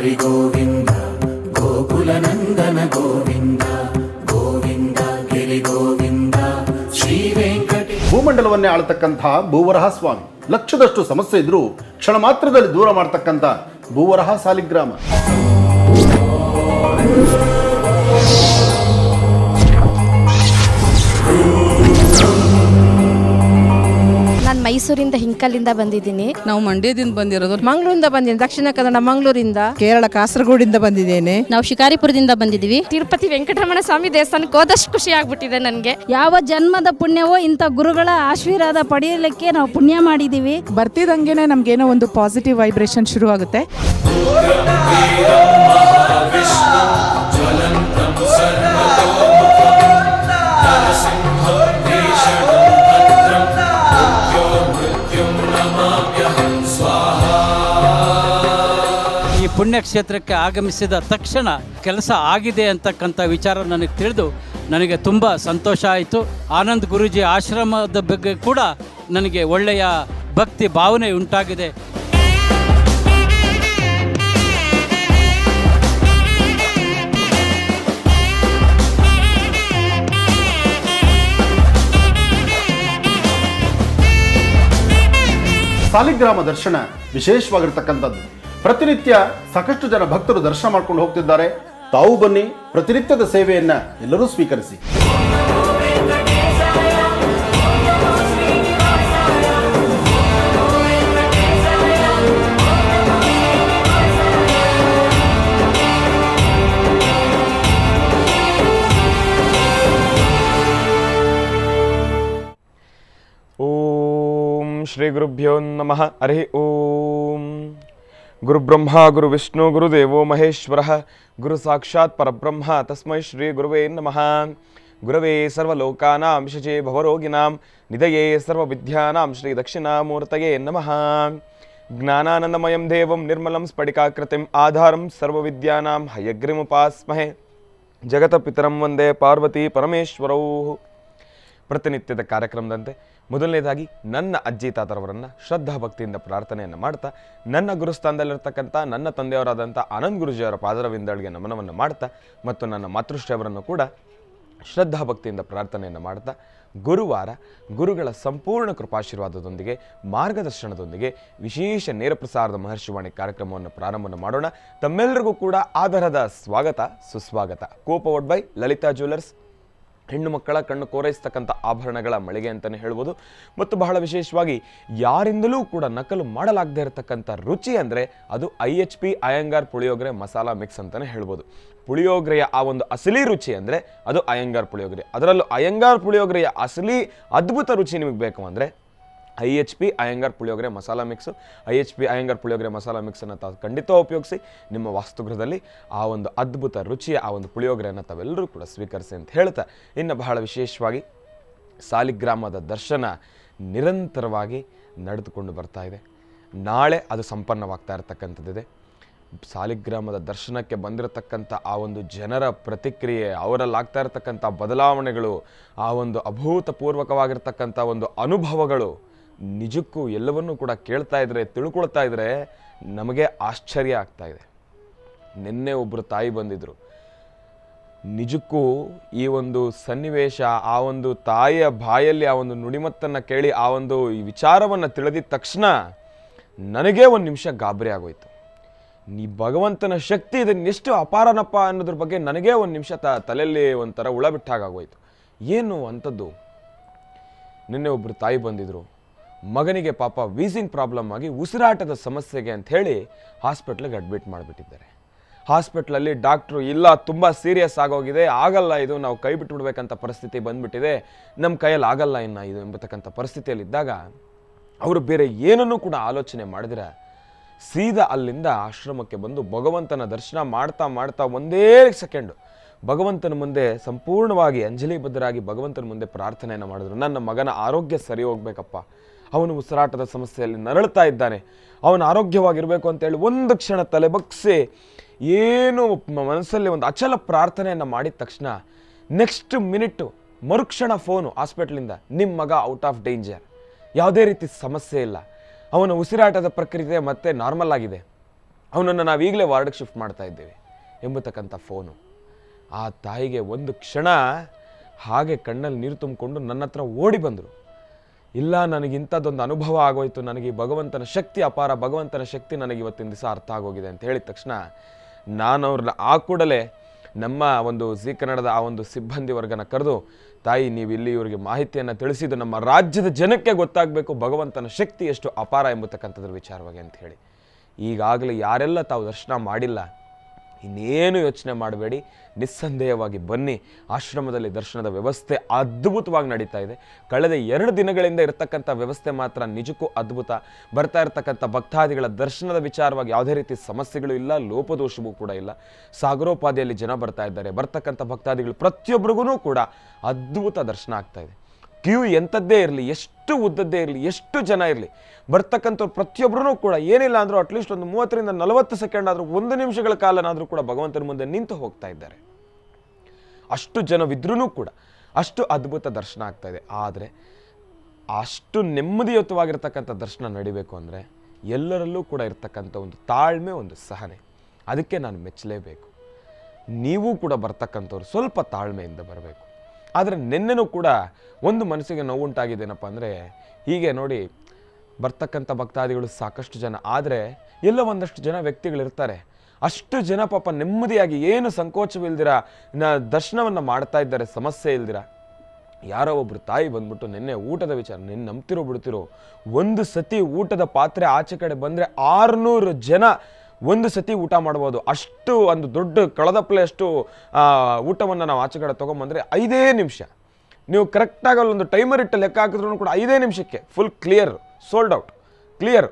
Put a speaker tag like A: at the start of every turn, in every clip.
A: ಹರಿಗೋವಿಂದ ಗೋಕುಲನಂದನ ಗೋವಿಂದ ಗೋವಿಂದ ಗಿರಿಗೋವಿಂದ ಶ್ರೀ ವೆಂಕಟೇ
B: ಭೂಮಂಡಲವನ್ನೇ ಆಳತಕ್ಕಂತಹ ಭೂವರಹ ಸ್ವಾಮಿ ಲಕ್ಷದಷ್ಟು ಸಮಸ್ಯೆ ಇದ್ರೂ ಕ್ಷಣ ಮಾತ್ರದಲ್ಲಿ ದೂರ ಮಾಡತಕ್ಕಂಥ ಭೂವರಹ ಸಾಲಿಗ್ರಾಮ
C: ನಾನು ಮೈಸೂರಿಂದ ಹಿಂಕಲಿಂದ ಬಂದಿದ್ದೀನಿ
D: ನಾವು ಮಂಡ್ಯದಿಂದ ಬಂದಿರೋದು
C: ಮಂಗಳೂರಿಂದ ಬಂದಿದ್ದೀನಿ ದಕ್ಷಿಣ ಕನ್ನಡ ಮಂಗಳೂರಿಂದ
E: ಕೇರಳ ಕಾಸರಗೋಡಿಂದ ಬಂದಿದ್ದೇನೆ
F: ನಾವು ಶಿಕಾರಿಪುರದಿಂದ ಬಂದಿದ್ದೀವಿ
C: ತಿರುಪತಿ ವೆಂಕಟರಮಣ ಸ್ವಾಮಿ ದೇವಸ್ಥಾನಕ್ಕೆ ಹೋದಷ್ಟು ಖುಷಿ ಆಗ್ಬಿಟ್ಟಿದೆ ನನಗೆ
F: ಯಾವ ಜನ್ಮದ ಪುಣ್ಯವೋ ಇಂಥ ಗುರುಗಳ ಆಶೀರ್ವಾದ ಪಡೆಯಲಿಕ್ಕೆ ನಾವು ಪುಣ್ಯ ಮಾಡಿದ್ದೀವಿ
E: ಬರ್ತಿದಂಗೆನೆ ನಮ್ಗೇನೋ ಒಂದು ಪಾಸಿಟಿವ್ ವೈಬ್ರೇಷನ್ ಶುರು ಆಗುತ್ತೆ
G: ಈ ಪುಣ್ಯಕ್ಷೇತ್ರಕ್ಕೆ ಆಗಮಿಸಿದ ತಕ್ಷಣ ಕೆಲಸ ಆಗಿದೆ ಅಂತಕ್ಕಂಥ ವಿಚಾರ ನನಗೆ ತಿಳಿದು ನನಗೆ ತುಂಬ ಸಂತೋಷ ಆಯಿತು ಆನಂದ್ ಗುರೂಜಿ ಆಶ್ರಮದ ಬಗ್ಗೆ ಕೂಡ ನನಗೆ ಒಳ್ಳೆಯ ಭಕ್ತಿ ಭಾವನೆ ಉಂಟಾಗಿದೆ
B: ಸಾಲಿಗ್ರಾಮ ದರ್ಶನ ವಿಶೇಷವಾಗಿರ್ತಕ್ಕಂಥದ್ದು ಪ್ರತಿನಿತ್ಯ ಸಾಕಷ್ಟು ಜನ ಭಕ್ತರು ದರ್ಶನ ಮಾಡ್ಕೊಂಡು ಹೋಗ್ತಿದ್ದಾರೆ ತಾವು ಬನ್ನಿ ಪ್ರತಿನಿತ್ಯದ ಸೇವೆಯನ್ನ ಎಲ್ಲರೂ ಸ್ವೀಕರಿಸಿ
H: ಓಂ ಶ್ರೀ ಗುರುಭ್ಯೋ ನಮಃ ಹರಿ ಓಂ ಗುರುಬ್ರಹ್ಮ ಗುರು ವಿಷ್ಣು ಗುರುದೇವೋ ಮಹೇಶ್ವರ ಗುರು ಸಾಕ್ಷಾತ್ ಪರಬ್ರಹ್ಮ ತಸ್ಮೈ ಶ್ರೀ ಗುರುವೇ ನಮಃ ಗುರವೇ ಸರ್ವಲೋಕಾನಾಂ ಶಚೇ ಭವರೋಗಿನಾಂ ನಿಧಯೇ ಸರ್ವವಿದ್ಯಾನಾಂ ಶ್ರೀ ದಕ್ಷಿಣಾಮೂರ್ತಯೇ ನಮಃ ಜ್ಞಾನಾನಂದಮಯಂ ದೇವಂ ನಿರ್ಮಲಂ ಸ್ಫಟಿಕಾಕೃತಿಂ ಆಧಾರಂ ಸರ್ವವಿದ್ಯಾನಾಂ ಹಯಗ್ರಿಮುಪಾಸ್ಮಹೆ ಜಗತಪಿತರಂ ವಂದೇ ಪಾರ್ವತಿ ಪರಮೇಶ್ವರೌ ಪ್ರತಿನಿತ್ಯದ ಕಾರ್ಯಕ್ರಮದಂತೆ ಮೊದಲನೇದಾಗಿ ನನ್ನ ಅಜ್ಜಿ ತಾತರವರನ್ನು ಶ್ರದ್ಧಾ ಭಕ್ತಿಯಿಂದ ಪ್ರಾರ್ಥನೆಯನ್ನು ಮಾಡ್ತಾ ನನ್ನ ಗುರುಸ್ಥಾನದಲ್ಲಿರ್ತಕ್ಕಂಥ ನನ್ನ ತಂದೆಯವರಾದಂಥ ಆನಂದ್ ಗುರುಜಿಯವರ ಪಾದರವಿಂದಳಿಗೆ ನಮನವನ್ನು ಮಾಡ್ತಾ ಮತ್ತು ನನ್ನ ಮಾತೃಶ್ರೀಯವರನ್ನು ಕೂಡ ಶ್ರದ್ಧಾ ಭಕ್ತಿಯಿಂದ ಪ್ರಾರ್ಥನೆಯನ್ನು ಮಾಡ್ತಾ ಗುರುವಾರ ಗುರುಗಳ ಸಂಪೂರ್ಣ ಕೃಪಾಶೀರ್ವಾದದೊಂದಿಗೆ ಮಾರ್ಗದರ್ಶನದೊಂದಿಗೆ ವಿಶೇಷ ನೇರ ಪ್ರಸಾರದ ಮಹರ್ಷಿವಾಣಿ ಕಾರ್ಯಕ್ರಮವನ್ನು ಪ್ರಾರಂಭ ಮಾಡೋಣ ತಮ್ಮೆಲ್ಲರಿಗೂ ಕೂಡ ಆಧಾರದ ಸ್ವಾಗತ ಸುಸ್ವಾಗತ ಕೋಪವಡ್ ಬೈ ಲಲಿತಾ ಜ್ಯುವೆಲರ್ಸ್ ಹೆಣ್ಣು ಮಕ್ಕಳ ಕಣ್ಣು ಕೋರೈಸ್ತಕ್ಕಂಥ ಆಭರಣಗಳ ಮಳಿಗೆ ಅಂತಲೇ ಹೇಳ್ಬೋದು ಮತ್ತು ಬಹಳ ವಿಶೇಷವಾಗಿ ಯಾರಿಂದಲೂ ಕೂಡ ನಕಲು ಮಾಡಲಾಗದೇ ಇರತಕ್ಕಂಥ ರುಚಿ ಅಂದರೆ ಅದು I H P Iyengar puliyogare masala mix ಅಂತಲೇ ಹೇಳ್ಬೋದು ಪುಳಿಯೋಗರೆಯ ಆ ಒಂದು ಅಸಲಿ ರುಚಿ ಅಂದರೆ ಅದು ಅಯ್ಯಂಗಾರ್ ಪುಳಿಯೋಗರೆ ಅದರಲ್ಲೂ ಅಯ್ಯಂಗಾರ್ ಪುಳಿಯೋಗರೆಯ ಅಸಲಿ ಅದ್ಭುತ ರುಚಿ ನಿಮಗೆ ಬೇಕು ಅಂದರೆ I H P Iyengar puliyogare masala mix I H P Iyengar puliyogare masala ಮಿಕ್ಸನ್ನು ತಾವು ಖಂಡಿತ ಉಪಯೋಗಿಸಿ ನಿಮ್ಮ ವಾಸ್ತುಗೃಹದಲ್ಲಿ ಆ ಒಂದು ಅದ್ಭುತ ರುಚಿಯ ಆ ಒಂದು ಪುಳಿಯೋಗರೆಯನ್ನು ತಾವೆಲ್ಲರೂ ಕೂಡ ಸ್ವೀಕರಿಸಿ ಅಂತ ಹೇಳ್ತಾ ಇನ್ನು ಬಹಳ ವಿಶೇಷವಾಗಿ ಸಾಲಿಗ್ರಾಮದ ದರ್ಶನ ನಿರಂತರವಾಗಿ ನಡೆದುಕೊಂಡು ಬರ್ತಾ ಇದೆ ನಾಳೆ ಅದು ಸಂಪನ್ನವಾಗ್ತಾ ಇರತಕ್ಕಂಥದ್ದಿದೆ ಸಾಲಿಗ್ರಾಮದ ದರ್ಶನಕ್ಕೆ ಬಂದಿರತಕ್ಕಂಥ ಆ ಒಂದು ಜನರ ಪ್ರತಿಕ್ರಿಯೆ ಅವರಲ್ಲಾಗ್ತಾ ಇರತಕ್ಕಂಥ ಬದಲಾವಣೆಗಳು ಆ ಒಂದು ಅಭೂತಪೂರ್ವಕವಾಗಿರ್ತಕ್ಕಂಥ ಒಂದು ಅನುಭವಗಳು ನಿಜಕ್ಕೂ ಎಲ್ಲವನ್ನೂ ಕೂಡ ಕೇಳ್ತಾ ಇದ್ರೆ ತಿಳ್ಕೊಳ್ತಾ ಇದ್ರೆ ನಮಗೆ ಆಶ್ಚರ್ಯ ಆಗ್ತಾ ಇದೆ ನಿನ್ನೆ ಒಬ್ಬರು ತಾಯಿ ಬಂದಿದ್ರು ನಿಜಕ್ಕೂ ಈ ಒಂದು ಸನ್ನಿವೇಶ ಆ ಒಂದು ತಾಯಿಯ ಬಾಯಲ್ಲಿ ಆ ಒಂದು ನುಡಿಮತ್ತನ್ನು ಕೇಳಿ ಆ ಒಂದು ಈ ವಿಚಾರವನ್ನು ತಿಳಿದಿದ ತಕ್ಷಣ ನನಗೇ ಒಂದು ನಿಮಿಷ ಗಾಬರಿ ಆಗೋಯ್ತು ನೀ ಭಗವಂತನ ಶಕ್ತಿ ಇದನ್ನೆಷ್ಟು ಅಪಾರನಪ್ಪ ಅನ್ನೋದ್ರ ಬಗ್ಗೆ ನನಗೇ ಒಂದು ನಿಮಿಷ ತ ತಲೆಯಲ್ಲಿ ಒಂಥರ ಉಳ ಬಿಟ್ಟಾಗೋಯ್ತು ಏನು ಅಂಥದ್ದು ನಿನ್ನೆ ಒಬ್ಬರು ತಾಯಿ ಬಂದಿದ್ರು ಮಗನಿಗೆ ಪಾಪ ವೀಸಿಂಗ್ ಪ್ರಾಬ್ಲಮ್ ಆಗಿ ಉಸಿರಾಟದ ಸಮಸ್ಯೆಗೆ ಅಂತ ಹೇಳಿ ಹಾಸ್ಪಿಟ್ಲಿಗೆ ಅಡ್ಮಿಟ್ ಮಾಡಿಬಿಟ್ಟಿದ್ದಾರೆ ಹಾಸ್ಪಿಟ್ಲಲ್ಲಿ ಡಾಕ್ಟ್ರು ಇಲ್ಲ ತುಂಬ ಸೀರಿಯಸ್ ಆಗೋಗಿದೆ ಆಗಲ್ಲ ಇದು ನಾವು ಕೈ ಬಿಟ್ಬಿಡ್ಬೇಕಂತ ಪರಿಸ್ಥಿತಿ ಬಂದ್ಬಿಟ್ಟಿದೆ ನಮ್ಮ ಕೈಯಲ್ಲಿ ಆಗಲ್ಲ ಇನ್ನು ಇದು ಎಂಬತಕ್ಕಂಥ ಪರಿಸ್ಥಿತಿಯಲ್ಲಿದ್ದಾಗ ಅವರು ಬೇರೆ ಏನನ್ನೂ ಕೂಡ ಆಲೋಚನೆ ಮಾಡಿದ್ರೆ ಸೀದಾ ಅಲ್ಲಿಂದ ಆಶ್ರಮಕ್ಕೆ ಬಂದು ಭಗವಂತನ ದರ್ಶನ ಮಾಡ್ತಾ ಮಾಡ್ತಾ ಒಂದೇ ಸೆಕೆಂಡು ಭಗವಂತನ ಮುಂದೆ ಸಂಪೂರ್ಣವಾಗಿ ಅಂಜಲಿಬದ್ಧರಾಗಿ ಭಗವಂತನ ಮುಂದೆ ಪ್ರಾರ್ಥನೆಯನ್ನು ಮಾಡಿದ್ರು ನನ್ನ ಮಗನ ಆರೋಗ್ಯ ಸರಿ ಹೋಗ್ಬೇಕಪ್ಪ ಅವನು ಉಸಿರಾಟದ ಸಮಸ್ಯೆಯಲ್ಲಿ ನರಳ್ತಾ ಇದ್ದಾನೆ ಅವನು ಆರೋಗ್ಯವಾಗಿರಬೇಕು ಅಂತೇಳಿ ಒಂದು ಕ್ಷಣ ತಲೆ ಬಗ್ಸಿ ಏನು ಮ- ಮನಸ್ಸಲ್ಲಿ ಒಂದು ಅಚಲ ಪ್ರಾರ್ಥನೆಯನ್ನು ಮಾಡಿದ ತಕ್ಷಣ ನೆಕ್ಸ್ಟ್ ಮಿನಿಟ್ ಮರುಕ್ಷಣ ಫೋನು ಹಾಸ್ಪಿಟ್ಲಿಂದ ನಿಮ್ಮ ಮಗ ಔಟ್ ಆಫ್ ಡೇಂಜರ್ ಯಾವುದೇ ರೀತಿ ಸಮಸ್ಯೆ ಇಲ್ಲ ಅವನ ಉಸಿರಾಟದ ಪ್ರಕ್ರಿಯೆ ಮತ್ತೆ ನಾರ್ಮಲ್ ಆಗಿದೆ ಅವನನ್ನು ನಾವೀಗಲೇ ವಾರ್ಡ್ಗೆ ಶಿಫ್ಟ್ ಮಾಡ್ತಾ ಇದ್ದೇವೆ ಎಂಬತಕ್ಕಂಥ ಫೋನು ಆ ತಾಯಿಗೆ ಒಂದು ಕ್ಷಣ ಹಾಗೆ ಕಣ್ಣಲ್ಲಿ ನೀರು ತುಂಬಿಕೊಂಡು ನನ್ನ ಹತ್ರ ಓಡಿ ಬಂದರು ಇಲ್ಲ ನನಗೆ ಇಂಥದ್ದೊಂದು ಅನುಭವ ಆಗೋಯ್ತು ನನಗೆ ಈ ಭಗವಂತನ ಶಕ್ತಿ ಅಪಾರ ಭಗವಂತನ ಶಕ್ತಿ ನನಗೆ ಇವತ್ತಿನ ದಿವಸ ಅರ್ಥ ಆಗೋಗಿದೆ ಅಂತ ಹೇಳಿದ ತಕ್ಷಣ ನಾನು ಅವ್ರನ್ನ ಆ ಕೂಡಲೇ ನಮ್ಮ ಒಂದು ಜಿ ಕನ್ನಡದ ಆ ಒಂದು ಸಿಬ್ಬಂದಿ ವರ್ಗನ ಕರೆದು ತಾಯಿ ನೀವು ಇಲ್ಲಿ ಇವರಿಗೆ ಮಾಹಿತಿಯನ್ನು ತಿಳಿಸಿದ್ದು ನಮ್ಮ ರಾಜ್ಯದ ಜನಕ್ಕೆ ಗೊತ್ತಾಗಬೇಕು ಭಗವಂತನ ಶಕ್ತಿ ಎಷ್ಟು ಅಪಾರ ಎಂಬತಕ್ಕಂಥದ್ರ ವಿಚಾರವಾಗಿ ಅಂತ ಹೇಳಿ ಈಗಾಗಲೇ ಯಾರೆಲ್ಲ ತಾವು ದರ್ಶನ ಮಾಡಿಲ್ಲ ಇನ್ನೇನು ಯೋಚನೆ ಮಾಡಬೇಡಿ ನಿಸ್ಸಂದೇಹವಾಗಿ ಬನ್ನಿ ಆಶ್ರಮದಲ್ಲಿ ದರ್ಶನದ ವ್ಯವಸ್ಥೆ ಅದ್ಭುತವಾಗಿ ನಡೀತಾ ಇದೆ ಕಳೆದ ಎರಡು ದಿನಗಳಿಂದ ಇರತಕ್ಕಂಥ ವ್ಯವಸ್ಥೆ ಮಾತ್ರ ನಿಜಕ್ಕೂ ಅದ್ಭುತ ಬರ್ತಾ ಇರತಕ್ಕಂಥ ಭಕ್ತಾದಿಗಳ ದರ್ಶನದ ವಿಚಾರವಾಗಿ ಯಾವುದೇ ರೀತಿ ಸಮಸ್ಯೆಗಳು ಇಲ್ಲ ಲೋಪದೋಷವೂ ಕೂಡ ಇಲ್ಲ ಸಾಗರೋಪಾದಿಯಲ್ಲಿ ಜನ ಬರ್ತಾ ಇದ್ದಾರೆ ಬರ್ತಕ್ಕಂಥ ಭಕ್ತಾದಿಗಳು ಪ್ರತಿಯೊಬ್ಬರಿಗೂ ಕೂಡ ಅದ್ಭುತ ದರ್ಶನ ಆಗ್ತಾ ಇದೆ ಕ್ಯೂ ಎಂಥದ್ದೇ ಇರಲಿ ಎಷ್ಟು ಉದ್ದದ್ದೇ ಇರಲಿ ಎಷ್ಟು ಜನ ಇರಲಿ ಬರ್ತಕ್ಕಂಥವ್ರು ಪ್ರತಿಯೊಬ್ಬರೂ ಕೂಡ ಏನಿಲ್ಲ ಅಂದರೂ ಅಟ್ಲೀಸ್ಟ್ ಒಂದು ಮೂವತ್ತರಿಂದ ನಲವತ್ತು ಸೆಕೆಂಡ್ ಆದರೂ ಒಂದು ನಿಮಿಷಗಳ ಕಾಲನಾದರೂ ಕೂಡ ಭಗವಂತನ ಮುಂದೆ ನಿಂತು ಹೋಗ್ತಾ ಇದ್ದಾರೆ ಅಷ್ಟು ಜನವಿದ್ರೂ ಕೂಡ ಅಷ್ಟು ಅದ್ಭುತ ದರ್ಶನ ಆಗ್ತಾ ಇದೆ ಆದರೆ ಅಷ್ಟು ನೆಮ್ಮದಿಯುತವಾಗಿರ್ತಕ್ಕಂಥ ದರ್ಶನ ನಡಿಬೇಕು ಅಂದರೆ ಎಲ್ಲರಲ್ಲೂ ಕೂಡ ಇರ್ತಕ್ಕಂಥ ಒಂದು ತಾಳ್ಮೆ ಒಂದು ಸಹನೆ ಅದಕ್ಕೆ ನಾನು ಮೆಚ್ಚಲೇಬೇಕು ನೀವು ಕೂಡ ಬರ್ತಕ್ಕಂಥವ್ರು ಸ್ವಲ್ಪ ತಾಳ್ಮೆಯಿಂದ ಬರಬೇಕು ಆದರೆ ನಿನ್ನೆನೂ ಕೂಡ ಒಂದು ಮನಸ್ಸಿಗೆ ನೋವುಂಟಾಗಿದ್ದೇನಪ್ಪ ಅಂದರೆ ಹೀಗೆ ನೋಡಿ ಬರ್ತಕ್ಕಂಥ ಭಕ್ತಾದಿಗಳು ಸಾಕಷ್ಟು ಜನ ಆದರೆ ಎಲ್ಲ ಒಂದಷ್ಟು ಜನ ವ್ಯಕ್ತಿಗಳಿರ್ತಾರೆ ಅಷ್ಟು ಜನ ಪಾಪ ನೆಮ್ಮದಿಯಾಗಿ ಏನು ಸಂಕೋಚವಿಲ್ದಿರ ನ ದರ್ಶನವನ್ನು ಮಾಡ್ತಾ ಇದ್ದಾರೆ ಸಮಸ್ಯೆ ಇಲ್ದಿರ ಯಾರೋ ಒಬ್ರು ತಾಯಿ ಬಂದ್ಬಿಟ್ಟು ನಿನ್ನೆ ಊಟದ ವಿಚಾರ ನಿನ್ನ ನಂಬ್ತಿರೋ ಬಿಡ್ತಿರೋ ಒಂದು ಸತಿ ಊಟದ ಪಾತ್ರೆ ಆಚೆ ಕಡೆ ಬಂದರೆ ಆರುನೂರು ಜನ ಒಂದು ಸತಿ ಊಟ ಮಾಡ್ಬೋದು ಅಷ್ಟು ಒಂದು ದೊಡ್ಡ ಕಳದಪ್ಪಲೆ ಅಷ್ಟು ಊಟವನ್ನು ನಾವು ಆಚೆ ಕಡೆ ತೊಗೊಂಬಂದರೆ ಐದೇ ನಿಮಿಷ ನೀವು ಕರೆಕ್ಟಾಗಿ ಅಲ್ಲೊಂದು ಟೈಮರ್ ಇಟ್ಟು ಲೆಕ್ಕ ಹಾಕಿದ್ರು ಕೂಡ ಐದೇ ನಿಮಿಷಕ್ಕೆ full clear sold out clear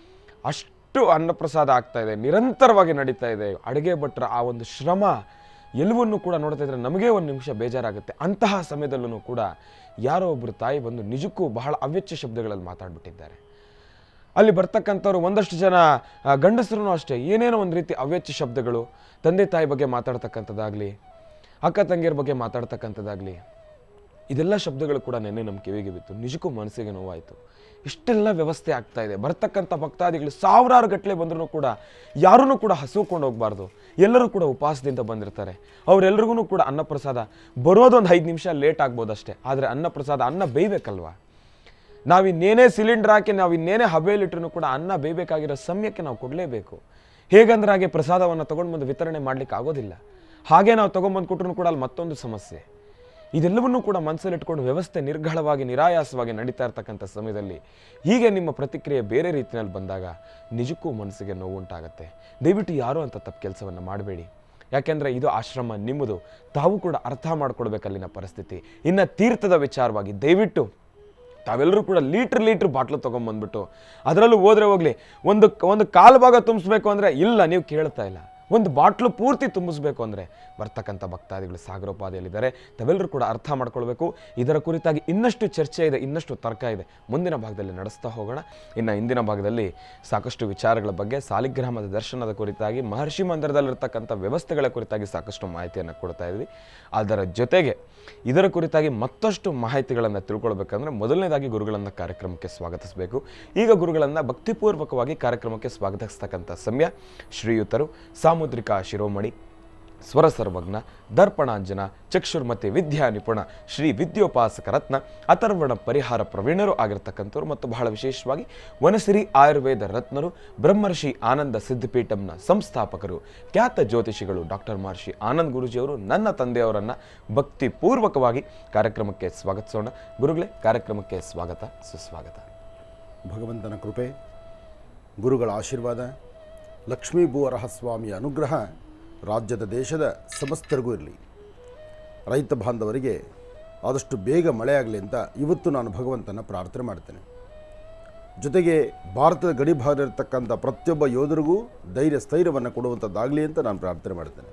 H: ಅಷ್ಟು ಅನ್ನಪ್ರಸಾದ ಆಗ್ತಾ ಇದೆ ನಿರಂತರವಾಗಿ ನಡೀತಾ ಇದೆ ಅಡುಗೆ ಭಟ್ರ ಆ ಒಂದು ಶ್ರಮ ಎಲ್ಲವನ್ನೂ ಕೂಡ ನೋಡ್ತಾ ಇದ್ರೆ ನಮಗೇ ಒಂದು ನಿಮಿಷ ಬೇಜಾರಾಗುತ್ತೆ ಅಂತಹ ಸಮಯದಲ್ಲೂ ಕೂಡ ಯಾರೋ ಒಬ್ಬರು ತಾಯಿ ಬಂದು ನಿಜಕ್ಕೂ ಬಹಳ ಅವ್ಯಚ್ಛ ಶಬ್ದಗಳಲ್ಲಿ ಮಾತಾಡ್ಬಿಟ್ಟಿದ್ದಾರೆ ಅಲ್ಲಿ ಬರ್ತಕ್ಕಂಥವ್ರು ಒಂದಷ್ಟು ಜನ ಆ, ಗಂಡಸರು ಅಷ್ಟೇ ಏನೇನೋ ಒಂದು ರೀತಿ ಅವ್ಯಚ್ಛ ಶಬ್ದಗಳು ತಂದೆ ತಾಯಿ ಬಗ್ಗೆ ಮಾತಾಡ್ತಕ್ಕಂಥದ್ದಾಗಲಿ ಅಕ್ಕ ತಂಗಿಯರ ಬಗ್ಗೆ ಮಾತಾಡ್ತಕ್ಕಂಥದ್ದಾಗಲಿ ಇದೆಲ್ಲ ಶಬ್ದಗಳು ಕೂಡ ನೆನ್ನೆ ನಮ್ಮ ಕಿವಿಗೆ ಬಿತ್ತು ನಿಜಕ್ಕೂ ಮನಸ್ಸಿಗೆ ನೋವಾಯಿತು ಇಷ್ಟೆಲ್ಲ ವ್ಯವಸ್ಥೆ ಆಗ್ತಾ ಇದೆ ಬರ್ತಕ್ಕಂಥ ಭಕ್ತಾದಿಗಳು ಸಾವಿರಾರು ಗಟ್ಟಲೆ ಬಂದರೂ ಕೂಡ ಯಾರೂ ಕೂಡ ಹಸುಕೊಂಡು ಹೋಗಬಾರ್ದು ಎಲ್ಲರೂ ಕೂಡ ಉಪವಾಸದಿಂದ ಬಂದಿರ್ತಾರೆ ಅವರೆಲ್ಲರಿಗೂ ಕೂಡ ಅನ್ನಪ್ರಸಾದ ಬರೋದೊಂದು ಐದು ನಿಮಿಷ ಲೇಟ್ ಆಗ್ಬೋದಷ್ಟೇ ಆದರೆ ಅನ್ನಪ್ರಸಾದ ಅನ್ನ ಬೇಯಬೇಕಲ್ವಾ ನಾವಿನ್ನೇನೇ ಸಿಲಿಂಡರ್ ಹಾಕಿ ನಾವು ಇನ್ನೇನೇ ಹಬೇಲಿಟ್ರು ಕೂಡ ಅನ್ನ ಬೇಯಬೇಕಾಗಿರೋ ಸಮಯಕ್ಕೆ ನಾವು ಕೊಡಲೇಬೇಕು ಹೇಗಂದ್ರೆ ಹಾಗೆ ಪ್ರಸಾದವನ್ನು ತೊಗೊಂಡು ಬಂದು ವಿತರಣೆ ಮಾಡ್ಲಿಕ್ಕೆ ಆಗೋದಿಲ್ಲ ಹಾಗೆ ನಾವು ತೊಗೊಂಬಂದು ಕೊಟ್ಟರು ಕೂಡ ಅಲ್ಲಿ ಮತ್ತೊಂದು ಸಮಸ್ಯೆ ಇದೆಲ್ಲವನ್ನೂ ಕೂಡ ಮನಸ್ಸಲ್ಲಿಟ್ಕೊಂಡು ವ್ಯವಸ್ಥೆ ನಿರ್ಘಳವಾಗಿ ನಿರಾಯಾಸವಾಗಿ ನಡೀತಾ ಇರ್ತಕ್ಕಂಥ ಸಮಯದಲ್ಲಿ ಹೀಗೆ ನಿಮ್ಮ ಪ್ರತಿಕ್ರಿಯೆ ಬೇರೆ ರೀತಿಯಲ್ಲಿ ಬಂದಾಗ ನಿಜಕ್ಕೂ ಮನಸ್ಸಿಗೆ ನೋವುಂಟಾಗತ್ತೆ ದಯವಿಟ್ಟು ಯಾರೂ ಅಂತ ತಪ್ಪು ಕೆಲಸವನ್ನು ಮಾಡಬೇಡಿ ಯಾಕೆಂದರೆ ಇದು ಆಶ್ರಮ ನಿಮ್ಮದು ತಾವು ಕೂಡ ಅರ್ಥ ಮಾಡ್ಕೊಡ್ಬೇಕು ಅಲ್ಲಿನ ಪರಿಸ್ಥಿತಿ ಇನ್ನು ತೀರ್ಥದ ವಿಚಾರವಾಗಿ ದಯವಿಟ್ಟು ತಾವೆಲ್ಲರೂ ಕೂಡ ಲೀಟ್ರ್ ಲೀಟ್ರ್ ಬಾಟ್ಲು ತೊಗೊಂಬಂದ್ಬಿಟ್ಟು ಅದರಲ್ಲೂ ಹೋದ್ರೆ ಹೋಗ್ಲಿ ಒಂದು ಒಂದು ಕಾಲು ಭಾಗ ತುಂಬಿಸ್ಬೇಕು ಅಂದರೆ ಇಲ್ಲ ನೀವು ಕೇಳ್ತಾ ಇಲ್ಲ ಒಂದು ಬಾಟ್ಲು ಪೂರ್ತಿ ತುಂಬಿಸ್ಬೇಕು ಅಂದರೆ ಬರ್ತಕ್ಕಂಥ ಭಕ್ತಾದಿಗಳು ಸಾಗರೋಪಾದಿಯಲ್ಲಿದ್ದಾರೆ ತಾವೆಲ್ಲರೂ ಕೂಡ ಅರ್ಥ ಮಾಡ್ಕೊಳ್ಬೇಕು ಇದರ ಕುರಿತಾಗಿ ಇನ್ನಷ್ಟು ಚರ್ಚೆ ಇದೆ ಇನ್ನಷ್ಟು ತರ್ಕ ಇದೆ ಮುಂದಿನ ಭಾಗದಲ್ಲಿ ನಡೆಸ್ತಾ ಹೋಗೋಣ ಇನ್ನು ಇಂದಿನ ಭಾಗದಲ್ಲಿ ಸಾಕಷ್ಟು ವಿಚಾರಗಳ ಬಗ್ಗೆ ಸಾಲಿಗ್ರಾಮದ ದರ್ಶನದ ಕುರಿತಾಗಿ ಮಹರ್ಷಿ ಮಂದಿರದಲ್ಲಿರ್ತಕ್ಕಂಥ ವ್ಯವಸ್ಥೆಗಳ ಕುರಿತಾಗಿ ಸಾಕಷ್ಟು ಮಾಹಿತಿಯನ್ನು ಕೊಡ್ತಾ ಇದ್ವಿ ಅದರ ಜೊತೆಗೆ ಇದರ ಕುರಿತಾಗಿ ಮತ್ತಷ್ಟು ಮಾಹಿತಿಗಳನ್ನು ತಿಳ್ಕೊಳ್ಬೇಕಂದ್ರೆ ಮೊದಲನೇದಾಗಿ ಗುರುಗಳನ್ನು ಕಾರ್ಯಕ್ರಮಕ್ಕೆ ಸ್ವಾಗತಿಸಬೇಕು ಈಗ ಗುರುಗಳನ್ನು ಭಕ್ತಿಪೂರ್ವಕವಾಗಿ ಕಾರ್ಯಕ್ರಮಕ್ಕೆ ಸ್ವಾಗತಿಸ್ತಕ್ಕಂಥ ಸಮಯ ಶ್ರೀಯುತರು ಸಾಮುದ್ರಿಕ ಶಿರೋಮಣಿ ಸ್ವರ ಸರ್ವಜ್ಞ ದರ್ಪಣಾಂಜನ ಚಕ್ಷುರ್ಮತಿ ವಿದ್ಯಾ ನಿಪುಣ ಶ್ರೀ ವಿದ್ಯೋಪಾಸಕ ರತ್ನ ಅಥರ್ವಣ ಪರಿಹಾರ ಪ್ರವೀಣರು ಆಗಿರ್ತಕ್ಕಂಥವ್ರು ಮತ್ತು ಬಹಳ ವಿಶೇಷವಾಗಿ ವನಸಿರಿ ಆಯುರ್ವೇದ ರತ್ನರು ಬ್ರಹ್ಮರ್ಷಿ ಆನಂದ ಸಿದ್ಧಪೀಠಂನ ಸಂಸ್ಥಾಪಕರು ಖ್ಯಾತ ಜ್ಯೋತಿಷಿಗಳು ಡಾಕ್ಟರ್ ಮಹರ್ಷಿ ಆನಂದ್ ಗುರುಜಿಯವರು ನನ್ನ ತಂದೆಯವರನ್ನ ಭಕ್ತಿಪೂರ್ವಕವಾಗಿ ಕಾರ್ಯಕ್ರಮಕ್ಕೆ ಸ್ವಾಗತಿಸೋಣ ಗುರುಗಳೇ ಕಾರ್ಯಕ್ರಮಕ್ಕೆ ಸ್ವಾಗತ ಸುಸ್ವಾಗತ
B: ಭಗವಂತನ ಕೃಪೆ ಗುರುಗಳ ಆಶೀರ್ವಾದ ಲಕ್ಷ್ಮೀ ಭೂವರಹಸ್ವಾಮಿಯ ಅನುಗ್ರಹ ರಾಜ್ಯದ ದೇಶದ ಸಮಸ್ತರಿಗೂ ಇರಲಿ ರೈತ ಬಾಂಧವರಿಗೆ ಆದಷ್ಟು ಬೇಗ ಮಳೆಯಾಗಲಿ ಅಂತ ಇವತ್ತು ನಾನು ಭಗವಂತನ ಪ್ರಾರ್ಥನೆ ಮಾಡ್ತೇನೆ ಜೊತೆಗೆ ಭಾರತದ ಗಡಿ ಭಾಗದಲ್ಲಿರ್ತಕ್ಕಂಥ ಪ್ರತಿಯೊಬ್ಬ ಯೋಧರಿಗೂ ಧೈರ್ಯ ಸ್ಥೈರ್ಯವನ್ನು ಕೊಡುವಂಥದ್ದಾಗಲಿ ಅಂತ ನಾನು ಪ್ರಾರ್ಥನೆ ಮಾಡ್ತೇನೆ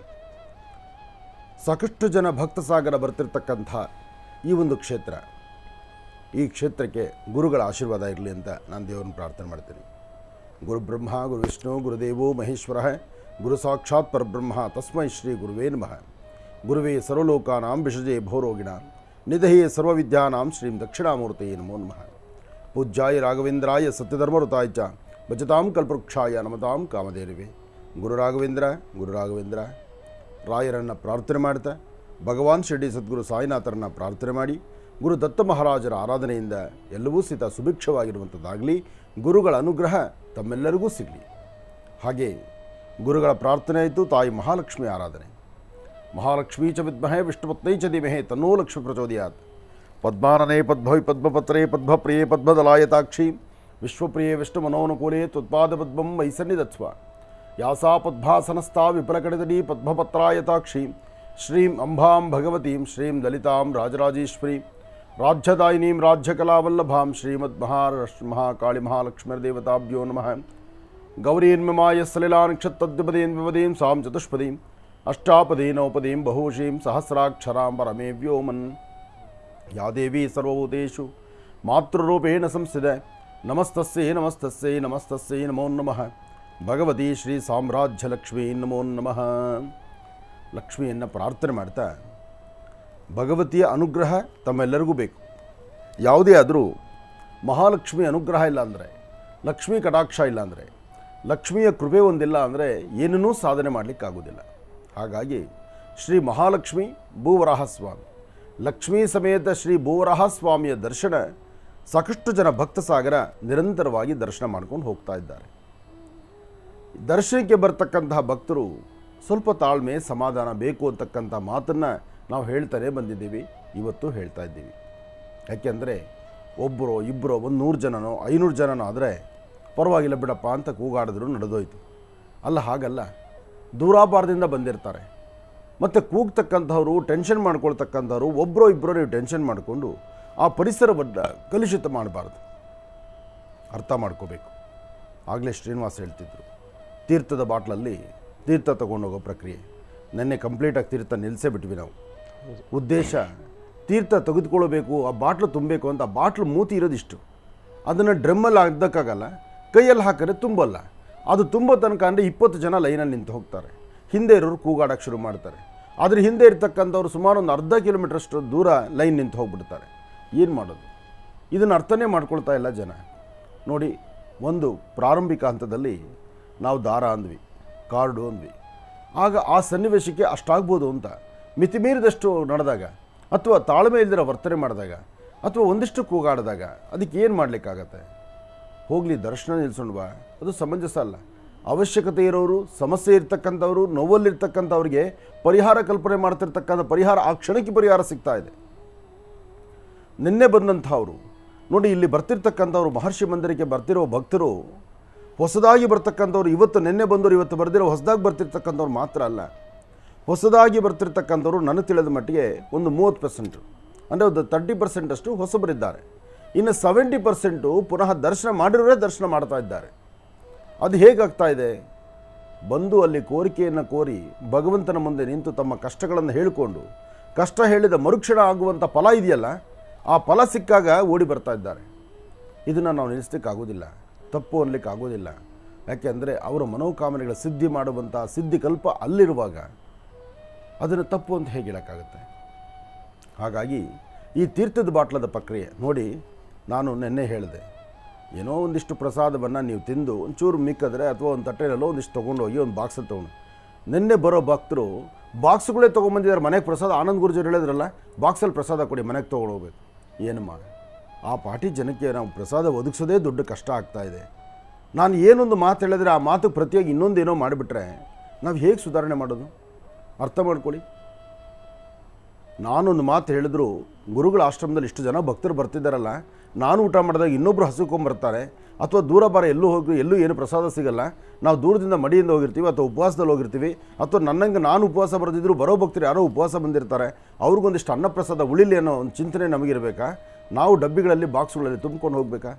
B: ಸಾಕಷ್ಟು ಜನ ಭಕ್ತ ಸಾಗರ ಬರ್ತಿರ್ತಕ್ಕಂಥ ಈ ಒಂದು ಕ್ಷೇತ್ರ ಈ ಕ್ಷೇತ್ರಕ್ಕೆ ಗುರುಗಳ ಆಶೀರ್ವಾದ ಇರಲಿ ಅಂತ ನಾನು ದೇವರನ್ನು ಪ್ರಾರ್ಥನೆ ಮಾಡ್ತೀನಿ ಗುರು ಬ್ರಹ್ಮ ಗುರು ವಿಷ್ಣು ಗುರುದೇವೋ ಮಹೇಶ್ವರ ಗುರು ಸಾಕ್ಷಾತ್ ಪರಬ್ರಹ್ಮ ತಸ್ಮೈ ಶ್ರೀ ಗುರುವೇ ನಮಃ ಗುರುವೇ ಸರ್ವಲೋಕಾನಾಂ ವಿಷಜೇ ಭೋರೋಗಿಣ ನಿಧಯೇ ಸರ್ವವಿದ್ಯಾನಾಂ ಶ್ರೀಂ ದಕ್ಷಿಣಾಮೂರ್ತಯೇ ನಮೋ ನಮಃ ಪೂಜ್ಯಾಯ ರಾಘವೇಂದ್ರಾಯ ಸತ್ಯಧರ್ಮಋತಾಯ ಚ ಭಜತಾಂ ಕಲ್ಪವೃಕ್ಷಾಯ ನಮತಾಂ ಕಾಮಧೇರಿವೆ ಗುರು ರಾಘವೇಂದ್ರ ಗುರು ರಾಘವೇಂದ್ರ ರಾಯರನ್ನು ಪ್ರಾರ್ಥನೆ ಮಾಡ್ತಾ ಭಗವಾನ್ ಶಿರ್ಡಿ ಸದ್ಗುರು ಸಾಯಿನಾಥರನ್ನು ಪ್ರಾರ್ಥನೆ ಮಾಡಿ ಗುರು ದತ್ತ ಮಹಾರಾಜರ ಆರಾಧನೆಯಿಂದ ಎಲ್ಲವೂ ಸಹಿತ ಸುಭಿಕ್ಷವಾಗಿರುವಂಥದ್ದಾಗಲಿ ಗುರುಗಳ ಅನುಗ್ರಹ ತಮ್ಮೆಲ್ಲರಿಗೂ ಸಿಗಲಿ ಹಾಗೆ ಗುರುಗಳ ಪ್ರಾರ್ಥನೆ ಆಯಿತು ತಾಯಿ ಮಹಾಲಕ್ಷ್ಮಿ ಆರಾಧನೆ ಮಹಾಲಕ್ಷ್ಮೀ ಚ ವಿದ್ಮಹೇ ವಿಷ್ಣುಪತ್ನೈ ಚ ಧೀಮಹಿ ತನ್ನೋ ಲಕ್ಷ್ಮಿ ಪ್ರಚೋದಯಾತ್ ಪದ್ಮಾನನೆ ಪದ್ಮವಿ ಪದ್ಮಪತ್ರೇ ಪದ್ಮಪ್ರಿಯೇ ಪದ್ಮದಲಾಯತಾಕ್ಷಿ ವಿಶ್ವಪ್ರಿಯೇ ವಿಷ್ಣುಮನೋನುಕೂಲೇ ತ್ವತ್ಪಾದ ಪದ್ಮಂ ಮೈಸನ್ನಿಧತ್ಸ್ವ ಯಾಸಾ ಪದ್ಮಾಸನಸ್ಥಾ ವಿಫಲಕಡಿತಡಿ ಪದ್ಮಪತ್ರಾಯತಾಕ್ಷಿ ಶ್ರೀಂ ಅಂಬಾಂ ಭಗವತೀಂ ಶ್ರೀಂ ಲಲಿತಾಂ ರಾಜರಾಜೇಶ್ವರಿ ರಾಜ್ಯದಾಯಿನೀಂ ರಾಜ್ಯಕಲಾವಲ್ಲಭಾಂ ಶ್ರೀಮದ್ ಮಹಾರಶ್ ಮಹಾಕಾಳಿ ಮಹಾಲಕ್ಷ್ಮೀರ್ದೇವತಾಭ್ಯೋ ನಮಃ ಗೌರೀನ್ಮಮಾಯ ಸಲಿಲಾನ್ ಕ್ಷತ್ತದ್ವಿಪದೀನ್ ವಿಪದೀಂ ಸಾಂ ಚತುಷ್ಪದೀಂ ಅಷ್ಟಾಪದೀನೋಪದೀಂ ಬಹುಶೀಂ ಸಹಸ್ರಾಕ್ಷರಾಂ ಪರಮೇ ವ್ಯೋಮನ್ ಯಾ ದೇವಿ ಸರ್ವಭೂತೇಷು ಮಾತೃರೂಪೇಣ ಸಂಸ್ಥಿತ ನಮಸ್ತಸ್ಯೈ ನಮಸ್ತಸ್ಯೈ ನಮಸ್ತಸ್ಯೈ ನಮೋ ನಮಃ ಭಗವತಿ ಶ್ರೀ ಸಾಮ್ರಾಜ್ಯ ಲಕ್ಷ್ಮೀ ನಮೋ ನಮಃ ಲಕ್ಷ್ಮಿಯನ್ನು ಪ್ರಾರ್ಥನೆ ಮಾಡ್ತಾ ಭಗವತಿಯ ಅನುಗ್ರಹ ತಮ್ಮೆಲ್ಲರಿಗೂ ಬೇಕು ಯಾವುದೇ ಆದರೂ ಮಹಾಲಕ್ಷ್ಮಿ ಅನುಗ್ರಹ ಇಲ್ಲ ಅಂದರೆ ಲಕ್ಷ್ಮೀ ಕಟಾಕ್ಷ ಇಲ್ಲ ಅಂದರೆ ಲಕ್ಷ್ಮಿಯ ಕೃಪೆ ಒಂದಿಲ್ಲ ಅಂದರೆ ಏನನ್ನೂ ಸಾಧನೆ ಮಾಡಲಿಕ್ಕಾಗೋದಿಲ್ಲ ಹಾಗಾಗಿ ಶ್ರೀ ಮಹಾಲಕ್ಷ್ಮಿ ಭೂವರಾಹ ಸ್ವಾಮಿ ಲಕ್ಷ್ಮೀ ಸಮೇತ ಶ್ರೀ ಭೂವರಾಹ ಸ್ವಾಮಿಯ ದರ್ಶನ ಸಾಕಷ್ಟು ಜನ ಭಕ್ತ ಸಾಗರ ನಿರಂತರವಾಗಿ ದರ್ಶನ ಮಾಡ್ಕೊಂಡು ಹೋಗ್ತಾ ಇದ್ದಾರೆ ದರ್ಶನಕ್ಕೆ ಬರ್ತಕ್ಕಂತಹ ಭಕ್ತರು ಸ್ವಲ್ಪ ತಾಳ್ಮೆ ಸಮಾಧಾನ ಬೇಕು ಅಂತಕ್ಕಂಥ ಮಾತನ್ನು ನಾವು ಹೇಳ್ತಾನೆ ಬಂದಿದ್ದೀವಿ ಇವತ್ತು ಹೇಳ್ತಾ ಇದ್ದೀವಿ ಯಾಕೆಂದರೆ ಒಬ್ಬರೋ ಇಬ್ಬರೋ ಒಂದು ನೂರು ಜನನೋ ಐನೂರು ಜನನೋ ಆದರೆ ಪರವಾಗಿಲ್ಲ ಬಿಡಪ್ಪ ಅಂತ ಕೂಗಾಡಿದ್ರು ನಡೆದೋಯ್ತು ಅಲ್ಲ ಹಾಗಲ್ಲ ದೂರಾಪಾರದಿಂದ ಬಂದಿರ್ತಾರೆ ಮತ್ತು ಕೂಗ್ತಕ್ಕಂಥವ್ರು ಟೆನ್ಷನ್ ಮಾಡ್ಕೊಳ್ತಕ್ಕಂಥವ್ರು ಒಬ್ಬರೋ ಇಬ್ಬರೋ ನೀವು ಟೆನ್ಷನ್ ಮಾಡಿಕೊಂಡು ಆ ಪರಿಸರವನ್ನು ಕಲುಷಿತ ಮಾಡಬಾರ್ದು ಅರ್ಥ ಮಾಡ್ಕೋಬೇಕು ಆಗಲೇ ಶ್ರೀನಿವಾಸ್ ಹೇಳ್ತಿದ್ರು ತೀರ್ಥದ ಬಾಟ್ಲಲ್ಲಿ ತೀರ್ಥ ತಗೊಂಡೋಗೋ ಪ್ರಕ್ರಿಯೆ ನೆನ್ನೆ ಕಂಪ್ಲೀಟಾಗಿ ತೀರ್ಥ ನಿಲ್ಲಿಸೇ ಬಿಟ್ವಿ ನಾವು ಉದ್ದೇಶ ತೀರ್ಥ ತೆಗೆದುಕೊಳ್ಬೇಕು ಆ ಬಾಟ್ಲು ತುಂಬಬೇಕು ಅಂತ ಆ ಬಾಟ್ಲು ಮೂತಿ ಇರೋದಿಷ್ಟು ಅದನ್ನು ಡ್ರಮ್ಮಲ್ಲಿ ಹಾಕ್ದಕ್ಕಾಗಲ್ಲ ಕೈಯಲ್ಲಿ ಹಾಕಿದ್ರೆ ತುಂಬಲ್ಲ ಅದು ತುಂಬೋ ತನಕ ಅಂದರೆ ಇಪ್ಪತ್ತು ಜನ ಲೈನಲ್ಲಿ ನಿಂತು ಹೋಗ್ತಾರೆ ಹಿಂದೆ ಇರೋರು ಕೂಗಾಡೋಕ್ಕೆ ಶುರು ಮಾಡ್ತಾರೆ ಅದ್ರ ಹಿಂದೆ ಇರ್ತಕ್ಕಂಥವ್ರು ಸುಮಾರು ಒಂದು ಅರ್ಧ ಕಿಲೋಮೀಟ್ರಷ್ಟು ದೂರ ಲೈನ್ ನಿಂತು ಹೋಗ್ಬಿಡ್ತಾರೆ ಏನು ಮಾಡೋದು ಇದನ್ನು ಅರ್ಥನೇ ಮಾಡ್ಕೊಳ್ತಾ ಇಲ್ಲ ಜನ ನೋಡಿ ಒಂದು ಪ್ರಾರಂಭಿಕ ಹಂತದಲ್ಲಿ ನಾವು ದಾರ ಅಂದ್ವಿ ಕಾರ್ಡು ಅಂದ್ವಿ ಆಗ ಆ ಸನ್ನಿವೇಶಕ್ಕೆ ಅಷ್ಟಾಗ್ಬೋದು ಅಂತ ಮಿತಿಮೀರಿದಷ್ಟು ನಡೆದಾಗ ಅಥವಾ ತಾಳ್ಮೆ ಇಲ್ದಿರೋ ವರ್ತನೆ ಮಾಡಿದಾಗ ಅಥವಾ ಒಂದಿಷ್ಟು ಕೂಗಾಡಿದಾಗ ಅದಕ್ಕೆ ಏನು ಮಾಡಲಿಕ್ಕಾಗತ್ತೆ ಹೋಗಲಿ ದರ್ಶನ ನಿಲ್ಸೋಣವಾ ಅದು ಸಮಂಜಸ ಅಲ್ಲ ಅವಶ್ಯಕತೆ ಇರೋರು ಸಮಸ್ಯೆ ಇರ್ತಕ್ಕಂಥವ್ರು ನೋವಲ್ಲಿರ್ತಕ್ಕಂಥವ್ರಿಗೆ ಪರಿಹಾರ ಕಲ್ಪನೆ ಮಾಡ್ತಿರ್ತಕ್ಕಂಥ ಪರಿಹಾರ ಆ ಕ್ಷಣಕ್ಕೆ ಪರಿಹಾರ ಸಿಗ್ತಾ ಇದೆ ನಿನ್ನೆ ಬಂದಂಥವ್ರು ನೋಡಿ ಇಲ್ಲಿ ಬರ್ತಿರ್ತಕ್ಕಂಥವ್ರು ಮಹರ್ಷಿ ಮಂದಿರಕ್ಕೆ ಬರ್ತಿರೋ ಭಕ್ತರು ಹೊಸದಾಗಿ ಬರ್ತಕ್ಕಂಥವ್ರು ಇವತ್ತು ನಿನ್ನೆ ಬಂದವರು ಇವತ್ತು ಬರ್ದಿರೋ ಹೊಸದಾಗಿ ಬರ್ತಿರ್ತಕ್ಕಂಥವ್ರು ಮಾತ್ರ ಅಲ್ಲ ಹೊಸದಾಗಿ ಬರ್ತಿರ್ತಕ್ಕಂಥವ್ರು ನನಗೆ ತಿಳಿದ ಮಟ್ಟಿಗೆ ಒಂದು ಮೂವತ್ತು ಪರ್ಸೆಂಟು ಅಂದರೆ ಒಂದು ತರ್ಟಿ ಪರ್ಸೆಂಟಷ್ಟು ಹೊಸಬರಿದ್ದಾರೆ ಇನ್ನು ಸೆವೆಂಟಿ ಪರ್ಸೆಂಟು ಪುನಃ ದರ್ಶನ ಮಾಡಿರೋರೇ ದರ್ಶನ ಮಾಡ್ತಾ ಇದ್ದಾರೆ ಅದು ಹೇಗಾಗ್ತಾ ಇದೆ ಬಂದು ಅಲ್ಲಿ ಕೋರಿಕೆಯನ್ನು ಕೋರಿ ಭಗವಂತನ ಮುಂದೆ ನಿಂತು ತಮ್ಮ ಕಷ್ಟಗಳನ್ನು ಹೇಳಿಕೊಂಡು ಕಷ್ಟ ಹೇಳಿದ ಮರುಕ್ಷಣ ಆಗುವಂಥ ಫಲ ಇದೆಯಲ್ಲ ಆ ಫಲ ಸಿಕ್ಕಾಗ ಓಡಿ ಬರ್ತಾ ಇದ್ದಾರೆ ಇದನ್ನು ನಾವು ನಿಲ್ಲಿಸ್ಲಿಕ್ಕಾಗೋದಿಲ್ಲ ತಪ್ಪು ಅನ್ಲಿಕ್ಕೆ ಆಗೋದಿಲ್ಲ ಯಾಕೆಂದರೆ ಅವರ ಮನೋಕಾಮನೆಗಳ ಸಿದ್ಧಿ ಮಾಡುವಂಥ ಸಿದ್ಧಿಕಲ್ಪ ಅಲ್ಲಿರುವಾಗ ಅದನ್ನು ತಪ್ಪು ಅಂತ ಹೇಗೆ ಹೇಳೋಕ್ಕಾಗುತ್ತೆ ಹಾಗಾಗಿ ಈ ತೀರ್ಥದ ಬಾಟ್ಲದ ಪ್ರಕ್ರಿಯೆ ನೋಡಿ ನಾನು ನಿನ್ನೆ ಹೇಳಿದೆ ಏನೋ ಒಂದಿಷ್ಟು ಪ್ರಸಾದವನ್ನು ನೀವು ತಿಂದು ಒಂಚೂರು ಮಿಕ್ಕಿದ್ರೆ ಅಥವಾ ಒಂದು ತಟ್ಟೆಯಲ್ಲೋ ಒಂದಿಷ್ಟು ತೊಗೊಂಡೋಗಿ ಒಂದು ಬಾಕ್ಸಲ್ಲಿ ತೊಗೊಂಡು ನಿನ್ನೆ ಬರೋ ಭಕ್ತರು ಬಾಕ್ಸ್ಗಳೇ ತೊಗೊಂಬಂದಿದ್ದಾರೆ ಮನೆಗೆ ಪ್ರಸಾದ ಆನಂದ್ ಗುರುಜರು ಹೇಳಿದ್ರಲ್ಲ ಬಾಕ್ಸಲ್ಲಿ ಪ್ರಸಾದ ಕೊಡಿ ಮನೆಗೆ ತೊಗೊಂಡೋಗ್ಬೇಕು ಏನಮ್ಮ ಆ ಪಾಟಿ ಜನಕ್ಕೆ ನಾವು ಪ್ರಸಾದ ಒದಗಿಸೋದೇ ದೊಡ್ಡ ಕಷ್ಟ ಆಗ್ತಾ ಇದೆ ನಾನು ಏನೊಂದು ಮಾತು ಹೇಳಿದ್ರೆ ಆ ಮಾತು ಪ್ರತಿಯಾಗಿ ಇನ್ನೊಂದೇನೋ ಮಾಡಿಬಿಟ್ರೆ ನಾವು ಹೇಗೆ ಸುಧಾರಣೆ ಮಾಡೋದು ಅರ್ಥ ಮಾಡ್ಕೊಳ್ಳಿ ನಾನೊಂದು ಮಾತು ಹೇಳಿದ್ರು ಗುರುಗಳ ಆಶ್ರಮದಲ್ಲಿ ಇಷ್ಟು ಜನ ಭಕ್ತರು ಬರ್ತಿದ್ದಾರಲ್ಲ ನಾನು ಊಟ ಮಾಡಿದಾಗ ಇನ್ನೊಬ್ಬರು ಹಸುಕೊಂಬರ್ತಾರೆ ಅಥವಾ ದೂರ ಬಾರ ಎಲ್ಲೂ ಹೋಗಿ ಎಲ್ಲೂ ಏನು ಪ್ರಸಾದ ಸಿಗಲ್ಲ ನಾವು ದೂರದಿಂದ ಮಡಿಯಿಂದ ಹೋಗಿರ್ತೀವಿ ಅಥವಾ ಉಪವಾಸದಲ್ಲಿ ಹೋಗಿರ್ತೀವಿ ಅಥವಾ ನನ್ನಂಗೆ ನಾನು ಉಪವಾಸ ಬರೆದಿದ್ರು ಬರೋ ಭಕ್ತರು ಯಾರೋ ಉಪವಾಸ ಬಂದಿರ್ತಾರೆ ಅವ್ರಿಗೊಂದಿಷ್ಟು ಅನ್ನಪ್ರಸಾದ ಉಳಿಲಿ ಅನ್ನೋ ಒಂದು ಚಿಂತನೆ ನಮಗಿರಬೇಕಾ ನಾವು ಡಬ್ಬಿಗಳಲ್ಲಿ ಬಾಕ್ಸ್ಗಳಲ್ಲಿ ತುಂಬ್ಕೊಂಡು ಹೋಗಬೇಕಾ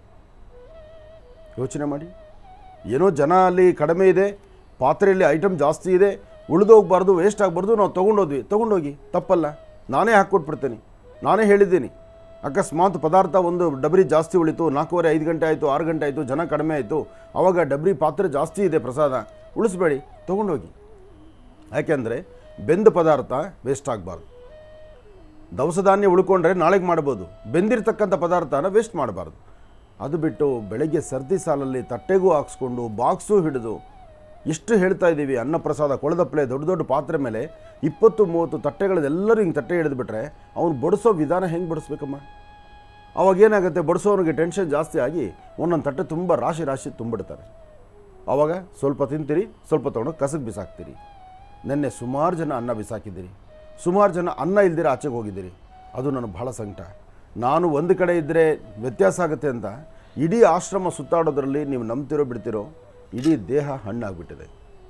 B: ಯೋಚನೆ ಮಾಡಿ ಏನೋ ಜನ ಅಲ್ಲಿ ಕಡಿಮೆ ಇದೆ ಪಾತ್ರೆಯಲ್ಲಿ ಐಟಮ್ ಜಾಸ್ತಿ ಇದೆ ಉಳಿದೋಗ್ಬಾರ್ದು ವೇಸ್ಟ್ ಆಗಬಾರ್ದು ನಾವು ತೊಗೊಂಡೋದ್ವಿ ತೊಗೊಂಡೋಗಿ ತಪ್ಪಲ್ಲ ನಾನೇ ಹಾಕ್ಕೊಟ್ಬಿಡ್ತೇನೆ ನಾನೇ ಹೇಳಿದ್ದೀನಿ ಅಕಸ್ಮಾತ್ ಪದಾರ್ಥ ಒಂದು ಡಬ್ರಿ ಜಾಸ್ತಿ ಉಳಿತು ನಾಲ್ಕೂವರೆ ಐದು ಗಂಟೆ ಆಯಿತು ಆರು ಗಂಟೆ ಆಯಿತು ಜನ ಕಡಿಮೆ ಆಯಿತು ಆವಾಗ ಡಬ್ರಿ ಪಾತ್ರೆ ಜಾಸ್ತಿ ಇದೆ ಪ್ರಸಾದ ಉಳಿಸ್ಬೇಡಿ ತೊಗೊಂಡೋಗಿ ಯಾಕೆಂದರೆ ಬೆಂದ ಪದಾರ್ಥ ವೇಸ್ಟ್ ಆಗಬಾರ್ದು ದವಸ ಧಾನ್ಯ ಉಳ್ಕೊಂಡ್ರೆ ನಾಳೆಗೆ ಮಾಡ್ಬೋದು ಬೆಂದಿರ್ತಕ್ಕಂಥ ಪದಾರ್ಥನ ವೇಸ್ಟ್ ಮಾಡಬಾರ್ದು ಅದು ಬಿಟ್ಟು ಬೆಳಗ್ಗೆ ಸರ್ದಿ ಸಾಲಲ್ಲಿ ತಟ್ಟೆಗೂ ಹಾಕ್ಸ್ಕೊಂಡು ಬಾಕ್ಸು ಹಿಡಿದು ಎಷ್ಟು ಹೇಳ್ತಾ ಇದ್ದೀವಿ ಅನ್ನಪ್ರಸಾದ ಕೊಳದಪ್ಪಲೆ ದೊಡ್ಡ ದೊಡ್ಡ ಪಾತ್ರೆ ಮೇಲೆ ಇಪ್ಪತ್ತು ಮೂವತ್ತು ತಟ್ಟೆಗಳದೆಲ್ಲರೂ ಹಿಂಗೆ ತಟ್ಟೆ ಹಿಡಿದ್ಬಿಟ್ರೆ ಅವ್ನು ಬಡಿಸೋ ವಿಧಾನ ಹೆಂಗೆ ಬಡಿಸ್ಬೇಕಮ್ಮ ಅವಾಗ ಏನಾಗುತ್ತೆ ಬಡಿಸೋನಿಗೆ ಟೆನ್ಷನ್ ಜಾಸ್ತಿ ಆಗಿ ಒಂದೊಂದು ತಟ್ಟೆ ತುಂಬ ರಾಶಿ ರಾಶಿ ತುಂಬಿಡ್ತಾರೆ ಆವಾಗ ಸ್ವಲ್ಪ ತಿಂತೀರಿ ಸ್ವಲ್ಪ ತೊಗೊಂಡು ಕಸಕ್ಕೆ ಬಿಸಾಕ್ತೀರಿ ನಿನ್ನೆ ಸುಮಾರು ಜನ ಅನ್ನ ಬಿಸಾಕಿದ್ದೀರಿ ಸುಮಾರು ಜನ ಅನ್ನ ಇಲ್ದಿರ ಆಚೆಗೆ ಹೋಗಿದ್ದೀರಿ ಅದು ನನಗೆ ಬಹಳ ಸಂಕಟ ನಾನು ಒಂದು ಕಡೆ ಇದ್ದರೆ ವ್ಯತ್ಯಾಸ ಆಗುತ್ತೆ ಅಂತ ಇಡೀ ಆಶ್ರಮ ಸುತ್ತಾಡೋದ್ರಲ್ಲಿ ನೀವು ನಂಬ್ತಿರೋ ಬಿಡ್ತಿರೋ ಇಡೀ ದೇಹ ಹಣ್ಣಾಗ್ಬಿಟ್ಟಿದೆ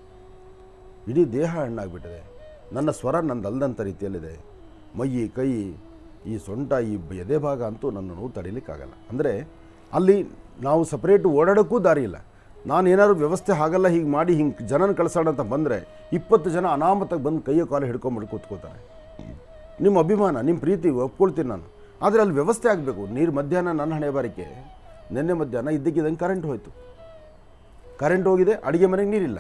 B: ಇಡೀ ದೇಹ ಹಣ್ಣಾಗ್ಬಿಟ್ಟಿದೆ ನನ್ನ ಸ್ವರ ನಂದಲ್ದಂಥ ರೀತಿಯಲ್ಲಿದೆ ಮೈ ಕೈ ಈ ಸೊಂಟ ಈ ಬ- ಎದೆ ಭಾಗ ಅಂತೂ ನನ್ನನ್ನು ತಡೀಲಿಕ್ಕಾಗಲ್ಲ ಅಂದರೆ ಅಲ್ಲಿ ನಾವು ಸಪ್ರೇಟ್ ಓಡಾಡೋಕ್ಕೂ ದಾರಿ ಇಲ್ಲ ನಾನು ಏನಾದ್ರು ವ್ಯವಸ್ಥೆ ಆಗಲ್ಲ ಹೀಗೆ ಮಾಡಿ ಹಿಂಗೆ ಜನನ ಕಳ್ಸೋಣ ಅಂತ ಬಂದರೆ ಇಪ್ಪತ್ತು ಜನ ಅನಾಮತ್ತಾಗಿ ಬಂದು ಕೈಯೋ ಕಾಲು ಹಿಡ್ಕೊಂಬಿಟ್ಟು ಕೂತ್ಕೋತಾರೆ ನಿಮ್ಮ ಅಭಿಮಾನ ನಿಮ್ಮ ಪ್ರೀತಿ ಒಪ್ಕೊಳ್ತೀನಿ ನಾನು ಆದರೆ ಅಲ್ಲಿ ವ್ಯವಸ್ಥೆ ಆಗಬೇಕು ನೀರು ಮಧ್ಯಾಹ್ನ ನನ್ನ ಹಣೆ ಬಾರಿಕೆ ನಿನ್ನೆ ಮಧ್ಯಾಹ್ನ ಇದ್ದಕ್ಕಿದ್ದಂಗೆ ಕರೆಂಟ್ ಹೋಯಿತು ಕರೆಂಟ್ ಹೋಗಿದೆ ಅಡುಗೆ ಮನೆಗೆ ನೀರಿಲ್ಲ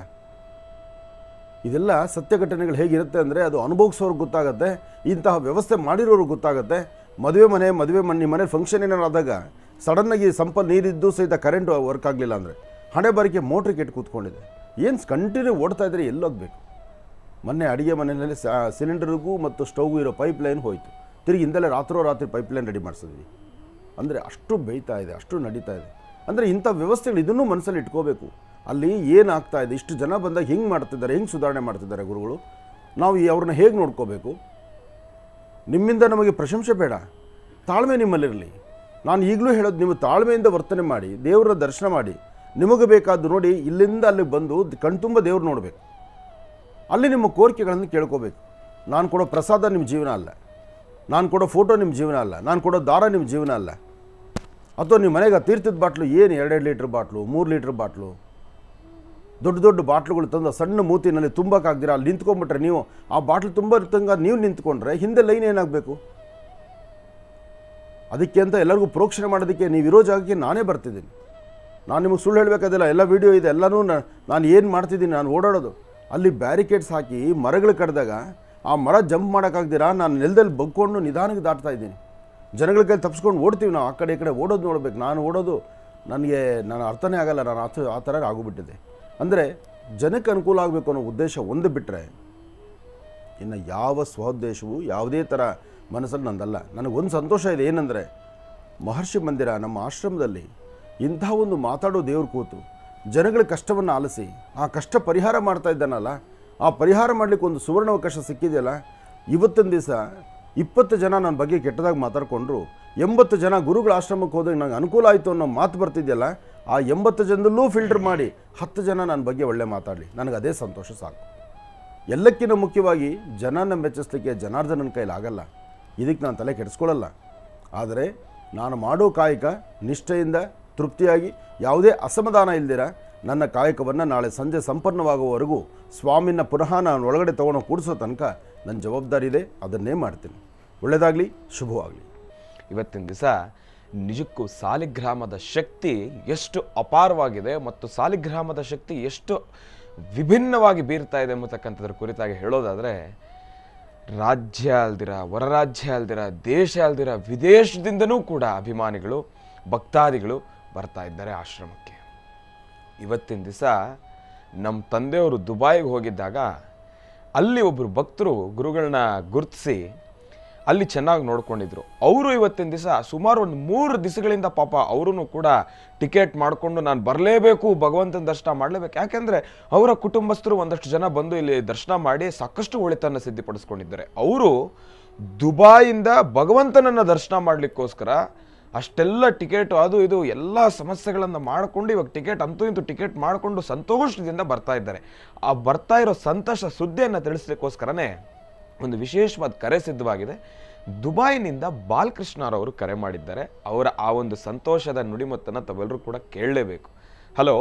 B: ಇದೆಲ್ಲ ಸತ್ಯ ಘಟನೆಗಳು ಹೇಗಿರುತ್ತೆ ಅಂದರೆ ಅದು ಅನುಭವಿಸೋರ್ಗೆ ಗೊತ್ತಾಗುತ್ತೆ ಇಂತಹ ವ್ಯವಸ್ಥೆ ಮಾಡಿರೋರ್ಗೆ ಗೊತ್ತಾಗುತ್ತೆ ಮದುವೆ ಮನೆ ಮದುವೆ ಮನೆ ನಿಮ್ಮ ಮನೆ ಫಂಕ್ಷನ್ ಏನಾರು ಆದಾಗ ಸಡನ್ನಾಗಿ ಸಂಪ ನೀರಿದ್ದು ಸಹಿತ ಕರೆಂಟ್ ವರ್ಕ್ ಆಗಲಿಲ್ಲ ಅಂದರೆ ಹಣೆ ಬಾರಿಕೆ ಮೋಟ್ರ್ ಕೆಟ್ಟು ಕೂತ್ಕೊಂಡಿದೆ ಏನು ಕಂಟಿನ್ಯೂ ಓಡ್ತಾ ಇದ್ದರೆ ಎಲ್ಲೋಗ್ಬೇಕು ಮೊನ್ನೆ ಅಡುಗೆ ಮನೆಯಲ್ಲಿ ಸಿಲಿಂಡರ್ಗೂ ಮತ್ತು ಸ್ಟವ್ಗೂ ಇರೋ ಪೈಪ್ ಲೈನ್ ಹೋಯಿತು ತಿರುಗಿ ಇಂದಲೇ ರಾತ್ರೋ ರಾತ್ರಿ ಪೈಪ್ ಲೈನ್ ರೆಡಿ ಮಾಡಿಸಿದ್ವಿ ಅಂದರೆ ಅಷ್ಟು ಬೇಯ್ತಾ ಇದೆ ಅಷ್ಟು ನಡೀತಾ ಇದೆ ಅಂದರೆ ಇಂಥ ವ್ಯವಸ್ಥೆಗಳು ಇದನ್ನೂ ಮನಸ್ಸಲ್ಲಿ ಇಟ್ಕೋಬೇಕು ಅಲ್ಲಿ ಏನಾಗ್ತಾ ಇದೆ ಇಷ್ಟು ಜನ ಬಂದಾಗ ಹೆಂಗೆ ಮಾಡ್ತಿದ್ದಾರೆ ಹೆಂಗೆ ಸುಧಾರಣೆ ಮಾಡ್ತಿದ್ದಾರೆ ಗುರುಗಳು ನಾವು ಈ ಅವ್ರನ್ನ ಹೇಗೆ ನೋಡ್ಕೋಬೇಕು ನಿಮ್ಮಿಂದ ನಮಗೆ ಪ್ರಶಂಸೆ ಬೇಡ ತಾಳ್ಮೆ ನಿಮ್ಮಲ್ಲಿರಲಿ ನಾನು ಈಗಲೂ ಹೇಳೋದು ನೀವು ತಾಳ್ಮೆಯಿಂದ ವರ್ತನೆ ಮಾಡಿ ದೇವರ ದರ್ಶನ ಮಾಡಿ ನಿಮಗೆ ಬೇಕಾದ್ದು ನೋಡಿ ಇಲ್ಲಿಂದ ಅಲ್ಲಿಗೆ ಬಂದು ಕಣ್ತುಂಬ ದೇವ್ರು ನೋಡಬೇಕು ಅಲ್ಲಿ ನಿಮ್ಮ ಕೋರಿಕೆಗಳನ್ನು ಕೇಳ್ಕೋಬೇಕು ನಾನು ಕೊಡೋ ಪ್ರಸಾದ ನಿಮ್ಮ ಜೀವನ ಅಲ್ಲ ನಾನು ಕೊಡೋ ಫೋಟೋ ನಿಮ್ಮ ಜೀವನ ಅಲ್ಲ ನಾನು ಕೊಡೋ ದಾರ ನಿಮ್ಮ ಜೀವನ ಅಲ್ಲ ಅಥವಾ ನಿಮ್ಮ ಮನೆಗೆ ಆ ತೀರ್ಥದ ಬಾಟ್ಲು ಏನು ಎರಡೆರಡು ಲೀಟ್ರ್ ಬಾಟ್ಲು ಮೂರು ಲೀಟ್ರ್ ಬಾಟ್ಲು ದೊಡ್ಡ ದೊಡ್ಡ ಬಾಟ್ಲುಗಳು ತಂದು ಆ ಸಣ್ಣ ಮೂತಿನಲ್ಲಿ ತುಂಬಕ್ಕಾಗ್ದಿರ ಅಲ್ಲಿ ನಿಂತ್ಕೊಂಡ್ಬಿಟ್ರೆ ನೀವು ಆ ಬಾಟ್ಲು ತುಂಬ ಇರ್ತಂಗ ನೀವು ನಿಂತ್ಕೊಂಡ್ರೆ ಹಿಂದೆ ಲೈನ್ ಏನಾಗಬೇಕು ಅದಕ್ಕೆ ಅಂತ ಎಲ್ಲರಿಗೂ ಪ್ರೋಕ್ಷಣೆ ಮಾಡೋದಕ್ಕೆ ನೀವು ಇರೋ ಜಾಗಕ್ಕೆ ನಾನೇ ಬರ್ತಿದ್ದೀನಿ ನಾನು ನಿಮಗೆ ಸುಳ್ಳು ಹೇಳಬೇಕಾದಿಲ್ಲ ಎಲ್ಲ ವೀಡಿಯೋ ಇದೆ ಎಲ್ಲನೂ ನ- ನಾನು ಏನು ಮಾಡ್ತಿದ್ದೀನಿ ನಾನು ಓಡಾಡೋದು ಅಲ್ಲಿ ಬ್ಯಾರಿಕೇಡ್ಸ್ ಹಾಕಿ ಮರಗಳು ಕಡ್ದಾಗ ಆ ಮರ ಜಂಪ್ ಮಾಡೋಕ್ಕಾಗ್ದಿರಾ ನಾನು ನೆಲದಲ್ಲಿ ಬಗ್ಕೊಂಡು ನಿಧಾನಕ್ಕೆ ದಾಟ್ತಾ ಇದ್ದೀನಿ ಜನಗಳ ಕೈಲಿ ತಪ್ಪಿಸ್ಕೊಂಡು ಓಡ್ತೀವಿ ನಾವು ಆ ಕಡೆ ಈ ಕಡೆ ಓಡೋದು ನೋಡ್ಬೇಕು ನಾನು ಓಡೋದು ನನಗೆ ನಾನು ಅರ್ಥನೇ ಆಗಲ್ಲ ನಾನು ಆ ಥರ- ಆ ಥರ ಆಗೋಗ್ಬಿಟ್ಟಿದೆ ಅಂದರೆ ಜನಕ್ಕೆ ಅನುಕೂಲ ಆಗಬೇಕು ಅನ್ನೋ ಉದ್ದೇಶ ಒಂದು ಬಿಟ್ಟರೆ ಇನ್ನು ಯಾವ ಸ್ವೋದ್ದೇಶವೂ ಯಾವುದೇ ಥರ ಮನಸ್ಸಲ್ಲಿ ನಂದಲ್ಲ ನನಗೊಂದು ಸಂತೋಷ ಇದೆ ಏನಂದರೆ ಮಹರ್ಷಿ ಮಂದಿರ ನಮ್ಮ ಆಶ್ರಮದಲ್ಲಿ ಇಂಥ ಒಂದು ಮಾತಾಡೋ ದೇವ್ರು ಕೂತು ಜನಗಳ ಕಷ್ಟವನ್ನು ಆಲಿಸಿ ಆ ಕಷ್ಟ ಪರಿಹಾರ ಮಾಡ್ತಾ ಇದ್ದಾನಲ್ಲ ಆ ಪರಿಹಾರ ಮಾಡಲಿಕ್ಕೆ ಒಂದು ಸುವರ್ಣಾವಕಾಶ ಸಿಕ್ಕಿದೆಯಲ್ಲ ಇವತ್ತಿನ ದಿವಸ ಇಪ್ಪತ್ತು ಜನ ನನ್ನ ಬಗ್ಗೆ ಕೆಟ್ಟದಾಗಿ ಮಾತಾಡಿಕೊಂಡ್ರು ಎಂಬತ್ತು ಜನ ಗುರುಗಳ ಆಶ್ರಮಕ್ಕೆ ಹೋದಾಗ ನನಗೆ ಅನುಕೂಲ ಆಯಿತು ಅನ್ನೋ ಮಾತು ಬರ್ತಿದೆಯಲ್ಲ ಆ ಎಂಬತ್ತು ಜನದಲ್ಲೂ ಫಿಲ್ಟರ್ ಮಾಡಿ ಹತ್ತು ಜನ ನನ್ನ ಬಗ್ಗೆ ಒಳ್ಳೆ ಮಾತಾಡಲಿ ನನಗೆ ಅದೇ ಸಂತೋಷ ಸಾಕು ಎಲ್ಲಕ್ಕಿಂತ ಮುಖ್ಯವಾಗಿ ಜನನ ಮೆಚ್ಚಿಸ್ಲಿಕ್ಕೆ ಜನಾರ್ದನನ ಕೈಲಿ ಆಗಲ್ಲ ಇದಕ್ಕೆ ನಾನು ತಲೆ ಕೆಡಿಸ್ಕೊಳ್ಳಲ್ಲ ಆದರೆ ನಾನು ಮಾಡೋ ಕಾಯಕ ನಿಷ್ಠೆಯಿಂದ ತೃಪ್ತಿಯಾಗಿ ಯಾವುದೇ ಅಸಮಾಧಾನ ಇಲ್ದಿರ ನನ್ನ ಕಾಯಕವನ್ನು ನಾಳೆ ಸಂಜೆ ಸಂಪನ್ನವಾಗುವವರೆಗೂ ಸ್ವಾಮಿನ ಪುನಃ ನಾನು ಒಳಗಡೆ ತೊಗೊಂಡು ಕೂಡಿಸೋ ತನಕ ನನ್ನ ಜವಾಬ್ದಾರಿ ಇದೆ ಅದನ್ನೇ ಮಾಡ್ತೀನಿ ಒಳ್ಳೆಯದಾಗಲಿ ಶುಭವಾಗಲಿ
H: ಇವತ್ತಿನ ದಿವಸ ನಿಜಕ್ಕೂ ಸಾಲಿಗ್ರಾಮದ ಶಕ್ತಿ ಎಷ್ಟು ಅಪಾರವಾಗಿದೆ ಮತ್ತು ಸಾಲಿಗ್ರಾಮದ ಶಕ್ತಿ ಎಷ್ಟು ವಿಭಿನ್ನವಾಗಿ ಬೀರ್ತಾ ಇದೆ ಎಂಬತಕ್ಕಂಥದ್ರ ಕುರಿತಾಗಿ ಹೇಳೋದಾದರೆ ರಾಜ್ಯ ಅಲ್ದಿರ ಹೊರರಾಜ್ಯ ಅಲ್ದಿರ ದೇಶ ಅಲ್ದಿರ ವಿದೇಶದಿಂದನೂ ಕೂಡ ಅಭಿಮಾನಿಗಳು ಭಕ್ತಾದಿಗಳು ಬರ್ತಾ ಇದ್ದಾರೆ ಆಶ್ರಮಕ್ಕೆ ಇವತ್ತಿನ ದಿವಸ ನಮ್ಮ ತಂದೆಯವರು ದುಬೈಗೆ ಹೋಗಿದ್ದಾಗ ಅಲ್ಲಿ ಒಬ್ಬರು ಭಕ್ತರು ಗುರುಗಳನ್ನ ಗುರುತಿಸಿ ಅಲ್ಲಿ ಚೆನ್ನಾಗಿ ನೋಡ್ಕೊಂಡಿದ್ರು ಅವರು ಇವತ್ತಿನ ದಿವಸ ಸುಮಾರು ಒಂದು ಮೂರು ದಿವಸಗಳಿಂದ ಪಾಪ ಅವರು ಕೂಡ ಟಿಕೆಟ್ ಮಾಡಿಕೊಂಡು ನಾನು ಬರಲೇಬೇಕು ಭಗವಂತನ ದರ್ಶನ ಮಾಡಲೇಬೇಕು ಯಾಕೆಂದರೆ ಅವರ ಕುಟುಂಬಸ್ಥರು ಒಂದಷ್ಟು ಜನ ಬಂದು ಇಲ್ಲಿ ದರ್ಶನ ಮಾಡಿ ಸಾಕಷ್ಟು ಒಳಿತನ್ನು ಸಿದ್ಧಪಡಿಸ್ಕೊಂಡಿದ್ದಾರೆ ಅವರು ದುಬಾಯಿಂದ ಭಗವಂತನನ್ನು ದರ್ಶನ ಮಾಡಲಿಕ್ಕೋಸ್ಕರ ಅಷ್ಟೆಲ್ಲ ಟಿಕೆಟ್ ಅದು ಇದು ಎಲ್ಲ ಸಮಸ್ಯೆಗಳನ್ನು ಮಾಡಿಕೊಂಡು ಇವಾಗ ಟಿಕೆಟ್ ಅಂತೂ ಇಂತೂ ಟಿಕೆಟ್ ಮಾಡಿಕೊಂಡು ಸಂತೋಷದಿಂದ ಬರ್ತಾ ಇದ್ದಾರೆ ಆ ಬರ್ತಾ ಇರೋ ಸಂತೋಷ ಸುದ್ದಿಯನ್ನು ತಿಳಿಸ್ಲಿಕ್ಕೋಸ್ಕರನೇ ಒಂದು ವಿಶೇಷವಾದ ಕರೆ ಸಿದ್ಧವಾಗಿದೆ ದುಬೈನಿಂದ ಬಾಲಕೃಷ್ಣರವರು ಕರೆ ಮಾಡಿದ್ದಾರೆ ಅವರ ಆ ಒಂದು ಸಂತೋಷದ ನುಡಿಮತ್ತನ್ನು ತಾವೆಲ್ಲರೂ ಕೂಡ ಕೇಳಲೇಬೇಕು ಹಲೋ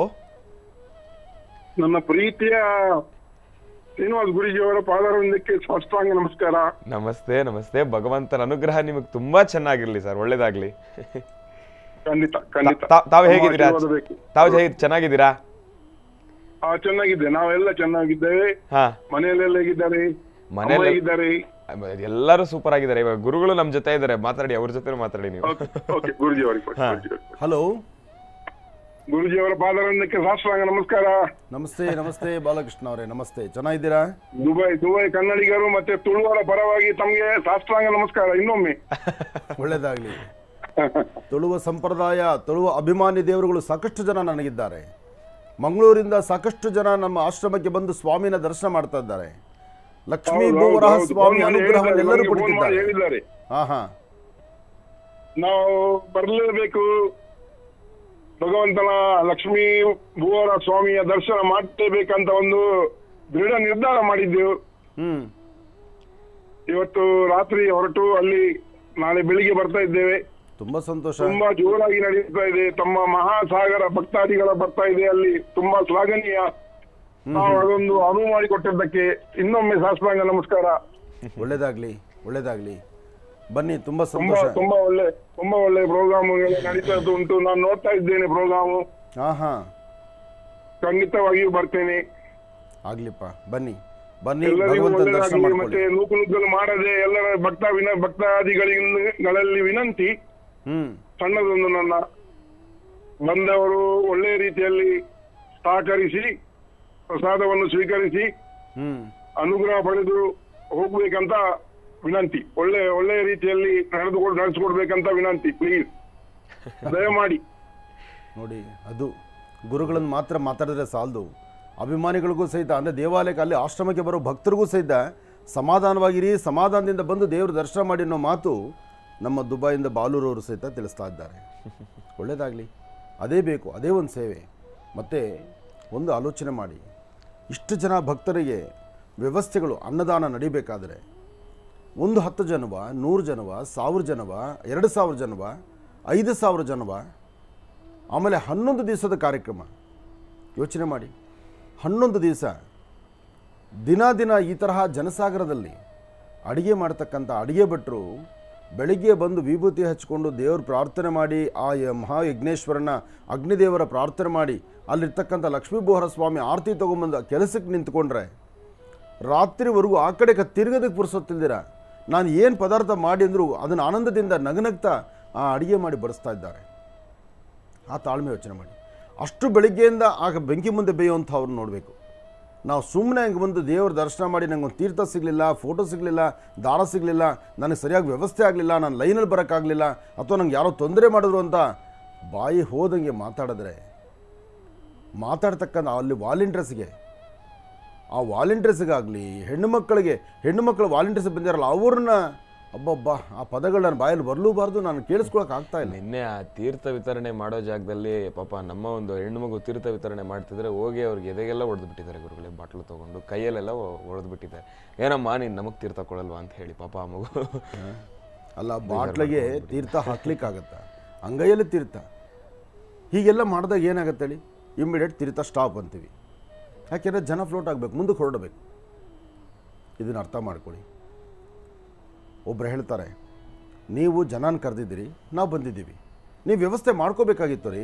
D: ನನ್ನ ಪ್ರೀತಿಯ ಶ್ರೀನಿವಾಸ ಗುರುಜಿಯವರ ಪಾದಾರವಿಂದಕ್ಕೆ ಸಾಷ್ಟಾಂಗ ನಮಸ್ಕಾರ
H: ನಮಸ್ತೆ ನಮಸ್ತೆ ಭಗವಂತನ ಅನುಗ್ರಹ ನಿಮಗೆ ತುಂಬಾ ಚೆನ್ನಾಗಿರ್ಲಿ ಸರ್ ಒಳ್ಳೇದಾಗ್ಲಿ
D: ಖಂಡಿತ ಖಂಡಿತ
H: ತಾ- ತಾವು ಹೇಗಿದ್ದೀರಾ
D: ನಮ್ಮ ಆಶೀರ್ವಾದ ಬೇಕು.
H: ತಾವು ಹೇಗೆ ಚೆನ್ನಾಗಿದ್ದೀರಾ
D: ಆ ಚೆನ್ನಾಗಿದೆ ನಾವೆಲ್ಲ ಚೆನ್ನಾಗಿದ್ದೇವೆ
H: ಹಾ
D: ಮನೆಯಲ್ಲೆಲ್ಲ ಹೇಗಿದ್ದಾರೆ
H: ಮನೆಯಲ್ಲಿ-
D: ಅಮ್ಮ ಹೇಗಿದ್ದಾರೆ
H: ಎಲ್ಲರೂ ಸೂಪರ್ ಆಗಿದ್ದಾರೆ ಇವಾಗ ಗುರುಗಳು ನಮ್ ಜೊತೆ ಇದ್ದಾರೆ ಮಾತಾಡಿ ಅವ್ರ ಜೊತೆ ಮಾತಾಡಿ ನೀವು
D: ಓಕೆ ಓಕೆ ಗುರುಜಿ ಅವರಿಗೆ ಕೊಡಿ, ಗುರೂಜಿ ಅವರಿಗೆ ಕೊಡಿ.
B: ಹಲೋ
D: ಗುರುಜಿಯವರ ಪಾದರಂದಕ್ಕೆ ಸಾಷ್ಟಾಂಗ ನಮಸ್ಕಾರ
B: ನಮಸ್ತೆ ನಮಸ್ತೆ ಬಾಲಕೃಷ್ಣ ಅವರೇ ನಮಸ್ತೆ ಚೆನ್ನಾಗಿದ್ದೀರಾ
D: ದುಬೈ ದುಬೈ ಕನ್ನಡಿಗರು ಮತ್ತೆ ತುಳುವರ ಪರವಾಗಿ ತಮಗೆ ಸಾಷ್ಟಾಂಗ ನಮಸ್ಕಾರ ಇನ್ನೊಮ್ಮೆ
B: ಒಳ್ಳೆಯದಾಗಲಿ ತುಳುವ ಸಂಪ್ರದಾಯ ತುಳುವ ಅಭಿಮಾನಿ ದೇವರುಗಳು ಸಾಕಷ್ಟು ಜನ ನನಗಿದ್ದಾರೆ ಮಂಗಳೂರಿಂದ ಸಾಕಷ್ಟು ಜನ ನಮ್ಮ ಆಶ್ರಮಕ್ಕೆ ಬಂದು ಸ್ವಾಮಿನ ದರ್ಶನ ಮಾಡ್ತಾ ಇದ್ದಾರೆ ಲಕ್ಷ್ಮೀ
D: ಹೌದು,
B: ಭೂವರಾಹ
D: ಹೌದು,
B: ಸ್ವಾಮಿ
D: ಫೋನ್ ಮಾಡಿ
B: ಅನುಗ್ರಹವನ್ನು ಎಲ್ಲರೂ
D: ಹೇಳಿದ್ದಾರೆ, ಫೋನ್ ಮಾಡಿ
B: ಪಡೆದಿದ್ದಾರೆ
D: ಹೇಳಿದ್ದಾರೆ
B: ಹಾ ಹಾ
D: ನಾವು ಬರಲೇಬೇಕು ಭಗವಂತನ ಲಕ್ಷ್ಮೀ ಭೂವರ ಸ್ವಾಮಿಯ ದರ್ಶನ ಮಾಡಲೇಬೇಕಂತ ಒಂದು ದೃಢ ನಿರ್ಧಾರ ಮಾಡಿದ್ದೆವು
B: ಹ್ಮ್
D: ಇವತ್ತು ರಾತ್ರಿ ಹೊರಟು ಅಲ್ಲಿ ನಾಳೆ ಬೆಳಿಗ್ಗೆ ಬರ್ತಾ ಇದ್ದೇವೆ
B: ತುಂಬಾ ಸಂತೋಷ
D: ತುಂಬಾ ಜೋರಾಗಿ ನಡೆಯುತ್ತಾ ಇದೆ ತಮ್ಮ ಮಹಾಸಾಗರ ಭಕ್ತಾದಿಗಳ ಬರ್ತಾ ಇದೆ ಅಲ್ಲಿ ತುಂಬಾ ಶ್ಲಾಘನೀಯ ನಾವು ಅದೊಂದು ಅನುವು ಮಾಡಿಕೊಟ್ಟಿದ್ದಕ್ಕೆ ಇನ್ನೊಮ್ಮೆ ಶಾಸ್ತ್ರಾಂಗ ನಮಸ್ಕಾರ
B: ಒಳ್ಳೇದಾಗ್ಲಿ ಒಳ್ಳೇದಾಗ್ಲಿ ಬನ್ನಿ ತುಂಬಾ
D: ತುಂಬಾ
B: ಸಂತೋಷ
D: ತುಂಬಾ ಒಳ್ಳೆ ತುಂಬಾ ಒಳ್ಳೆ ಪ್ರೋಗ್ರಾಮ್ ನಡೀತಾ ಉಂಟು ನಾನು ನೋಡ್ತಾ ಇದ್ದೇನೆ ಪ್ರೋಗ್ರಾಮು
B: ಹಾ ಹಾ
D: ಖಂಡಿತವಾಗಿಯೂ ಬರ್ತೇನೆ
B: ಆಗ್ಲಿಪ್ಪ ಬನ್ನಿ ಬನ್ನಿ
D: ಎಲ್ಲರಿಗೂ
B: ಭಗವಂತನ ದರ್ಶನ
D: ಒಳ್ಳೆಯದಾಗಲಿ ಮತ್ತೆ
B: ಮಾಡ್ಕೊಳ್ಳಿ
D: ನೂಕು ನುಗ್ಗಲು ಮಾಡದೆ ಎಲ್ಲರ ಭಕ್ತ ವಿನ ಭಕ್ತಾದಿಗಳಲ್ಲಿ ವಿನಂತಿ
B: ಹ್ಮ್
D: ಸಣ್ಣದೊಂದು ನನ್ನ ಬಂದವರು ಒಳ್ಳೆಯ ರೀತಿಯಲ್ಲಿ ಸಹಕರಿಸಿ ಪ್ರಸಾದವನ್ನು ಸ್ವೀಕರಿಸಿ
B: ಹ್ಮ್
D: ಅನುಗ್ರಹ ಪಡೆದು ಹೋಗ್ಬೇಕಂತ ವಿನಂತಿ ಒಳ್ಳೆ ಒಳ್ಳೆಯ ರೀತಿಯಲ್ಲಿ ನಡೆದುಕೊಂಡು ನಡೆಸಿಕೊಡ್ಬೇಕಂತ ವಿನಂತಿ ಪ್ಲೀಸ್ ದಯಮಾಡಿ
B: ನೋಡಿ ಅದು ಗುರುಗಳನ್ನು ಮಾತ್ರ ಮಾತಾಡಿದ್ರೆ ಸಾಲದು ಅಭಿಮಾನಿಗಳಿಗೂ ಸಹಿತ ಅಂದರೆ ದೇವಾಲಯಕ್ಕೆ ಅಲ್ಲಿ ಆಶ್ರಮಕ್ಕೆ ಬರೋ ಭಕ್ತರಿಗೂ ಸಹಿತ ಸಮಾಧಾನವಾಗಿರಿ ಸಮಾಧಾನದಿಂದ ಬಂದು ದೇವ್ರ ದರ್ಶನ ಮಾಡಿ ಅನ್ನೋ ಮಾತು ನಮ್ಮ ದುಬೈಯಿಂದ ಬಾಲೂರವರು ಸಹಿತ ತಿಳಿಸ್ತಾ ಇದ್ದಾರೆ ಒಳ್ಳೆಯದಾಗಲಿ ಅದೇ ಬೇಕು ಅದೇ ಒಂದು ಸೇವೆ ಮತ್ತು ಒಂದು ಆಲೋಚನೆ ಮಾಡಿ ಇಷ್ಟು ಜನ ಭಕ್ತರಿಗೆ ವ್ಯವಸ್ಥೆಗಳು ಅನ್ನದಾನ ನಡಿಬೇಕಾದರೆ ಒಂದು ಹತ್ತು ಜನವ ನೂರು ಜನವ ಸಾವಿರ ಜನವ ಎರಡು ಸಾವಿರ ಜನವ ಐದು ಸಾವಿರ ಜನವ ಆಮೇಲೆ ಹನ್ನೊಂದು ದಿವಸದ ಕಾರ್ಯಕ್ರಮ ಯೋಚನೆ ಮಾಡಿ ಹನ್ನೊಂದು ದಿವಸ ದಿನ ದಿನ ಈ ತರಹ ಜನಸಾಗರದಲ್ಲಿ ಅಡಿಗೆ ಮಾಡ್ತಕ್ಕಂಥ ಅಡಿಗೆ ಭಟ್ರು ಬೆಳಿಗ್ಗೆ ಬಂದು ವಿಭೂತಿ ಹಚ್ಕೊಂಡು ದೇವ್ರ ಪ್ರಾರ್ಥನೆ ಮಾಡಿ ಆ ಯ- ಮಹಾಯಜ್ಞೇಶ್ವರನ ಅಗ್ನಿದೇವರ ಪ್ರಾರ್ಥನೆ ಮಾಡಿ ಅಲ್ಲಿರ್ತಕ್ಕಂಥ ಲಕ್ಷ್ಮೀಬೋಹರ ಸ್ವಾಮಿ ಆರತಿ ತೊಗೊಂಬಂದು ಕೆಲಸಕ್ಕೆ ನಿಂತ್ಕೊಂಡ್ರೆ ರಾತ್ರಿವರೆಗೂ ಆ ಕಡೆ ಕ ತಿರ್ಗೋದಕ್ಕೆ ಪುರ್ಸೊತ್ತಿಲ್ದಿರ ನಾನು ಏನು ಪದಾರ್ಥ ಮಾಡಿ ಅಂದರೂ ಅದನ್ನು ಆನಂದದಿಂದ ನಗನಗ್ತಾ ಆ ಅಡಿಗೆ ಮಾಡಿ ಬಡಿಸ್ತಾ ಇದ್ದಾರೆ ಆ ತಾಳ್ಮೆ ಯೋಚನೆ ಮಾಡಿ ಅಷ್ಟು ಬೆಳಿಗ್ಗೆಯಿಂದ ಆಗ ಬೆಂಕಿ ಮುಂದೆ ಬೇಯುವಂಥವ್ರು ನೋಡಬೇಕು ನಾವು ಸುಮ್ಮನೆ ಹಂಗೆ ಬಂದು ದೇವ್ರ ದರ್ಶನ ಮಾಡಿ ನಂಗೆ ಒಂದು ತೀರ್ಥ ಸಿಗಲಿಲ್ಲ ಫೋಟೋ ಸಿಗಲಿಲ್ಲ ದಾರ ಸಿಗಲಿಲ್ಲ ನನಗೆ ಸರಿಯಾಗಿ ವ್ಯವಸ್ಥೆ ಆಗಲಿಲ್ಲ ನಾನು ಲೈನಲ್ಲಿ ಬರೋಕ್ಕಾಗಲಿಲ್ಲ ಅಥವಾ ನಂಗೆ ಯಾರೋ ತೊಂದರೆ ಮಾಡಿದ್ರು ಅಂತ ಬಾಯಿ ಹೋದಂಗೆ ಮಾತಾಡಿದ್ರೆ ಮಾತಾಡ್ತಕ್ಕಂಥ ಅಲ್ಲಿ ವಾಲಂಟಿಯರ್ಸ್ಗೆ ಆ ವಾಲಂಟಿಯರ್ಸ್ಗಾಗಲಿ ಹೆಣ್ಣು ಮಕ್ಕಳಿಗೆ ಹೆಣ್ಣು ಮಕ್ಕಳು ವಾಲಂಟಿಯರ್ಸ್ ಬಂದಿರಲ್ಲ ಅವ್ರನ್ನ ಅಬ್ಬಬ್ಬ ಆ ಪದಗಳು ನನ್ನ ಬಾಯಲ್ಲಿ ಬರಲೂಬಾರ್ದು ನಾನು ಕೇಳಿಸ್ಕೊಳಕ್ಕೆ ಆಗ್ತಾ ಇಲ್ಲ
H: ನಿನ್ನೆ ಆ ತೀರ್ಥ ವಿತರಣೆ ಮಾಡೋ ಜಾಗದಲ್ಲಿ ಪಾಪ ನಮ್ಮ ಒಂದು ಹೆಣ್ಣು ಮಗು ತೀರ್ಥ ವಿತರಣೆ ಮಾಡ್ತಿದ್ರೆ ಹೋಗಿ ಅವ್ರಿಗೆ ಎದೆಗೆಲ್ಲ ಹೊಡೆದು ಬಿಟ್ಟಿದ್ದಾರೆ ಗುರುಗಳೇ ಬಾಟ್ಲು ತಗೊಂಡು ಕೈಯಲ್ಲೆಲ್ಲ ಹೊಡೆದು ಬಿಟ್ಟಿದ್ದಾರೆ ಏನಮ್ಮ ನೀನು ನಮಗೆ ತೀರ್ಥ ಕೊಡಲ್ವಾ ಅಂತ ಹೇಳಿ ಪಾಪ ಆ ಮಗು
B: ಅಲ್ಲ ಬಾಟ್ಲಿಗೆ ತೀರ್ಥ ಹಾಕ್ಲಿಕ್ಕಾಗತ್ತಾ ಅಂಗೈಯಲ್ಲಿ ತೀರ್ಥ ಹೀಗೆಲ್ಲ ಮಾಡಿದಾಗ ಏನಾಗತ್ತೆ ಹೇಳಿ ಇಮ್ಮಿಡಿಯೇಟ್ ತೀರ್ಥ ಸ್ಟಾಪ್ ಅಂತೀವಿ ಯಾಕೆಂದರೆ ಜನ ಫ್ಲೋಟ್ ಆಗಬೇಕು ಮುಂದಕ್ಕೆ ಹೊರಡಬೇಕು ಇದನ್ನು ಅರ್ಥ ಮಾಡ್ಕೊಳ್ಳಿ ಒಬ್ಬರು ಹೇಳ್ತಾರೆ ನೀವು ಜನನ ಕರೆದಿದ್ದೀರಿ ನಾವು ಬಂದಿದ್ದೀವಿ ನೀವು ವ್ಯವಸ್ಥೆ ಮಾಡ್ಕೋಬೇಕಾಗಿತ್ತು ರೀ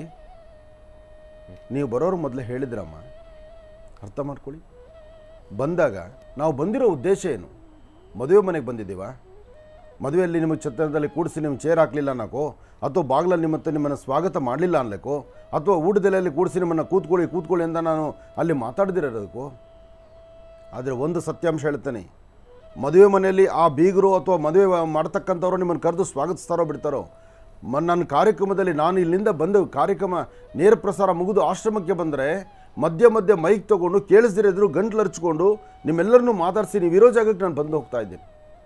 B: ನೀವು ಬರೋರು ಮೊದಲೇ ಹೇಳಿದ್ರಮ್ಮ ಅರ್ಥ ಮಾಡ್ಕೊಳ್ಳಿ ಬಂದಾಗ ನಾವು ಬಂದಿರೋ ಉದ್ದೇಶ ಏನು ಮದುವೆ ಮನೆಗೆ ಬಂದಿದ್ದೀವಾ ಮದುವೆಯಲ್ಲಿ ನಿಮಗೆ ಛತ್ರದಲ್ಲಿ ಕೂಡಿಸಿ ನಿಮ್ಗೆ ಚೇರ್ ಹಾಕಲಿಲ್ಲ ಅನ್ನೋಕೋ ಅಥವಾ ಬಾಗಿಲಲ್ಲಿ ನಿಮ್ಮ ಹತ್ರ ನಿಮ್ಮನ್ನು ಸ್ವಾಗತ ಮಾಡಲಿಲ್ಲ ಅನ್ಲಿಕ್ಕೋ ಅಥವಾ ಊಟದೆಲೆಯಲ್ಲಿ ಕೂಡಿಸಿ ನಿಮ್ಮನ್ನು ಕೂತ್ಕೊಳ್ಳಿ ಕೂತ್ಕೊಳ್ಳಿ ಅಂತ ನಾನು ಅಲ್ಲಿ ಮಾತಾಡದಿರೋದಕ್ಕೋ ಆದರೆ ಒಂದು ಸತ್ಯಾಂಶ ಹೇಳ್ತೇನೆ ಮದುವೆ ಮನೆಯಲ್ಲಿ ಆ ಬೀಗರು ಅಥವಾ ಮದುವೆ ಮಾಡ್ತಕ್ಕಂಥವ್ರು ನಿಮ್ಮನ್ನು ಕರೆದು ಸ್ವಾಗತಿಸ್ತಾರೋ ಬಿಡ್ತಾರೋ ಮ ನನ್ನ ಕಾರ್ಯಕ್ರಮದಲ್ಲಿ ನಾನು ಇಲ್ಲಿಂದ ಬಂದು ಕಾರ್ಯಕ್ರಮ ನೇರ ಪ್ರಸಾರ ಮುಗಿದು ಆಶ್ರಮಕ್ಕೆ ಬಂದರೆ ಮಧ್ಯ ಮಧ್ಯ ಮೈಕ್ ತೊಗೊಂಡು ಕೇಳಿಸ್ದಿರಿದ್ರು ಗಂಟ್ಲು ಹರ್ಚ್ಕೊಂಡು ನಿಮ್ಮೆಲ್ಲರನ್ನೂ ಮಾತಾಡಿಸಿ ನೀವು ಇರೋ ಜಾಗಕ್ಕೆ ನಾನು ಬಂದು ಹೋಗ್ತಾ ಇದ್ದೀನಿ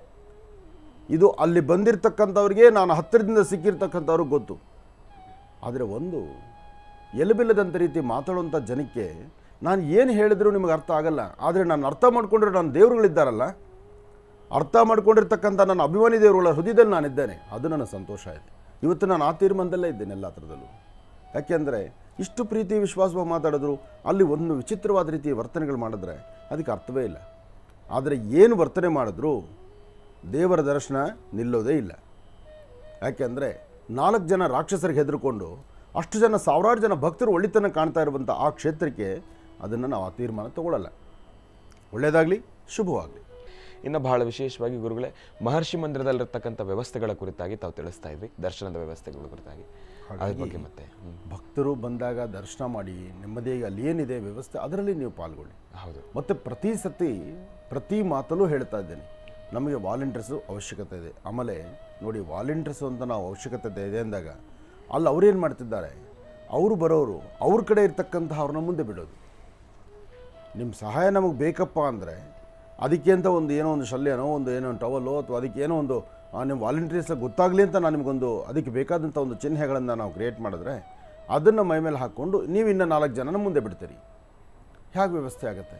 B: ಇದು ಅಲ್ಲಿ ಬಂದಿರತಕ್ಕಂಥವ್ರಿಗೆ ನಾನು ಹತ್ತಿರದಿಂದ ಸಿಕ್ಕಿರ್ತಕ್ಕಂಥವ್ರಿಗೆ ಗೊತ್ತು ಆದರೆ ಒಂದು ಎಲುಬಿಲ್ಲದಂಥ ರೀತಿ ಮಾತಾಡುವಂಥ ಜನಕ್ಕೆ ನಾನು ಏನು ಹೇಳಿದರೂ ನಿಮಗೆ ಅರ್ಥ ಆಗಲ್ಲ ಆದರೆ ನಾನು ಅರ್ಥ ಮಾಡ್ಕೊಂಡ್ರೆ ನನ್ನ ದೇವರುಗಳಿದ್ದಾರಲ್ಲ ಅರ್ಥ ಮಾಡ್ಕೊಂಡಿರ್ತಕ್ಕಂಥ ನನ್ನ ಅಭಿಮಾನಿ ದೇವರುಗಳ ಹೃದಯದಲ್ಲಿ ನಾನಿದ್ದೇನೆ ಅದು ನನ್ನ ಸಂತೋಷ ಇದೆ ಇವತ್ತು ನಾನು ಆ ತೀರ್ಮಾನದಲ್ಲೇ ಇದ್ದೇನೆ ಎಲ್ಲ ಥರದಲ್ಲೂ ಯಾಕೆಂದರೆ ಇಷ್ಟು ಪ್ರೀತಿ ವಿಶ್ವಾಸವಾಗಿ ಮಾತಾಡಿದ್ರು ಅಲ್ಲಿ ಒಂದು ವಿಚಿತ್ರವಾದ ರೀತಿಯ ವರ್ತನೆಗಳು ಮಾಡಿದ್ರೆ ಅದಕ್ಕೆ ಅರ್ಥವೇ ಇಲ್ಲ ಆದರೆ ಏನು ವರ್ತನೆ ಮಾಡಿದ್ರು ದೇವರ ದರ್ಶನ ನಿಲ್ಲೋದೇ ಇಲ್ಲ ಯಾಕೆಂದರೆ ನಾಲ್ಕು ಜನ ರಾಕ್ಷಸರಿಗೆ ಹೆದರ್ಕೊಂಡು ಅಷ್ಟು ಜನ ಸಾವಿರಾರು ಜನ ಭಕ್ತರು ಒಳ್ಳೆತನ ಕಾಣ್ತಾ ಇರುವಂಥ ಆ ಕ್ಷೇತ್ರಕ್ಕೆ ಅದನ್ನು ನಾವು ಆ ತೀರ್ಮಾನ ತಗೊಳ್ಳಲ್ಲ ಒಳ್ಳೆಯದಾಗಲಿ ಶುಭವಾಗಲಿ
H: ಇನ್ನು ಬಹಳ ವಿಶೇಷವಾಗಿ ಗುರುಗಳೇ ಮಹರ್ಷಿ ಮಂದಿರದಲ್ಲಿರ್ತಕ್ಕಂಥ ವ್ಯವಸ್ಥೆಗಳ ಕುರಿತಾಗಿ ತಾವು ತಿಳಿಸ್ತಾ ಇದ್ವಿ ದರ್ಶನದ ವ್ಯವಸ್ಥೆಗಳ ಕುರಿತಾಗಿ ಅದ್ರ
B: ಹಾಗಾಗಿ
H: ಬಗ್ಗೆ ಮತ್ತೆ ಹ್ಮ್.
B: ಭಕ್ತರು ಬಂದಾಗ ದರ್ಶನ ಮಾಡಿ ನೆಮ್ಮದಿಯಾಗಿ ಅಲ್ಲಿ ಏನಿದೆ ವ್ಯವಸ್ಥೆ ಅದರಲ್ಲಿ ನೀವು ಪಾಲ್ಗೊಳ್ಳಿ
H: ಹೌದು
B: ಮತ್ತು ಪ್ರತಿ ಸತಿ ಪ್ರತಿ ಮಾತಲ್ಲೂ ಹೇಳ್ತಾ ಇದ್ದೇನೆ ನಮಗೆ ವಾಲಂಟಿಯರ್ಸು ಅವಶ್ಯಕತೆ ಇದೆ ಆಮೇಲೆ ನೋಡಿ ವಾಲಂಟಿಯರ್ಸು ಅಂತ ನಾವು ಅವಶ್ಯಕತೆ ಇದೆ ಅಂದಾಗ ಅಲ್ಲಿ ಅವ್ರೇನು ಮಾಡ್ತಿದ್ದಾರೆ ಅವರು ಬರೋರು ಅವ್ರ ಕಡೆ ಇರ್ತಕ್ಕಂತಹ ಅವ್ರನ್ನ ಮುಂದೆ ಬಿಡೋದು ನಿಮ್ಮ ಸಹಾಯ ನಮಗೆ ಬೇಕಪ್ಪ ಅಂದರೆ ಅದಕ್ಕೆ ಅಂತ ಒಂದು ಏನೋ ಒಂದು ಶಲ್ಯನೋ ಒಂದು ಏನೋ ಒಂದು ಟವಲ್ಲೋ ಅಥವಾ ಅದಕ್ಕೆ ಏನೋ ಒಂದು ಆ, ನಿಮ್ಮ ವಾಲಂಟಿಯರ್ಸ್ ಗೊತ್ತಾಗಲಿ ಅಂತ ನಾನು ನಿಮಗೊಂದು ಅದಕ್ಕೆ ಬೇಕಾದಂಥ ಒಂದು ಚಿಹ್ನೆಗಳನ್ನು ನಾವು ಕ್ರಿಯೇಟ್ ಮಾಡಿದ್ರೆ ಅದನ್ನು ಮೈ ಮೇಲೆ ಹಾಕ್ಕೊಂಡು ನೀವು ಇನ್ನೂ ನಾಲ್ಕು ಜನನ ಮುಂದೆ ಬಿಡ್ತೀರಿ ಹೇಗೆ ವ್ಯವಸ್ಥೆ ಆಗುತ್ತೆ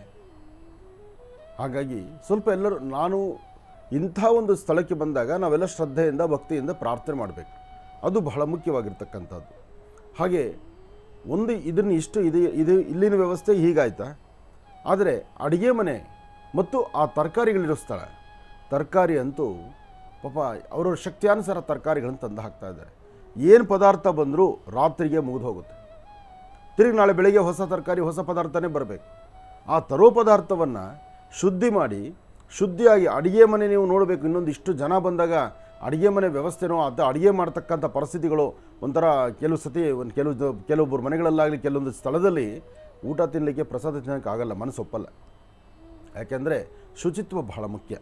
B: ಹಾಗಾಗಿ ಸ್ವಲ್ಪ ಎಲ್ಲರೂ ನಾನು ಇಂಥ ಒಂದು ಸ್ಥಳಕ್ಕೆ ಬಂದಾಗ ನಾವೆಲ್ಲ ಶ್ರದ್ಧೆಯಿಂದ ಭಕ್ತಿಯಿಂದ ಪ್ರಾರ್ಥನೆ ಮಾಡಬೇಕು ಅದು ಬಹಳ ಮುಖ್ಯವಾಗಿರ್ತಕ್ಕಂಥದ್ದು ಹಾಗೆ ಒಂದು ಇದನ್ನು ಇಷ್ಟು ಇದು ಇದು ಇಲ್ಲಿನ ವ್ಯವಸ್ಥೆ ಹೀಗಾಯ್ತಾ ಆದರೆ ಅಡುಗೆ ಮನೆ ಮತ್ತು ಆ ತರಕಾರಿಗಳಿರೋ ಸ್ಥಳ ತರಕಾರಿ ಅಂತೂ ಪಾಪ ಅವರವ್ರ ಶಕ್ತಿಯಾನುಸಾರ ತರಕಾರಿಗಳನ್ನು ತಂದು ಹಾಕ್ತಾ ಇದ್ದಾರೆ ಏನು ಪದಾರ್ಥ ಬಂದರೂ ರಾತ್ರಿಗೆ ಮುಗಿದು ಹೋಗುತ್ತೆ ತಿರುಗಿ ನಾಳೆ ಬೆಳಗ್ಗೆ ಹೊಸ ತರಕಾರಿ ಹೊಸ ಪದಾರ್ಥನೇ ಬರಬೇಕು ಆ ತರೋ ಪದಾರ್ಥವನ್ನು ಶುದ್ಧಿ ಮಾಡಿ ಶುದ್ಧಿಯಾಗಿ ಅಡುಗೆ ಮನೆ ನೀವು ನೋಡಬೇಕು ಇನ್ನೊಂದು ಇಷ್ಟು ಜನ ಬಂದಾಗ ಅಡುಗೆ ಮನೆ ವ್ಯವಸ್ಥೆನೋ ಅಥವಾ ಅಡುಗೆ ಮಾಡ್ತಕ್ಕಂಥ ಪರಿಸ್ಥಿತಿಗಳು ಒಂಥರ ಕೆಲವು ಸತಿ ಒಂದು ಕೆಲವು ಜ- ಕೆಲವೊಬ್ಬರು ಮನೆಗಳಲ್ಲಾಗಲಿ ಕೆಲವೊಂದು ಸ್ಥಳದಲ್ಲಿ ಊಟ ತಿನ್ನಲಿಕ್ಕೆ ಪ್ರಸಾದ ತಿನ್ನೋಕ್ಕೆ ಆಗಲ್ಲ ಮನಸ್ಸು ಒಪ್ಪಲ್ಲ ಯಾಕೆಂದರೆ ಶುಚಿತ್ವ ಬಹಳ ಮುಖ್ಯ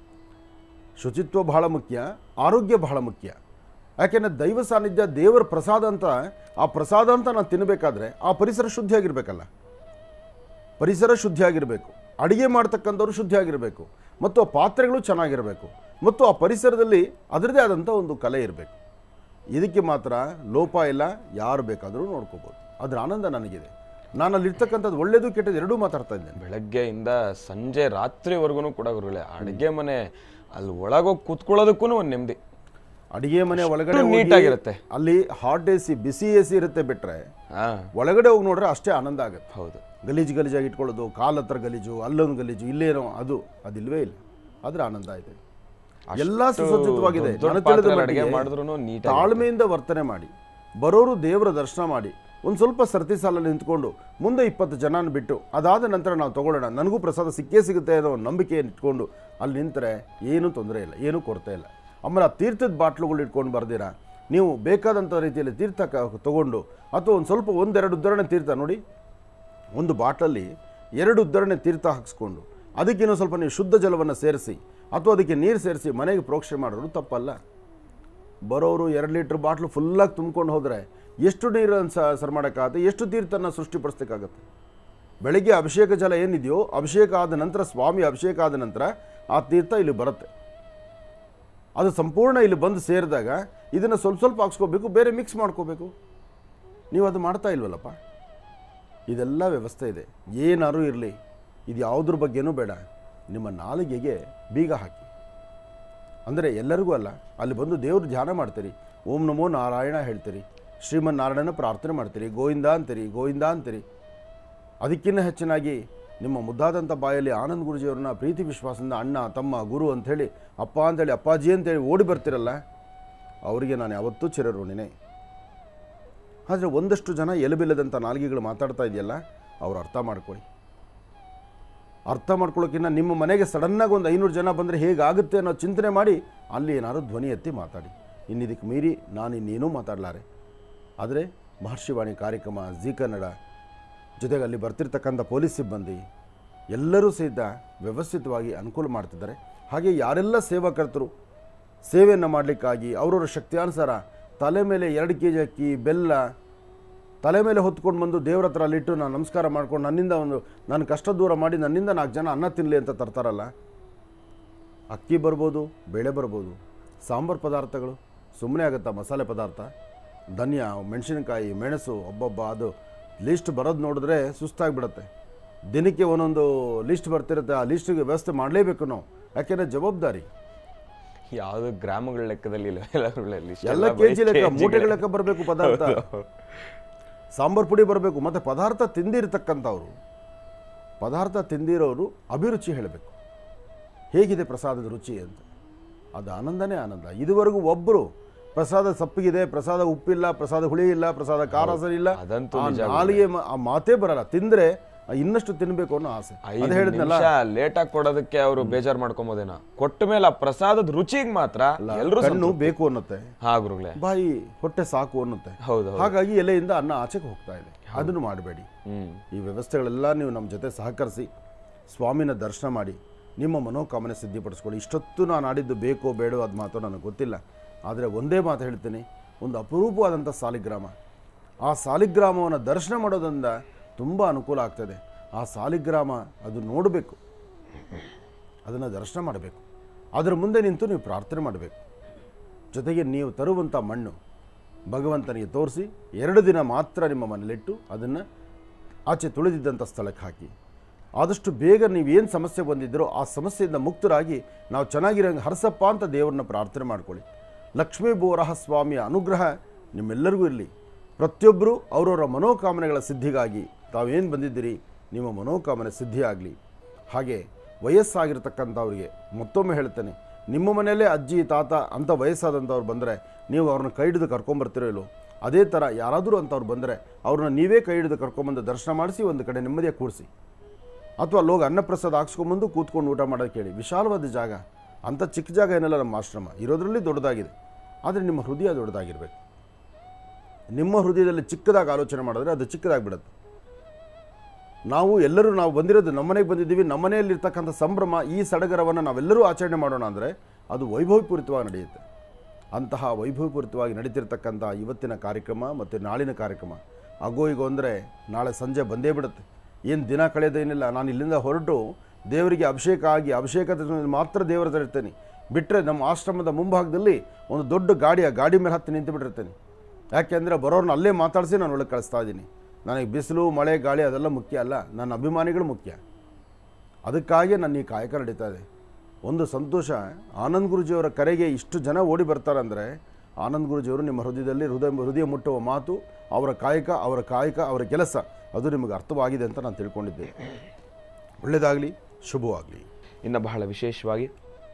B: ಶುಚಿತ್ವ ಬಹಳ ಮುಖ್ಯ ಆರೋಗ್ಯ ಬಹಳ ಮುಖ್ಯ ಯಾಕೆಂದರೆ ದೈವ ಸಾನ್ನಿಧ್ಯ ದೇವರ ಪ್ರಸಾದ ಅಂತ ಆ ಪ್ರಸಾದ ಅಂತ ನಾನು ತಿನ್ನಬೇಕಾದ್ರೆ ಆ ಪರಿಸರ ಶುದ್ಧಿಯಾಗಿರ್ಬೇಕಲ್ಲ ಪರಿಸರ ಶುದ್ಧಿಯಾಗಿರಬೇಕು ಅಡುಗೆ ಮಾಡ್ತಕ್ಕಂಥವ್ರು ಶುದ್ಧಿಯಾಗಿರಬೇಕು ಮತ್ತು ಆ ಪಾತ್ರೆಗಳು ಚೆನ್ನಾಗಿರಬೇಕು ಮತ್ತು ಆ ಪರಿಸರದಲ್ಲಿ ಅದರದೇ ಆದಂಥ ಒಂದು ಕಲೆ ಇರಬೇಕು ಇದಕ್ಕೆ ಮಾತ್ರ ಲೋಪ ಇಲ್ಲ ಯಾರು ಬೇಕಾದರೂ ನೋಡ್ಕೋಬೋದು ಅದರ ಆನಂದ ನನಗಿದೆ ನಾನು ಅಲ್ಲಿರ್ತಕ್ಕಂಥದ್ದು ಒಳ್ಳೇದು ಕೆಟ್ಟದ್ದು ಎರಡೂ ಮಾತಾಡ್ತಾ ಇದ್ದೇನೆ
H: ಬೆಳಗ್ಗೆಯಿಂದ ಸಂಜೆ ರಾತ್ರಿವರೆಗೂ ಕೂಡ ಗುರುಗಳೇ ಅಡುಗೆ ಮನೆ ಅಲ್ಲಿ ಒಳಗೋಗಿ ಕೂತ್ಕೊಳ್ಳೋದಕ್ಕೂ ಒಂದು ನೆಮ್ಮದಿ
B: ಅಡಿಗೆ ಮನೆ ಒಳಗಡೆ
H: ಅಷ್ಟು
B: ಹೋಗಿ
H: ನೀಟಾಗಿರುತ್ತೆ.
B: ಅಲ್ಲಿ ಹಾಟ್ ಎ ಸಿ ಬಿಸಿ ಎ ಸಿ ಇರುತ್ತೆ ಬಿಟ್ರೆ
H: ಹಾ
B: ಒಳಗಡೆ ಹೋಗಿ ನೋಡ್ರೆ ಅಷ್ಟೇ ಆನಂದ ಆಗುತ್ತೆ
H: ಹೌದು
B: ಗಲೀಜು ಗಲೀಜಾಗಿ ಇಟ್ಕೊಳ್ಳೋದು ಕಾಲ್ ಹತ್ರ ಗಲೀಜು ಅಲ್ಲೊಂದು ಗಲೀಜು ಇಲ್ಲೇನೋ ಅದು ಅದಿಲ್ವೇ ಇಲ್ಲ ಅದ್ರ ಆನಂದ ಇದೆ ಎಲ್ಲ ಸುಸಜ್ಜಿತವಾಗಿದೆ
H: ದೊಡ್ಡ ದೊಡ್ಡ
B: ನನಗೆ ತಿಳಿದ
H: ಪಾತ್ರೆಯಲ್ಲಿ ಅಡುಗೆ
B: ಮಟ್ಟಿಗೆ
H: ಮಾಡಿದ್ರೂನು ನೀಟಾಗಿ
B: ತಾಳ್ಮೆಯಿಂದ ವರ್ತನೆ ಮಾಡಿ ಬರೋರು ದೇವರ ದರ್ಶನ ಮಾಡಿ ಒಂದು ಸ್ವಲ್ಪ ಸರ್ತಿ ಸಾಲಲ್ಲಿ ನಿಂತ್ಕೊಂಡು ಮುಂದೆ ಇಪ್ಪತ್ತು ಜನನ ಬಿಟ್ಟು ಅದಾದ ನಂತರ ನಾವು ತಗೊಳ್ಳೋಣ ನನಗೂ ಪ್ರಸಾದ ಸಿಕ್ಕೇ ಸಿಗುತ್ತೆ ಅನ್ನೋ ಒಂದು ನಂಬಿಕೆಯನ್ನು ಇಟ್ಕೊಂಡು ಅಲ್ಲಿ ನಿಂತರೆ ಏನೂ ತೊಂದರೆ ಇಲ್ಲ ಏನೂ ಕೊರತೆ ಇಲ್ಲ ಆಮೇಲೆ ಆ ತೀರ್ಥದ ಬಾಟ್ಲುಗಳು ಇಟ್ಕೊಂಡು ಬರ್ದಿರಾ ನೀವು ಬೇಕಾದಂಥ ರೀತಿಯಲ್ಲಿ ತೀರ್ಥ ಕ- ತಗೊಂಡು ಅಥವಾ ಒಂದು ಸ್ವಲ್ಪ ಒಂದೆರಡು ಉದ್ಧರಣೆ ತೀರ್ಥ ನೋಡಿ ಒಂದು ಬಾಟಲ್ಲಿ ಎರಡು ಉದ್ಧರಣೆ ತೀರ್ಥ ಹಾಕಿಸ್ಕೊಂಡು ಅದಕ್ಕೇನೋ ಸ್ವಲ್ಪ ನೀವು ಶುದ್ಧ ಜಲವನ್ನು ಸೇರಿಸಿ ಅಥವಾ ಅದಕ್ಕೆ ನೀರು ಸೇರಿಸಿ ಮನೆಗೆ ಪ್ರೋಕ್ಷಣೆ ಮಾಡೋದು ತಪ್ಪಲ್ಲ ಬರೋರು ಎರಡು ಲೀಟ್ರ್ ಬಾಟ್ಲು ಫುಲ್ಲಾಗಿ ತುಂಬ್ಕೊಂಡು ಹೋದರೆ ಎಷ್ಟು ನೀರನ್ನು ಸ ಸರ್ ಮಾಡೋಕ್ಕಾಗುತ್ತೆ ಎಷ್ಟು ತೀರ್ಥನ ಸೃಷ್ಟಿಪಡಿಸ್ಲಿಕ್ಕಾಗತ್ತೆ ಬೆಳಿಗ್ಗೆ ಅಭಿಷೇಕ ಜಲ ಏನಿದೆಯೋ ಅಭಿಷೇಕ ಆದ ನಂತರ ಸ್ವಾಮಿ ಅಭಿಷೇಕ ಆದ ನಂತರ ಆ ತೀರ್ಥ ಇಲ್ಲಿ ಬರುತ್ತೆ ಅದು ಸಂಪೂರ್ಣ ಇಲ್ಲಿ ಬಂದು ಸೇರಿದಾಗ ಇದನ್ನು ಸ್ವಲ್ಪ ಸ್ವಲ್ಪ ಹಾಕ್ಸ್ಕೋಬೇಕು ಬೇರೆ ಮಿಕ್ಸ್ ಮಾಡ್ಕೋಬೇಕು ನೀವು ಅದು ಮಾಡ್ತಾ ಇಲ್ವಲ್ಲಪ್ಪ ಇದೆಲ್ಲ ವ್ಯವಸ್ಥೆ ಇದೆ ಏನಾರು ಇರಲಿ ಇದು ಯಾವುದ್ರ ಬಗ್ಗೆನೂ ಬೇಡ ನಿಮ್ಮ ನಾಲಿಗೆಗೆ ಬೀಗ ಹಾಕಿ ಅಂದರೆ ಎಲ್ಲರಿಗೂ ಅಲ್ಲ ಅಲ್ಲಿ ಬಂದು ದೇವ್ರ ಧ್ಯಾನ ಮಾಡ್ತೀರಿ ಓಂ ನಮೋ ನಾರಾಯಣ ಹೇಳ್ತೀರಿ ಶ್ರೀಮನ್ ನಾರಾಯಣನ ಪ್ರಾರ್ಥನೆ ಮಾಡ್ತೀರಿ ಗೋವಿಂದ ಅಂತೀರಿ ಗೋವಿಂದ ಅಂತೀರಿ ಅದಕ್ಕಿಂತ ಹೆಚ್ಚಿನಾಗಿ ನಿಮ್ಮ ಮುದ್ದಾದಂಥ ಬಾಯಲ್ಲಿ ಆನಂದ್ ಗುರುಜಿಯವ್ರನ್ನ ಪ್ರೀತಿ ವಿಶ್ವಾಸದಿಂದ ಅಣ್ಣ ತಮ್ಮ ಗುರು ಅಂಥೇಳಿ ಅಪ್ಪ ಅಂತೇಳಿ ಅಪ್ಪಾಜಿ ಅಂತೇಳಿ ಓಡಿ ಬರ್ತಿರಲ್ಲ ಅವರಿಗೆ ನಾನು ಯಾವತ್ತೂ ಚಿರಋಣಿನೇ ಆದರೆ ಒಂದಷ್ಟು ಜನ ಎಲುಬಿಲ್ಲದಂಥ ನಾಲ್ಗೆಗಳು ಮಾತಾಡ್ತಾ ಇದೆಯಲ್ಲ ಅವ್ರು ಅರ್ಥ ಮಾಡ್ಕೊಳ್ಳಿ ಅರ್ಥ ಮಾಡ್ಕೊಳ್ಳೋಕ್ಕಿಂತ ನಿಮ್ಮ ಮನೆಗೆ ಸಡನ್ನಾಗಿ ಒಂದು ಐನೂರು ಜನ ಬಂದರೆ ಹೇಗಾಗುತ್ತೆ ಅನ್ನೋ ಚಿಂತನೆ ಮಾಡಿ ಅಲ್ಲಿ ಏನಾದ್ರು ಧ್ವನಿ ಎತ್ತಿ ಮಾತಾಡಿ ಇನ್ನಿದಕ್ಕೆ ಮೀರಿ ನಾನು ಇನ್ನೇನೂ ಮಾತಾಡಲಾರೆ ಆದರೆ ಮಹರ್ಷಿವಾಣಿ ಕಾರ್ಯಕ್ರಮ ಜಿ ಕನ್ನಡ ಜೊತೆಗೆ ಅಲ್ಲಿ ಬರ್ತಿರ್ತಕ್ಕಂಥ ಪೊಲೀಸ್ ಸಿಬ್ಬಂದಿ ಎಲ್ಲರೂ ಸಹಿತ ವ್ಯವಸ್ಥಿತವಾಗಿ ಅನುಕೂಲ ಮಾಡ್ತಿದ್ದಾರೆ ಹಾಗೆ ಯಾರೆಲ್ಲ ಸೇವಾಕರ್ತರು ಸೇವೆಯನ್ನು ಮಾಡಲಿಕ್ಕಾಗಿ ಅವರವರ ಶಕ್ತಿಯಾನುಸಾರ ತಲೆ ಮೇಲೆ ಎರಡು ಕೆ ಜಿ ಅಕ್ಕಿ ಬೆಲ್ಲ ತಲೆ ಮೇಲೆ ಹೊತ್ಕೊಂಡು ಬಂದು ದೇವ್ರ ಹತ್ರ ಅಲ್ಲಿಟ್ಟು ನಾನು ನಮಸ್ಕಾರ ಮಾಡ್ಕೊಂಡು ನನ್ನಿಂದ ಒಂದು ನಾನು ಕಷ್ಟ ದೂರ ಮಾಡಿ ನನ್ನಿಂದ ನಾಲ್ಕು ಜನ ಅನ್ನ ತಿನ್ನಲಿ ಅಂತ ತರ್ತಾರಲ್ಲ ಅಕ್ಕಿ ಬರ್ಬೋದು ಬೇಳೆ ಬರ್ಬೋದು ಸಾಂಬಾರು ಪದಾರ್ಥಗಳು ಸುಮ್ಮನೆ ಆಗುತ್ತಾ ಮಸಾಲೆ ಪದಾರ್ಥ ಧನಿಯಾ ಮೆಣಸಿನಕಾಯಿ ಮೆಣಸು ಒಬ್ಬೊಬ್ಬ ಅದು ಲಿಸ್ಟ್ ಬರೋದು ನೋಡಿದ್ರೆ ಸುಸ್ತಾಗಿಬಿಡುತ್ತೆ ದಿನಕ್ಕೆ ಒಂದೊಂದು ಲಿಸ್ಟ್ ಬರ್ತಿರುತ್ತೆ ಆ ಲಿಸ್ಟಿಗೆ ವ್ಯವಸ್ಥೆ ಮಾಡಲೇಬೇಕು ನಾವು ಯಾಕೆಂದರೆ ಜವಾಬ್ದಾರಿ
H: ಯಾವುದು ಗ್ರಾಮಗಳ ಲೆಕ್ಕದಲ್ಲಿ ಇಲ್ಲ ಎಲ್ಲ ಗುರುಗಳೇ, ಇಷ್ಟೆಲ್ಲ
B: ಎಲ್ಲ
H: ಬರೀ
B: ಕೆ ಜಿ ಲೆಕ್ಕ
H: kg
B: ಮೂಟೆಗಳ
H: ಗಳೇ.
B: ಲೆಕ್ಕ ಬರಬೇಕು ಪದಾರ್ಥ ಸಾಂಬಾರು ಪುಡಿ ಬರಬೇಕು ಮತ್ತು ಪದಾರ್ಥ ತಿಂದಿರತಕ್ಕಂಥವ್ರು ಪದಾರ್ಥ ತಿಂದಿರೋರು ಅಭಿರುಚಿ ಹೇಳಬೇಕು ಹೇಗಿದೆ ಪ್ರಸಾದದ ರುಚಿ ಅಂತ ಅದು ಆನಂದನೇ ಆನಂದ ಇದುವರೆಗೂ ಒಬ್ಬರು ಪ್ರಸಾದ ಸಪ್ಪಗಿದೆ ಪ್ರಸಾದ ಉಪ್ಪಿಲ್ಲ ಪ್ರಸಾದ ಹುಳಿ ಇಲ್ಲ ಪ್ರಸಾದ ಖಾರ ಸರಿ ಇಲ್ಲ
H: ಅದಂತೂ
B: ಆ
H: ನಿಜ
B: ನಾಲಿಗೆ ಮ- ಆ ಮಾತೇ ಬರಲ್ಲ ತಿಂದರೆ ಇನ್ನಷ್ಟು ತಿನ್ನಬೇಕು ಅನ್ನೋ ಆಸೆ
H: ಐದು
B: ಅದು ಹೇಳಿದ್ನಲ್ಲ
H: ನಿಮಿಷ ಲೇಟ್ ಆಗಿ ಕೊಡೋದಕ್ಕೆ ಅವರು ಬೇಜಾರ್ ಮಾಡ್ಕೊಂಬೋದೇನೋ ಕೊಟ್ಟ ಮೇಲೆ ಆ ಪ್ರಸಾದದ ರುಚಿಗೆ ಮಾತ್ರ ಎಲ್ಲರೂ
B: ಕಣ್ಣು ಬೇಕು ಅನ್ನುತ್ತೆ
H: ಹಾ ಗುರುಗಳೇ
B: ಬಾಯಿ ಹೊಟ್ಟೆ ಸಾಕು ಅನ್ನುತ್ತೆ
H: ಹೌದು ಹೌದು
B: ಹಾಗಾಗಿ ಎಲೆಯಿಂದ ಅನ್ನ ಆಚೆಗೆ ಹೋಗ್ತಾ ಇದೆ ಅದನ್ನು ಮಾಡಬೇಡಿ
H: ಹ್ಮ್
B: ಈ ವ್ಯವಸ್ಥೆಗಳೆಲ್ಲ ನೀವು ನಮ್ಮ ಜೊತೆ ಸಹಕರಿಸಿ ಸ್ವಾಮಿನ ದರ್ಶನ ಮಾಡಿ ನಿಮ್ಮ ಮನೋಕಾಮನೆ ಸಿದ್ಧಿಪಡಿಸ್ಕೊಳ್ಳಿ ಇಷ್ಟೊತ್ತು ನಾನು ಆಡಿದ್ದು ಬೇಕೋ ಬೇಡೋ ಅದು ಮಾತು ನನಗೆ ಗೊತ್ತಿಲ್ಲ ಆದರೆ ಒಂದೇ ಮಾತು ಹೇಳ್ತೀನಿ ಒಂದು ಅಪರೂಪವಾದಂಥ ಸಾಲಿಗ್ರಾಮ ಆ ಸಾಲಿಗ್ರಾಮವನ್ನು ದರ್ಶನ ಮಾಡೋದ್ರಿಂದ ತುಂಬ ಅನುಕೂಲ ಆಗ್ತದೆ ಆ ಸಾಲಿಗ್ರಾಮ ಅದು ನೋಡಬೇಕು ಅದನ್ನು ದರ್ಶನ ಮಾಡಬೇಕು ಅದರ ಮುಂದೆ ನಿಂತು ನೀವು ಪ್ರಾರ್ಥನೆ ಮಾಡಬೇಕು ಜೊತೆಗೆ ನೀವು ತರುವಂಥ ಮಣ್ಣು ಭಗವಂತನಿಗೆ ತೋರಿಸಿ ಎರಡು ದಿನ ಮಾತ್ರ ನಿಮ್ಮ ಮನೇಲಿಟ್ಟು ಅದನ್ನು ಆಚೆ ತುಳಿದಿದ್ದಂಥ ಸ್ಥಳಕ್ಕೆ ಹಾಕಿ ಆದಷ್ಟು ಬೇಗ ನೀವೇನು ಸಮಸ್ಯೆ ಬಂದಿದ್ದೀರೋ ಆ ಸಮಸ್ಯೆಯಿಂದ ಮುಕ್ತರಾಗಿ ನಾವು ಚೆನ್ನಾಗಿರೋ ಹರಸಪ್ಪ ಅಂತ ದೇವರನ್ನ ಪ್ರಾರ್ಥನೆ ಮಾಡ್ಕೊಳ್ಳಿ ಲಕ್ಷ್ಮೀ ಬೋರಹ ಸ್ವಾಮಿಯ ಅನುಗ್ರಹ ನಿಮ್ಮೆಲ್ಲರಿಗೂ ಇರಲಿ ಪ್ರತಿಯೊಬ್ಬರು ಅವರವರ ಮನೋಕಾಮನೆಗಳ ಸಿದ್ಧಿಗಾಗಿ ತಾವೇನು ಬಂದಿದ್ದೀರಿ ನಿಮ್ಮ ಮನೋಕಾಮನೆ ಸಿದ್ಧಿಯಾಗಲಿ ಹಾಗೆ ವಯಸ್ಸಾಗಿರ್ತಕ್ಕಂಥವ್ರಿಗೆ ಮತ್ತೊಮ್ಮೆ ಹೇಳ್ತೇನೆ ನಿಮ್ಮ ಮನೆಯಲ್ಲೇ ಅಜ್ಜಿ ತಾತ ಅಂಥ ವಯಸ್ಸಾದಂಥವ್ರು ಬಂದರೆ ನೀವು ಅವ್ರನ್ನ ಕೈ ಹಿಡಿದು ಕರ್ಕೊಂಬರ್ತಿರೋ ಇಲ್ಲೋ ಅದೇ ಥರ ಯಾರಾದರೂ ಅಂಥವ್ರು ಬಂದರೆ ಅವ್ರನ್ನ ನೀವೇ ಕೈ ಹಿಡಿದು ಕರ್ಕೊಂಬಂದು ದರ್ಶನ ಮಾಡಿಸಿ ಒಂದು ಕಡೆ ನೆಮ್ಮದಿಯಾಗಿ ಕೂಡಿಸಿ ಅಥವಾ ಅಲ್ಲೋಗಿ ಅನ್ನಪ್ರಸಾದ ಹಾಕ್ಸ್ಕೊಂಬಂದು ಕೂತ್ಕೊಂಡು ಊಟ ಮಾಡೋದು ಕೇಳಿ ವಿಶಾಲವಾದ ಜಾಗ ಅಂಥ ಚಿಕ್ಕ ಜಾಗ ಏನಲ್ಲ ನಮ್ಮ ಆಶ್ರಮ ಇರೋದ್ರಲ್ಲಿ ದೊಡ್ಡದಾಗಿದೆ ಆದರೆ ನಿಮ್ಮ ಹೃದಯ ದೊಡ್ಡದಾಗಿರಬೇಕು ನಿಮ್ಮ ಹೃದಯದಲ್ಲಿ ಚಿಕ್ಕದಾಗಿ ಆಲೋಚನೆ ಮಾಡಿದ್ರೆ ಅದು ಚಿಕ್ಕದಾಗಿ ಬಿಡುತ್ತೆ ನಾವು ಎಲ್ಲರೂ ನಾವು ಬಂದಿರೋದು ನಮ್ಮನೆಗೆ ಬಂದಿದ್ದೀವಿ ನಮ್ಮನೆಯಲ್ಲಿರ್ತಕ್ಕಂಥ ಸಂಭ್ರಮ ಈ ಸಡಗರವನ್ನು ನಾವೆಲ್ಲರೂ ಆಚರಣೆ ಮಾಡೋಣ ಅಂದರೆ ಅದು ವೈಭವಪೂರಿತವಾಗಿ ನಡೆಯುತ್ತೆ ಅಂತಹ ವೈಭವಪೂರಿತವಾಗಿ ನಡೀತಿರ್ತಕ್ಕಂಥ ಇವತ್ತಿನ ಕಾರ್ಯಕ್ರಮ ಮತ್ತು ನಾಳಿನ ಕಾರ್ಯಕ್ರಮ ಅಗೋ ಈಗೋ ಅಂದರೆ ನಾಳೆ ಸಂಜೆ ಬಂದೇ ಬಿಡುತ್ತೆ ಏನು ದಿನ ಕಳೆಯೋದೇನಿಲ್ಲ ನಾನು ಇಲ್ಲಿಂದ ಹೊರಟು ದೇವರಿಗೆ ಅಭಿಷೇಕ ಆಗಿ ಅಭಿಷೇಕದ ಮಾತ್ರ ದೇವರ ಹತ್ರ ಇರ್ತೇನೆ ಬಿಟ್ಟರೆ ನಮ್ಮ ಆಶ್ರಮದ ಮುಂಭಾಗದಲ್ಲಿ ಒಂದು ದೊಡ್ಡ ಗಾಡಿ ಆ ಗಾಡಿ ಮೇಲೆ ಹತ್ತಿ ನಿಂತು ಬಿಟ್ಟಿರ್ತೇನೆ ಯಾಕೆಂದರೆ ಬರೋರನ್ನ ಅಲ್ಲೇ ಮಾತಾಡಿಸಿ ನಾನು ಒಳಗೆ ಕಳಿಸ್ತಾ ಇದ್ದೀನಿ ನನಗೆ ಬಿಸಿಲು ಮಳೆ ಗಾಳಿ ಅದೆಲ್ಲ ಮುಖ್ಯ ಅಲ್ಲ ನನ್ನ ಅಭಿಮಾನಿಗಳು ಮುಖ್ಯ ಅದಕ್ಕಾಗಿ ನನ್ನ ಈ ಕಾಯಕ ನಡೀತಾ ಇದೆ ಒಂದು ಸಂತೋಷ ಆನಂದ್ ಗುರುಜಿಯವರ ಕರೆಗೆ ಇಷ್ಟು ಜನ ಓಡಿ ಬರ್ತಾರೆ ಅಂದರೆ ಆನಂದ್ ಗುರುಜಿಯವರು ನಿಮ್ಮ ಹೃದಯದಲ್ಲಿ ಹೃದಯ ಹೃದಯ ಮುಟ್ಟುವ ಮಾತು ಅವರ ಕಾಯಕ ಅವರ ಕಾಯಕ ಅವರ ಕೆಲಸ ಅದು ನಿಮಗೆ ಅರ್ಥವಾಗಿದೆ ಅಂತ ನಾನು ತಿಳ್ಕೊಂಡಿದ್ದೆ ಒಳ್ಳೆಯದಾಗಲಿ ಶುಭವಾಗಲಿ
H: ಇನ್ನು ಬಹಳ ವಿಶೇಷವಾಗಿ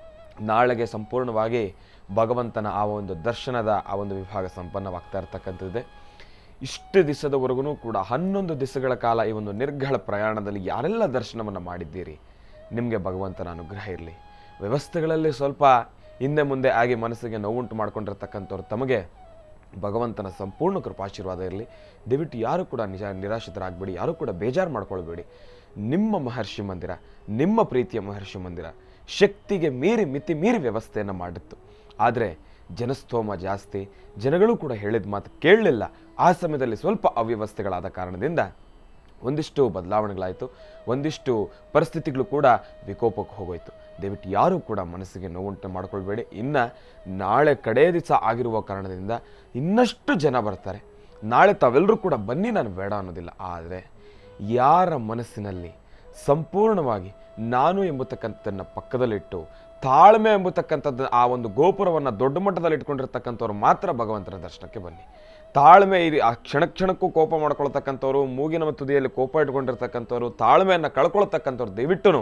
H: ನಾಳೆಗೆ ಸಂಪೂರ್ಣವಾಗಿ ಭಗವಂತನ ಆ ಒಂದು ದರ್ಶನದ ಆ ಒಂದು ವಿಭಾಗ ಸಂಪನ್ನವಾಗ್ತಾ ಇರ್ತಕ್ಕಂಥದ್ದಿದೆ ಇಷ್ಟು ದಿವಸದವರೆಗೂ ಕೂಡ ಹನ್ನೊಂದು ದಿವಸಗಳ ಕಾಲ ಈ ಒಂದು ನಿರ್ಗಳ ಪ್ರಯಾಣದಲ್ಲಿ ಯಾರೆಲ್ಲ ದರ್ಶನವನ್ನು ಮಾಡಿದ್ದೀರಿ ನಿಮಗೆ ಭಗವಂತನ ಅನುಗ್ರಹ ಇರಲಿ ವ್ಯವಸ್ಥೆಗಳಲ್ಲಿ ಸ್ವಲ್ಪ ಹಿಂದೆ ಮುಂದೆ ಆಗಿ ಮನಸ್ಸಿಗೆ ನೋವುಂಟು ಮಾಡ್ಕೊಂಡಿರ್ತಕ್ಕಂಥವ್ರು ತಮಗೆ ಭಗವಂತನ ಸಂಪೂರ್ಣ ಕೃಪಾಶೀರ್ವಾದ ಇರಲಿ ದಯವಿಟ್ಟು ಯಾರು ಕೂಡ ನಿಜ ನಿರಾಶ್ರಿತರಾಗಬೇಡಿ ಯಾರು ಕೂಡ ಬೇಜಾರು ಮಾಡ್ಕೊಳ್ಬೇಡಿ ನಿಮ್ಮ ಮಹರ್ಷಿ ಮಂದಿರ ನಿಮ್ಮ ಪ್ರೀತಿಯ ಮಹರ್ಷಿ ಮಂದಿರ ಶಕ್ತಿಗೆ ಮೀರಿ ಮಿತಿ ಮೀರಿ ವ್ಯವಸ್ಥೆಯನ್ನು ಮಾಡಿತ್ತು ಆದರೆ ಜನಸ್ತೋಮ ಜಾಸ್ತಿ ಜನಗಳು ಕೂಡ ಹೇಳಿದ ಮಾತು ಕೇಳಲಿಲ್ಲ ಆ ಸಮಯದಲ್ಲಿ ಸ್ವಲ್ಪ ಅವ್ಯವಸ್ಥೆಗಳಾದ ಕಾರಣದಿಂದ ಒಂದಿಷ್ಟು ಬದಲಾವಣೆಗಳಾಯಿತು ಒಂದಿಷ್ಟು ಪರಿಸ್ಥಿತಿಗಳು ಕೂಡ ವಿಕೋಪಕ್ಕೆ ಹೋಗೋಯ್ತು ದಯವಿಟ್ಟು ಯಾರೂ ಕೂಡ ಮನಸ್ಸಿಗೆ ನೋವುಂಟು ಮಾಡ್ಕೊಳ್ಬೇಡಿ ಇನ್ನು ನಾಳೆ ಕಡೇ ದಿವಸ ಆಗಿರುವ ಕಾರಣದಿಂದ ಇನ್ನಷ್ಟು ಜನ ಬರ್ತಾರೆ ನಾಳೆ ತಾವೆಲ್ಲರೂ ಕೂಡ ಬನ್ನಿ ನಾನು ಬೇಡ ಅನ್ನೋದಿಲ್ಲ ಆದರೆ ಯಾರ ಮನಸ್ಸಿನಲ್ಲಿ ಸಂಪೂರ್ಣವಾಗಿ ನಾನು ಎಂಬತಕ್ಕಂಥದ್ದನ್ನು ಪಕ್ಕದಲ್ಲಿಟ್ಟು ತಾಳ್ಮೆ ಎಂಬತಕ್ಕಂಥದ್ದು ಆ ಒಂದು ಗೋಪುರವನ್ನು ದೊಡ್ಡ ಮಟ್ಟದಲ್ಲಿ ಇಟ್ಕೊಂಡಿರ್ತಕ್ಕಂಥವ್ರು ಮಾತ್ರ ಭಗವಂತನ ದರ್ಶನಕ್ಕೆ ಬನ್ನಿ ತಾಳ್ಮೆ ಇದು ಆ ಕ್ಷಣ ಕ್ಷಣಕ್ಕೂ ಕೋಪ ಮಾಡ್ಕೊಳ್ತಕ್ಕಂಥವ್ರು ಮೂಗಿನ ತುದಿಯಲ್ಲಿ ಕೋಪ ಇಟ್ಕೊಂಡಿರ್ತಕ್ಕಂಥವ್ರು ತಾಳ್ಮೆಯನ್ನು ಕಳ್ಕೊಳ್ತಕ್ಕಂಥವ್ರು ದಯವಿಟ್ಟು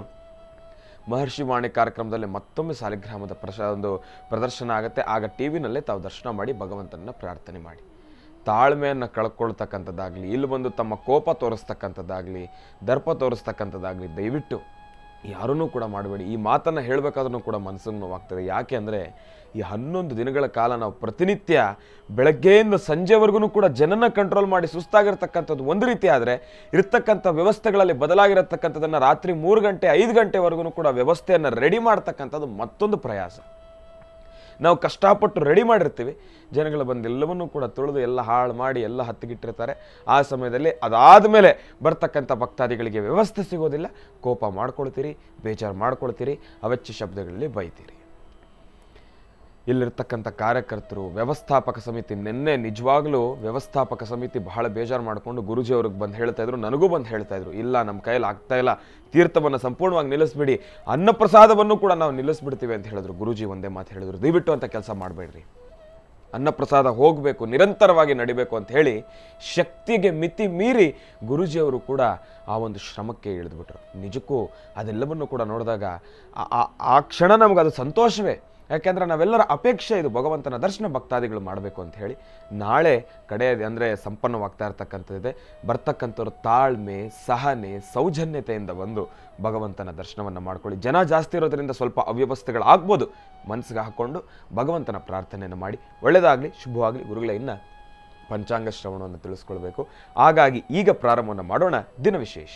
H: ಮಹರ್ಷಿ ವಾಣಿ ಕಾರ್ಯಕ್ರಮದಲ್ಲಿ ಮತ್ತೊಮ್ಮೆ ಸಾಲಿಗ್ರಾಮದ ಪ್ರಶ ಒಂದು ಪ್ರದರ್ಶನ ಆಗುತ್ತೆ ಆಗ ಟಿ ವಿನಲ್ಲೇ ತಾವು ದರ್ಶನ ಮಾಡಿ ಭಗವಂತನ ಪ್ರಾರ್ಥನೆ ಮಾಡಿ ತಾಳ್ಮೆಯನ್ನು ಕಳ್ಕೊಳ್ತಕ್ಕಂಥದ್ದಾಗಲಿ ಇಲ್ಲಿ ಬಂದು ತಮ್ಮ ಕೋಪ ತೋರಿಸ್ತಕ್ಕಂಥದ್ದಾಗಲಿ ದರ್ಪ ತೋರಿಸ್ತಕ್ಕಂಥದ್ದಾಗಲಿ ದಯವಿಟ್ಟು ಯಾರನ್ನೂ ಕೂಡ ಮಾಡಬೇಡಿ ಈ ಮಾತನ್ನು ಹೇಳಬೇಕಾದ್ರೂ ಕೂಡ ಮನಸ್ಸಿಗೆ ನೋವಾಗ್ತದೆ ಯಾಕೆ ಅಂದರೆ ಈ ಹನ್ನೊಂದು ದಿನಗಳ ಕಾಲ ನಾವು ಪ್ರತಿನಿತ್ಯ ಬೆಳಗ್ಗೆಯಿಂದ ಸಂಜೆವರೆಗೂ ಕೂಡ ಜನನ ಕಂಟ್ರೋಲ್ ಮಾಡಿ ಸುಸ್ತಾಗಿರ್ತಕ್ಕಂಥದ್ದು ಒಂದು ರೀತಿ ಆದರೆ ಇರ್ತಕ್ಕಂಥ ವ್ಯವಸ್ಥೆಗಳಲ್ಲಿ ಬದಲಾಗಿರತಕ್ಕಂಥದ್ದನ್ನು ರಾತ್ರಿ ಮೂರು ಗಂಟೆ ಐದು ಗಂಟೆವರೆಗೂ ಕೂಡ ವ್ಯವಸ್ಥೆಯನ್ನು ರೆಡಿ ಮಾಡ್ತಕ್ಕಂಥದ್ದು ಮತ್ತೊಂದು ಪ್ರಯಾಸ ನಾವು ಕಷ್ಟಪಟ್ಟು ರೆಡಿ ಮಾಡಿರ್ತೀವಿ ಜನಗಳು ಬಂದು ಎಲ್ಲವನ್ನೂ ಕೂಡ ತುಳಿದು ಎಲ್ಲ ಹಾಳು ಮಾಡಿ ಎಲ್ಲ ಹತ್ತಿಗಿಟ್ಟಿರ್ತಾರೆ ಆ ಸಮಯದಲ್ಲಿ ಅದಾದ ಮೇಲೆ ಬರ್ತಕ್ಕಂಥ ಭಕ್ತಾದಿಗಳಿಗೆ ವ್ಯವಸ್ಥೆ ಸಿಗೋದಿಲ್ಲ ಕೋಪ ಮಾಡ್ಕೊಳ್ತೀರಿ ಬೇಜಾರು ಮಾಡ್ಕೊಳ್ತೀರಿ ಅವೆಚ್ಚ ಶಬ್ದಗಳಲ್ಲಿ ಬೈತೀರಿ ಇಲ್ಲಿರ್ತಕ್ಕಂಥ ಕಾರ್ಯಕರ್ತರು ವ್ಯವಸ್ಥಾಪಕ ಸಮಿತಿ ನಿನ್ನೆ ನಿಜವಾಗ್ಲೂ ವ್ಯವಸ್ಥಾಪಕ ಸಮಿತಿ ಬಹಳ ಬೇಜಾರು ಮಾಡಿಕೊಂಡು ಗುರುಜಿ ಅವ್ರಿಗೆ ಬಂದು ಹೇಳ್ತಾ ಇದ್ರು ನನಗೂ ಬಂದು ಹೇಳ್ತಾ ಇದ್ರು ಇಲ್ಲ ನಮ್ಮ ಕೈಯಲ್ಲಿ ಆಗ್ತಾ ಇಲ್ಲ ತೀರ್ಥವನ್ನು ಸಂಪೂರ್ಣವಾಗಿ ನಿಲ್ಲಿಸ್ಬಿಡಿ ಅನ್ನಪ್ರಸಾದವನ್ನು ಕೂಡ ನಾವು ನಿಲ್ಲಿಸ್ಬಿಡ್ತೀವಿ ಅಂತ ಹೇಳಿದ್ರು ಗುರುಜಿ ಒಂದೇ ಮಾತು ಹೇಳಿದ್ರು ದಯವಿಟ್ಟು ಅಂತ ಕೆಲಸ ಮಾಡಬೇಡ್ರಿ ಅನ್ನಪ್ರಸಾದ ಹೋಗಬೇಕು ನಿರಂತರವಾಗಿ ನಡಿಬೇಕು ಅಂತ ಹೇಳಿ ಶಕ್ತಿಗೆ ಮಿತಿ ಮೀರಿ ಗುರುಜಿಯವರು ಕೂಡ ಆ ಒಂದು ಶ್ರಮಕ್ಕೆ ಇಳಿದ್ಬಿಟ್ರು ನಿಜಕ್ಕೂ ಅದೆಲ್ಲವನ್ನು ಕೂಡ ನೋಡಿದಾಗ ಆ- ಆ- ಆ ಕ್ಷಣ ನಮಗೆ ಅದು ಸಂತೋಷವೇ ಯಾಕೆಂದ್ರೆ ನಾವೆಲ್ಲರ ಅಪೇಕ್ಷೆ ಇದು ಭಗವಂತನ ದರ್ಶನ ಭಕ್ತಾದಿಗಳು ಮಾಡಬೇಕು ಅಂತ ಹೇಳಿ ನಾಳೆ ಕಡೆ ಅಂದರೆ ಸಂಪನ್ನವಾಗ್ತಾ ಇರ್ತಕ್ಕಂಥದ್ದಿದೆ ಬರ್ತಕ್ಕಂಥವ್ರು ತಾಳ್ಮೆ ಸಹನೆ ಸೌಜನ್ಯತೆಯಿಂದ ಬಂದು ಭಗವಂತನ ದರ್ಶನವನ್ನು ಮಾಡ್ಕೊಳ್ಳಿ ಜನ ಜಾಸ್ತಿ ಇರೋದ್ರಿಂದ ಸ್ವಲ್ಪ ಅವ್ಯವಸ್ಥೆಗಳಾಗ್ಬೋದು ಮನಸ್ಸಿಗೆ ಹಾಕ್ಕೊಂಡು ಭಗವಂತನ ಪ್ರಾರ್ಥನೆಯನ್ನು ಮಾಡಿ ಒಳ್ಳೆಯದಾಗಲಿ ಶುಭವಾಗಲಿ ಗುರುಗಳೇ ಇನ್ನು ಪಂಚಾಂಗ ಶ್ರವಣವನ್ನು ತಿಳಿಸ್ಕೊಳ್ಬೇಕು ಹಾಗಾಗಿ ಈಗ ಪ್ರಾರಂಭವನ್ನು ಮಾಡೋಣ ದಿನ ವಿಶೇಷ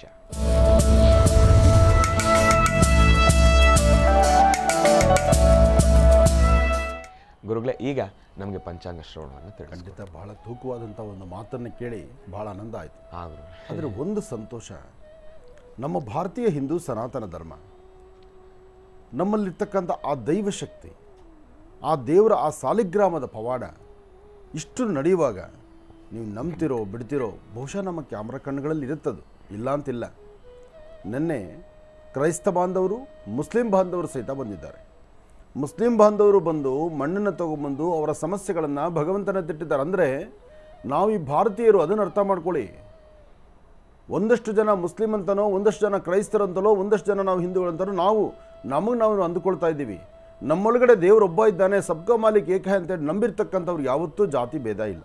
H: ಗುರುಗಳೇ ಈಗ ನಮಗೆ ಪಂಚಾಂಗ ಶ್ರವಣವನ್ನು ತಿಳಿಸಿ
B: ಖಂಡಿತ ಬಹಳ ತೂಕವಾದಂಥ ಒಂದು ಮಾತನ್ನು ಕೇಳಿ ಬಹಳ ಆನಂದ ಆಯಿತು
H: ಹಾ ಗುರು
B: ಆದರೆ ಒಂದು ಸಂತೋಷ ನಮ್ಮ ಭಾರತೀಯ ಹಿಂದೂ ಸನಾತನ ಧರ್ಮ ನಮ್ಮಲ್ಲಿರ್ತಕ್ಕಂಥ ಆ ದೈವ ಶಕ್ತಿ ಆ ದೇವರ ಆ ಸಾಲಿಗ್ರಾಮದ ಪವಾಡ ಇಷ್ಟು ನಡೆಯುವಾಗ ನೀವು ನಂಬ್ತಿರೋ ಬಿಡ್ತಿರೋ ಬಹುಶಃ ನಮ್ಮ ಕ್ಯಾಮ್ರಾ ಕಣ್ಣುಗಳಲ್ಲಿ ಇರುತ್ತದು ಇಲ್ಲ ಅಂತಿಲ್ಲ ನಿನ್ನೆ ಕ್ರೈಸ್ತ ಬಾಂಧವರು ಮುಸ್ಲಿಂ ಬಾಂಧವರು ಸಹಿತ ಬಂದಿದ್ದಾರೆ ಮುಸ್ಲಿಂ ಬಾಂಧವರು ಬಂದು ಮಣ್ಣನ್ನು ತಗೊಂಬಂದು ಅವರ ಸಮಸ್ಯೆಗಳನ್ನು ಭಗವಂತನ ತಿಟ್ಟಿದ್ದಾರೆ ಅಂದರೆ ನಾವು ಈ ಭಾರತೀಯರು ಅದನ್ನು ಅರ್ಥ ಮಾಡ್ಕೊಳ್ಳಿ ಒಂದಷ್ಟು ಜನ ಮುಸ್ಲಿಂ ಅಂತನೋ ಒಂದಷ್ಟು ಜನ ಕ್ರೈಸ್ತರಂತಲೋ ಒಂದಷ್ಟು ಜನ ನಾವು ಹಿಂದೂಗಳಂತನೋ ನಾವು ನಮಗೆ ನಾವು ಅಂದುಕೊಳ್ತಾ ಇದ್ದೀವಿ ನಮ್ಮೊಳಗಡೆ ದೇವರೊಬ್ಬ ಇದ್ದಾನೆ ಸಬ್ಕಾ ಮಾಲಿಕ್ ಏಕ ಅಂತೇಳಿ ನಂಬಿರ್ತಕ್ಕಂಥವ್ರು ಯಾವತ್ತೂ ಜಾತಿ ಭೇದ ಇಲ್ಲ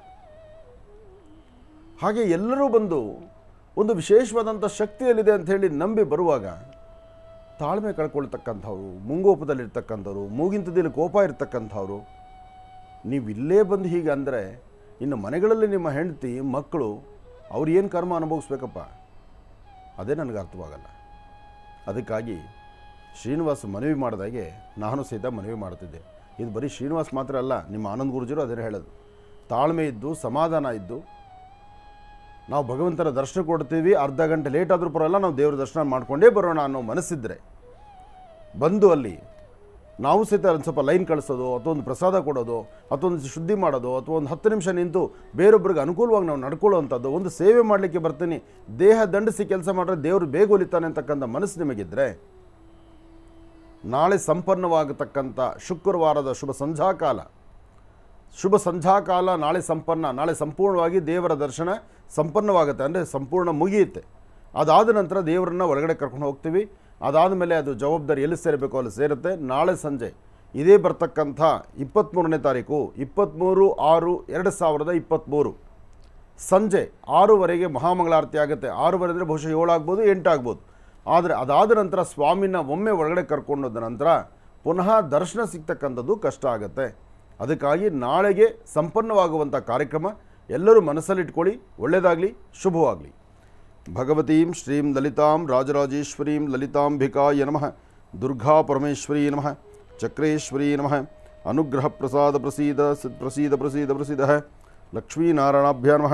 B: ಹಾಗೆ ಎಲ್ಲರೂ ಬಂದು ಒಂದು ವಿಶೇಷವಾದಂಥ ಶಕ್ತಿಯಲ್ಲಿದೆ ಅಂತ ಹೇಳಿ ನಂಬಿ ಬರುವಾಗ ತಾಳ್ಮೆ ಕಳ್ಕೊಳ್ತಕ್ಕಂಥವ್ರು ಮುಂಗೋಪದಲ್ಲಿರ್ತಕ್ಕಂಥವ್ರು ಮೂಗಿಂತದಲ್ಲಿ ಕೋಪ ಇರ್ತಕ್ಕಂಥವ್ರು ನೀವು ಇಲ್ಲೇ ಬಂದು ಹೀಗೆ ಅಂದರೆ ಇನ್ನು ಮನೆಗಳಲ್ಲಿ ನಿಮ್ಮ ಹೆಂಡತಿ ಮಕ್ಕಳು ಅವ್ರು ಏನು ಕರ್ಮ ಅನುಭವಿಸ್ಬೇಕಪ್ಪ ಅದೇ ನನಗೆ ಅರ್ಥವಾಗಲ್ಲ ಅದಕ್ಕಾಗಿ ಶ್ರೀನಿವಾಸ್ ಮನವಿ ಮಾಡಿದಾಗೆ ನಾನು ಸಹಿತ ಮನವಿ ಮಾಡ್ತಿದ್ದೆ ಇದು ಬರೀ ಶ್ರೀನಿವಾಸ್ ಮಾತ್ರ ಅಲ್ಲ ನಿಮ್ಮ ಆನಂದ್ ಗುರುಜರು ಅದನ್ನೇ ಹೇಳೋದು ತಾಳ್ಮೆ ಇದ್ದು ಸಮಾಧಾನ ಇದ್ದು ನಾವು ಭಗವಂತನ ದರ್ಶನ ಕೊಡ್ತೀವಿ ಅರ್ಧ ಗಂಟೆ ಲೇಟ್ ಆದರೂ ಪರವಾಗಿಲ್ಲ ನಾವು ದೇವ್ರ ದರ್ಶನ ಮಾಡಿಕೊಂಡೇ ಬರೋಣ ಅನ್ನೋ ಮನಸ್ಸಿದ್ರೆ ಬಂದು ಅಲ್ಲಿ ನಾವು ಸಹಿತ ಒಂದು ಸ್ವಲ್ಪ ಲೈನ್ ಕಳಿಸೋದು ಅಥವಾ ಒಂದು ಪ್ರಸಾದ ಕೊಡೋದು ಅಥವಾ ಒಂದು ಶುದ್ಧಿ ಮಾಡೋದು ಅಥವಾ ಒಂದು ಹತ್ತು ನಿಮಿಷ ನಿಂತು ಬೇರೊಬ್ಬರಿಗೆ ಅನುಕೂಲವಾಗಿ ನಾವು ನಡ್ಕೊಳ್ಳೋವಂಥದ್ದು ಒಂದು ಸೇವೆ ಮಾಡಲಿಕ್ಕೆ ಬರ್ತೀನಿ ದೇಹ ದಂಡಿಸಿ ಕೆಲಸ ಮಾಡಿದ್ರೆ ದೇವರು ಬೇಗ ಒಲಿತಾನೆ ಅಂತಕ್ಕಂಥ ಮನಸ್ಸು ನಿಮಗಿದ್ರೆ ನಾಳೆ ಸಂಪನ್ನವಾಗತಕ್ಕಂಥ ಶುಕ್ರವಾರದ ಶುಭ ಸಂಧ್ಯಾಕಾಲ ಶುಭ ಸಂಧ್ಯಾಕಾಲ ನಾಳೆ ಸಂಪನ್ನ ನಾಳೆ ಸಂಪೂರ್ಣವಾಗಿ ದೇವರ ದರ್ಶನ ಸಂಪನ್ನವಾಗುತ್ತೆ ಅಂದರೆ ಸಂಪೂರ್ಣ ಮುಗಿಯುತ್ತೆ ಅದಾದ ನಂತರ ದೇವರನ್ನ ಒಳಗಡೆ ಕರ್ಕೊಂಡು ಹೋಗ್ತೀವಿ ಅದಾದ ಮೇಲೆ ಅದು ಜವಾಬ್ದಾರಿ ಎಲ್ಲಿ ಸೇರಬೇಕು ಅಲ್ಲಿ ಸೇರುತ್ತೆ ನಾಳೆ ಸಂಜೆ ಇದೇ ಬರ್ತಕ್ಕಂಥ ಇಪ್ಪತ್ತ್ಮೂರನೇ ತಾರೀಕು ಇಪ್ಪತ್ತ್ಮೂರು ಆರು ಎರಡು ಸಾವಿರದ ಇಪ್ಪತ್ತ್ಮೂರು ಸಂಜೆ ಆರೂವರೆಗೆ ಮಹಾಮಂಗಳಾರತಿ ಆಗುತ್ತೆ ಆರೂವರೆ ಅಂದರೆ ಬಹುಶಃ ಏಳು ಆಗ್ಬೋದು ಎಂಟು ಆಗ್ಬೋದು ಆದರೆ ಅದಾದ ನಂತರ ಸ್ವಾಮಿನ ಒಮ್ಮೆ ಒಳಗಡೆ ಕರ್ಕೊಂಡೋದ ನಂತರ ಪುನಃ ದರ್ಶನ ಸಿಗ್ತಕ್ಕಂಥದ್ದು ಕಷ್ಟ ಆಗುತ್ತೆ ಅದಕ್ಕಾಗಿ ನಾಳೆಗೆ ಸಂಪನ್ನವಾಗುವಂಥ ಕಾರ್ಯಕ್ರಮ ಎಲ್ಲರೂ ಮನಸ್ಸಲ್ಲಿಟ್ಕೊಳ್ಳಿ ಒಳ್ಳೆಯದಾಗಲಿ ಶುಭವಾಗಲಿ ಭಗವತೀಂ ಶ್ರೀಂ ಲಲಿತಾಂ ರಾಜರಾಜೇಶ್ವರೀಂ ಲಲಿತಾಂಬಿಕಾಯ ನಮಃ ದುರ್ಗಾ ಪರಮೇಶ್ವರೀ ನಮಃ ಚಕ್ರೇಶ್ವರೀ ನಮಃ ಅನುಗ್ರಹ ಪ್ರಸಾದ ಪ್ರಸೀದ ಸ- ಪ್ರಸೀದ ಪ್ರಸೀದ ಪ್ರಸೀದ ಲಕ್ಷ್ಮೀನಾರಾಯಣಾಭ್ಯ ನಮಃ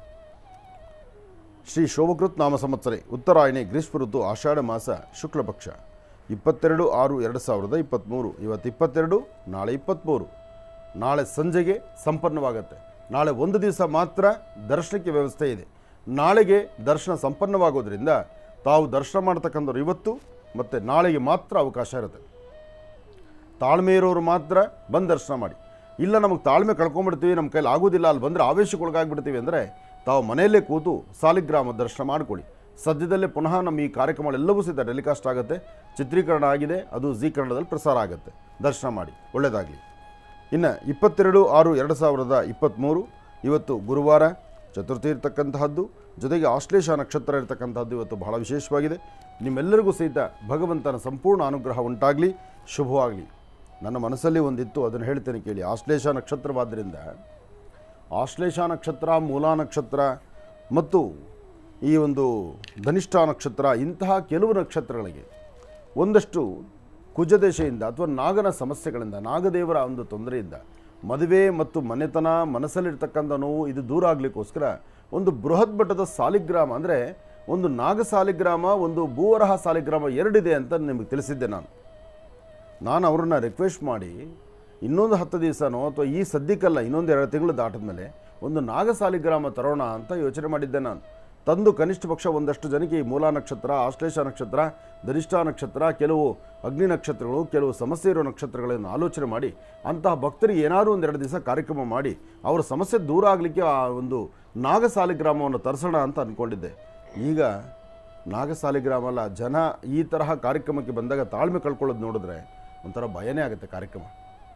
B: ಶ್ರೀ ಶೋಭಕೃತ್ ನಾಮ ಸಂವತ್ಸರೆ ಉತ್ತರಾಯಣೆ ಗ್ರೀಷ್ಮ ಋತು ಆಷಾಢ ಮಾಸ ಶುಕ್ಲ ಪಕ್ಷ ಇಪ್ಪತ್ತೆರಡು ಆರು ಎರಡು ಸಾವಿರದ ಇಪ್ಪತ್ತ್ಮೂರು ಇವತ್ತು ಇಪ್ಪತ್ತೆರಡು ನಾಳೆ ಇಪ್ಪತ್ತ್ಮೂರು ನಾಳೆ ಸಂಜೆಗೆ ಸಂಪನ್ನವಾಗತ್ತೆ ನಾಳೆ ಒಂದು ದಿವಸ ಮಾತ್ರ ದರ್ಶನಕ್ಕೆ ವ್ಯವಸ್ಥೆ ಇದೆ ನಾಳೆಗೆ ದರ್ಶನ ಸಂಪನ್ನವಾಗೋದ್ರಿಂದ ತಾವು ದರ್ಶನ ಮಾಡ್ತಕ್ಕಂಥವ್ರು ಇವತ್ತು ಮತ್ತು ನಾಳೆಗೆ ಮಾತ್ರ ಅವಕಾಶ ಇರುತ್ತೆ ತಾಳ್ಮೆ ಇರೋರು ಮಾತ್ರ ಬಂದು ದರ್ಶನ ಮಾಡಿ ಇಲ್ಲ ನಮಗೆ ತಾಳ್ಮೆ ಕಳ್ಕೊಂಡ್ಬಿಡ್ತೀವಿ ನಮ್ಮ ಕೈಲಿ ಆಗೋದಿಲ್ಲ ಅಲ್ಲಿ ಬಂದರೆ ಆವೇಶಕ್ಕೊಳಗಾಗ್ಬಿಡ್ತೀವಿ ಅಂದರೆ ತಾವು ಮನೆಯಲ್ಲೇ ಕೂತು ಸಾಲಿಗ್ರಾಮ ದರ್ಶನ ಮಾಡಿಕೊಳ್ಳಿ ಸದ್ಯದಲ್ಲೇ ಪುನಃ ನಮ್ಮ ಈ ಕಾರ್ಯಕ್ರಮಗಳೆಲ್ಲವೂ ಸಹಿತ ಟೆಲಿಕಾಸ್ಟ್ ಆಗುತ್ತೆ ಚಿತ್ರೀಕರಣ ಆಗಿದೆ ಅದು ಜಿ ಕನ್ನಡದಲ್ಲಿ ಪ್ರಸಾರ ಆಗುತ್ತೆ ದರ್ಶನ ಮಾಡಿ ಒಳ್ಳೆಯದಾಗಲಿ ಇನ್ನು ಇಪ್ಪತ್ತೆರಡು ಆರು ಎರಡು ಸಾವಿರದ ಇಪ್ಪತ್ತ್ಮೂರು ಇವತ್ತು ಗುರುವಾರ ಚತುರ್ಥಿ ಇರ್ತಕ್ಕಂತಹದ್ದು ಜೊತೆಗೆ ಆಶ್ಲೇಷ ನಕ್ಷತ್ರ ಇರತಕ್ಕಂಥದ್ದು ಇವತ್ತು ಬಹಳ ವಿಶೇಷವಾಗಿದೆ ನಿಮ್ಮೆಲ್ಲರಿಗೂ ಸಹಿತ ಭಗವಂತನ ಸಂಪೂರ್ಣ ಅನುಗ್ರಹ ಉಂಟಾಗಲಿ ಶುಭವಾಗಲಿ ನನ್ನ ಮನಸ್ಸಲ್ಲಿ ಒಂದಿತ್ತು ಅದನ್ನು ಹೇಳ್ತೇನೆ ಕೇಳಿ ಆಶ್ಲೇಷ ನಕ್ಷತ್ರವಾದ್ದರಿಂದ ಆಶ್ಲೇಷ ನಕ್ಷತ್ರ ಮೂಲಾ ನಕ್ಷತ್ರ ಮತ್ತು ಈ ಒಂದು ಧನಿಷ್ಠ ನಕ್ಷತ್ರ ಇಂತಹ ಕೆಲವು ನಕ್ಷತ್ರಗಳಿಗೆ ಒಂದಷ್ಟು ಕುಜದಶೆಯಿಂದ ಅಥವಾ ನಾಗನ ಸಮಸ್ಯೆಗಳಿಂದ ನಾಗದೇವರ ಒಂದು ತೊಂದರೆಯಿಂದ ಮದುವೆ ಮತ್ತು ಮನೆತನ ಮನಸ್ಸಲ್ಲಿರ್ತಕ್ಕಂಥ ನೋವು ಇದು ದೂರ ಆಗಲಿಕ್ಕೋಸ್ಕರ ಒಂದು ಬೃಹತ್ ಮಟ್ಟದ ಸಾಲಿಗ್ರಾಮ ಅಂದರೆ ಒಂದು ನಾಗ ಸಾಲಿಗ್ರಾಮ ಒಂದು ಭೂವರಹ ಸಾಲಿಗ್ರಾಮ ಎರಡಿದೆ ಅಂತ ನಿಮಗೆ ತಿಳಿಸಿದ್ದೆ ನಾನು ನಾನು ಅವ್ರನ್ನ ರಿಕ್ವೆಸ್ಟ್ ಮಾಡಿ ಇನ್ನೊಂದು ಹತ್ತು ದಿವಸನೋ ಅಥವಾ ಈ ಸದ್ಯಕ್ಕಲ್ಲ ಇನ್ನೊಂದು ಎರಡು ತಿಂಗಳು ದಾಟಿದ ಮೇಲೆ ಒಂದು ನಾಗಸಾಲಿಗ್ರಾಮ ತರೋಣ ಅಂತ ಯೋಚನೆ ಮಾಡಿದ್ದೆ ನಾನು ತಂದು ಕನಿಷ್ಠ ಪಕ್ಷ ಒಂದಷ್ಟು ಜನಕ್ಕೆ ಈ ಮೂಲ ನಕ್ಷತ್ರ ಆಶ್ಲೇಷ ನಕ್ಷತ್ರ ಧನಿಷ್ಠ ನಕ್ಷತ್ರ ಕೆಲವು ಅಗ್ನಿ ನಕ್ಷತ್ರಗಳು ಕೆಲವು ಸಮಸ್ಯೆ ಇರೋ ನಕ್ಷತ್ರಗಳನ್ನು ಆಲೋಚನೆ ಮಾಡಿ ಅಂತಹ ಭಕ್ತರಿಗೆ ಏನಾದರೂ ಒಂದೆರಡು ದಿವಸ ಕಾರ್ಯಕ್ರಮ ಮಾಡಿ ಅವರ ಸಮಸ್ಯೆ ದೂರ ಆಗಲಿಕ್ಕೆ ಆ ಒಂದು ನಾಗಸಾಲಿಗ್ರಾಮವನ್ನು ತರಿಸೋಣ ಅಂತ ಅಂದ್ಕೊಂಡಿದ್ದೆ ಈಗ ನಾಗಸಾಲಿಗ್ರಾಮ ಅಲ್ಲ ಜನ ಈ ತರಹ ಕಾರ್ಯಕ್ರಮಕ್ಕೆ ಬಂದಾಗ ತಾಳ್ಮೆ ಕಳ್ಕೊಳ್ಳೋದು ನೋಡಿದ್ರೆ ಒಂಥರ ಭಯನೇ ಆಗುತ್ತೆ ಕಾರ್ಯಕ್ರಮ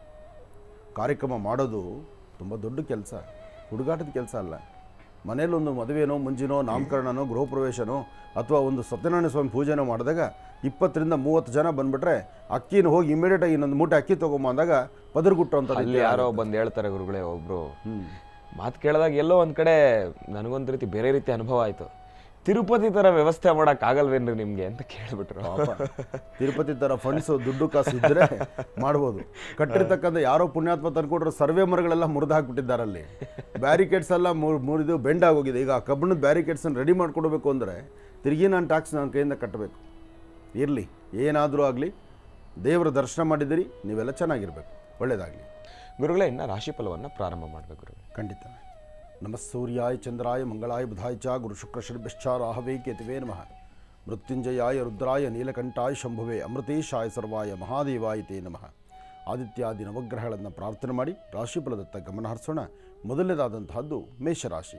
B: ಕಾರ್ಯಕ್ರಮ ಮಾಡೋದು ತುಂಬ ದೊಡ್ಡ ಕೆಲಸ ಹುಡುಗಾಟದ ಕೆಲಸ ಅಲ್ಲ ಮನೇಲೊಂದು ಮದುವೆನೋ ಮುಂಜಿನೋ ನಾಮಕರಣನೋ ಗೃಹ ಪ್ರವೇಶನೋ ಅಥವಾ ಒಂದು ಸತ್ಯನಾರಾಯಣ ಸ್ವಾಮಿ ಪೂಜೆನೋ ಮಾಡಿದಾಗ ಇಪ್ಪತ್ತರಿಂದ ಮೂವತ್ತು ಜನ ಬಂದ್ಬಿಟ್ರೆ ಅಕ್ಕಿನ ಹೋಗಿ ಇಮಿಡಿಯೇಟಾಗಿ ಇನ್ನೊಂದು ಮೂಟೆ ಅಕ್ಕಿ ತೊಗೊಂಬ ಅಂದಾಗ ಪದರ್ಗುಟ್ಟು ಅಂತ
H: ಅಲ್ಲಿ ಯಾರೋ ಬಂದು ಹೇಳ್ತಾರೆ ಗುರುಗಳೇ ಒಬ್ರು ಮಾತು ಕೇಳಿದಾಗ ಎಲ್ಲೋ ಒಂದ್ ಕಡೆ ನನಗೊಂದು ರೀತಿ ಬೇರೆ ರೀತಿ ಅನುಭವ ಆಯ್ತು ತಿರುಪತಿ ತರ ವ್ಯವಸ್ಥೆ ಮಾಡಕ್ ಆಗಲ್ವೇನ್ರಿ ನಿಮ್ಗೆ ಅಂತ ಕೇಳ್ಬಿಟ್ರು
B: ತಿರುಪತಿ ಥರ ಫಂಡ್ಸು ದುಡ್ಡು ಕಾಸು ಇದ್ದರೆ ಮಾಡ್ಬೋದು ಕಟ್ಟಿರ್ತಕ್ಕಂಥ ಯಾರೋ ಪುಣ್ಯಾತ್ಮ ತಂದ್ಕೊಟ್ರೆ ಸರ್ವೆ ಮರಗಳೆಲ್ಲ ಮುರಿದು ಹಾಕ್ಬಿಟ್ಟಿದ್ದಾರೆ ಅಲ್ಲಿ ಬ್ಯಾರಿಕೇಡ್ಸ್ ಎಲ್ಲ ಮುರ್- ಮುರಿದು ಬೆಂಡ್ ಆಗೋಗಿದೆ ಈಗ ಆ ಕಬ್ಬಿಣದ ಬ್ಯಾರಿಕೇಡ್ಸನ್ನು ರೆಡಿ ಮಾಡ್ಕೊಡ್ಬೇಕು ಅಂದರೆ ತಿರುಗಿ ನಾನು ಟ್ಯಾಕ್ಸ್ ನನ್ನ ಕೈಯಿಂದ ಕಟ್ಟಬೇಕು ಇರಲಿ ಏನಾದರೂ ಆಗಲಿ ದೇವರ ದರ್ಶನ ಮಾಡಿದಿರಿ ನೀವೆಲ್ಲ ಚೆನ್ನಾಗಿರ್ಬೇಕು ಒಳ್ಳೆಯದಾಗಲಿ
H: ಗುರುಗಳೇ ಇನ್ನ ರಾಶಿ ಫಲವನ್ನ ಪ್ರಾರಂಭ ಮಾಡ್ಬೇಕು ಗುರುಗಳೇ
B: ಖಂಡಿತ ನಮಃ ಸೂರ್ಯಾಯ ಚಂದ್ರಾಯ ಮಂಗಳಾಯ ಬುಧಾಯ ಚ ಗುರು ಶುಕ್ರ ಶನಿಭ್ಯಶ್ಚ ರಾಹವೇ ಕೇತುವೇ ನಮಃ ಮೃತ್ಯುಂಜಯಾಯ ರುದ್ರಾಯ ನೀಲಕಂಠಾಯ ಶಂಭುವೆ ಅಮೃತೇಶಾಯ ಸರ್ವಾಯ ಮಹಾದೇವಾಯ ತೇ ನಮಃ ಆದಿತ್ಯಾದಿ ನವಗ್ರಹಗಳನ್ನು ಪ್ರಾರ್ಥನೆ ಮಾಡಿ ರಾಶಿಫಲದತ್ತ ಗಮನ ಹರಿಸೋಣ ಮೊದಲನೇದಾದಂತಹದ್ದು ಮೇಷರಾಶಿ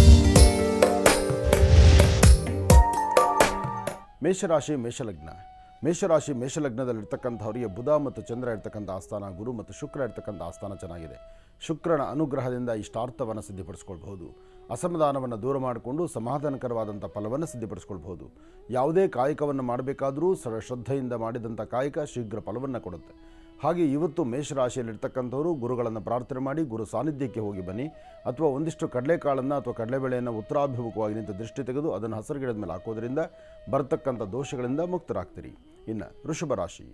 B: ಮೇಷರಾಶಿ ಮೇಷಲಗ್ನ ಮೇಷರಾಶಿ ಮೇಷಲಗ್ನದಲ್ಲಿರ್ತಕ್ಕಂಥವರಿಗೆ ಬುಧ ಮತ್ತು ಚಂದ್ರ ಇರ್ತಕ್ಕಂಥ ಆಸ್ಥಾನ ಗುರು ಮತ್ತು ಶುಕ್ರ ಇರ್ತಕ್ಕಂಥ ಆಸ್ಥಾನ ಚೆನ್ನಾಗಿದೆ ಶುಕ್ರನ ಅನುಗ್ರಹದಿಂದ ಇಷ್ಟಾರ್ಥವನ್ನು ಸಿದ್ಧಿಪಡಿಸ್ಕೊಳ್ಬಹುದು ಅಸಮಾಧಾನವನ್ನು ದೂರ ಮಾಡಿಕೊಂಡು ಸಮಾಧಾನಕರವಾದಂಥ ಫಲವನ್ನು ಸಿದ್ಧಿಪಡಿಸ್ಕೊಳ್ಬಹುದು ಯಾವುದೇ ಕಾಯಕವನ್ನು ಮಾಡಬೇಕಾದರೂ ಸ ಶ್ರದ್ಧೆಯಿಂದ ಮಾಡಿದಂಥ ಕಾಯಕ ಶೀಘ್ರ ಫಲವನ್ನು ಕೊಡುತ್ತೆ ಹಾಗೆ ಇವತ್ತು ಮೇಷರಾಶಿಯಲ್ಲಿರ್ತಕ್ಕಂಥವರು ಗುರುಗಳನ್ನು ಪ್ರಾರ್ಥನೆ ಮಾಡಿ ಗುರು ಸಾನ್ನಿಧ್ಯಕ್ಕೆ ಹೋಗಿ ಬನ್ನಿ ಅಥವಾ ಒಂದಿಷ್ಟು ಕಡಲೆಕಾಳನ್ನು ಅಥವಾ ಕಡಲೆಬೇಳೆಯನ್ನು ಉತ್ತರಾಭಿಮುಖವಾಗಿ ನಿಂತು ದೃಷ್ಟಿ ತೆಗೆದು ಅದನ್ನು ಹಸಿರು ಗಿಡದ ಮೇಲೆ ಹಾಕೋದ್ರಿಂದ ಬರ್ತಕ್ಕಂಥ ದೋಷಗಳಿಂದ ಮುಕ್ತರಾಗ್ತೀರಿ ಇನ್ನು ವೃಷಭ ರಾಶಿ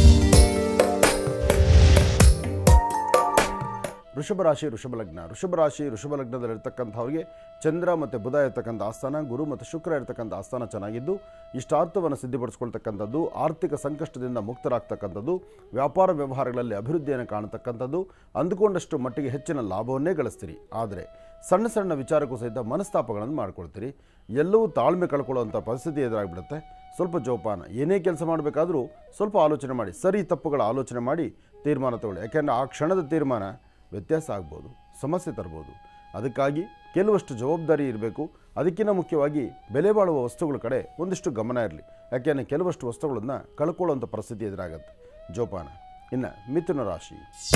B: ವೃಷಭ ರಾಶಿ ವೃಷಭ ಲಗ್ನ ವೃಷಭ ರಾಶಿ ವೃಷಭ ಲಗ್ನದಲ್ಲಿರ್ತಕ್ಕಂಥವ್ರಿಗೆ ಚಂದ್ರ ಮತ್ತು ಬುಧ ಇರ್ತಕ್ಕಂಥ ಆಸ್ಥಾನ ಗುರು ಮತ್ತು ಶುಕ್ರ ಇರ್ತಕ್ಕಂಥ ಆಸ್ಥಾನ ಚೆನ್ನಾಗಿದ್ದು ಇಷ್ಟಾರ್ಥವನ್ನು ಸಿದ್ಧಿಪಡಿಸ್ಕೊಳ್ತಕ್ಕಂಥದ್ದು ಆರ್ಥಿಕ ಸಂಕಷ್ಟದಿಂದ ಮುಕ್ತರಾಗ್ತಕ್ಕಂಥದ್ದು ವ್ಯಾಪಾರ ವ್ಯವಹಾರಗಳಲ್ಲಿ ಅಭಿವೃದ್ಧಿಯನ್ನು ಕಾಣತಕ್ಕಂಥದ್ದು ಅಂದುಕೊಂಡಷ್ಟು ಮಟ್ಟಿಗೆ ಹೆಚ್ಚಿನ ಲಾಭವನ್ನೇ ಗಳಿಸ್ತೀರಿ ಆದರೆ ಸಣ್ಣ ಸಣ್ಣ ವಿಚಾರಕ್ಕೂ ಸಹಿತ ಮನಸ್ತಾಪಗಳನ್ನು ಮಾಡ್ಕೊಳ್ತೀರಿ ಎಲ್ಲವೂ ತಾಳ್ಮೆ ಕಳ್ಕೊಳ್ಳುವಂಥ ಪರಿಸ್ಥಿತಿ ಎದುರಾಗ್ಬಿಡುತ್ತೆ ಸ್ವಲ್ಪ ಜೋಪಾನ ಏನೇ ಕೆಲಸ ಮಾಡಬೇಕಾದ್ರೂ ಸ್ವಲ್ಪ ಆಲೋಚನೆ ಮಾಡಿ ಸರಿ ತಪ್ಪುಗಳ ಆಲೋಚನೆ ಮಾಡಿ ತೀರ್ಮಾನ ತಗೊಳ್ಳಿ ಯಾಕೆಂದರೆ ಆ ಕ್ಷಣದ ತೀರ್ಮಾನ ವ್ಯತ್ಯಾಸ ಆಗ್ಬೋದು ಸಮಸ್ಯೆ ತರ್ಬೋದು ಅದಕ್ಕಾಗಿ ಕೆಲವಷ್ಟು ಜವಾಬ್ದಾರಿ ಇರಬೇಕು ಅದಕ್ಕಿಂತ ಮುಖ್ಯವಾಗಿ ಬೆಲೆ ಬಾಳುವ ವಸ್ತುಗಳ ಕಡೆ ಒಂದಿಷ್ಟು ಗಮನ ಇರಲಿ ಯಾಕೆಂದರೆ ಕೆಲವಷ್ಟು ವಸ್ತುಗಳನ್ನು ಕಳ್ಕೊಳ್ಳುವಂಥ ಪರಿಸ್ಥಿತಿ ಎದುರಾಗತ್ತೆ ಜೋಪಾನ ಇನ್ನು ಮಿಥುನ ರಾಶಿ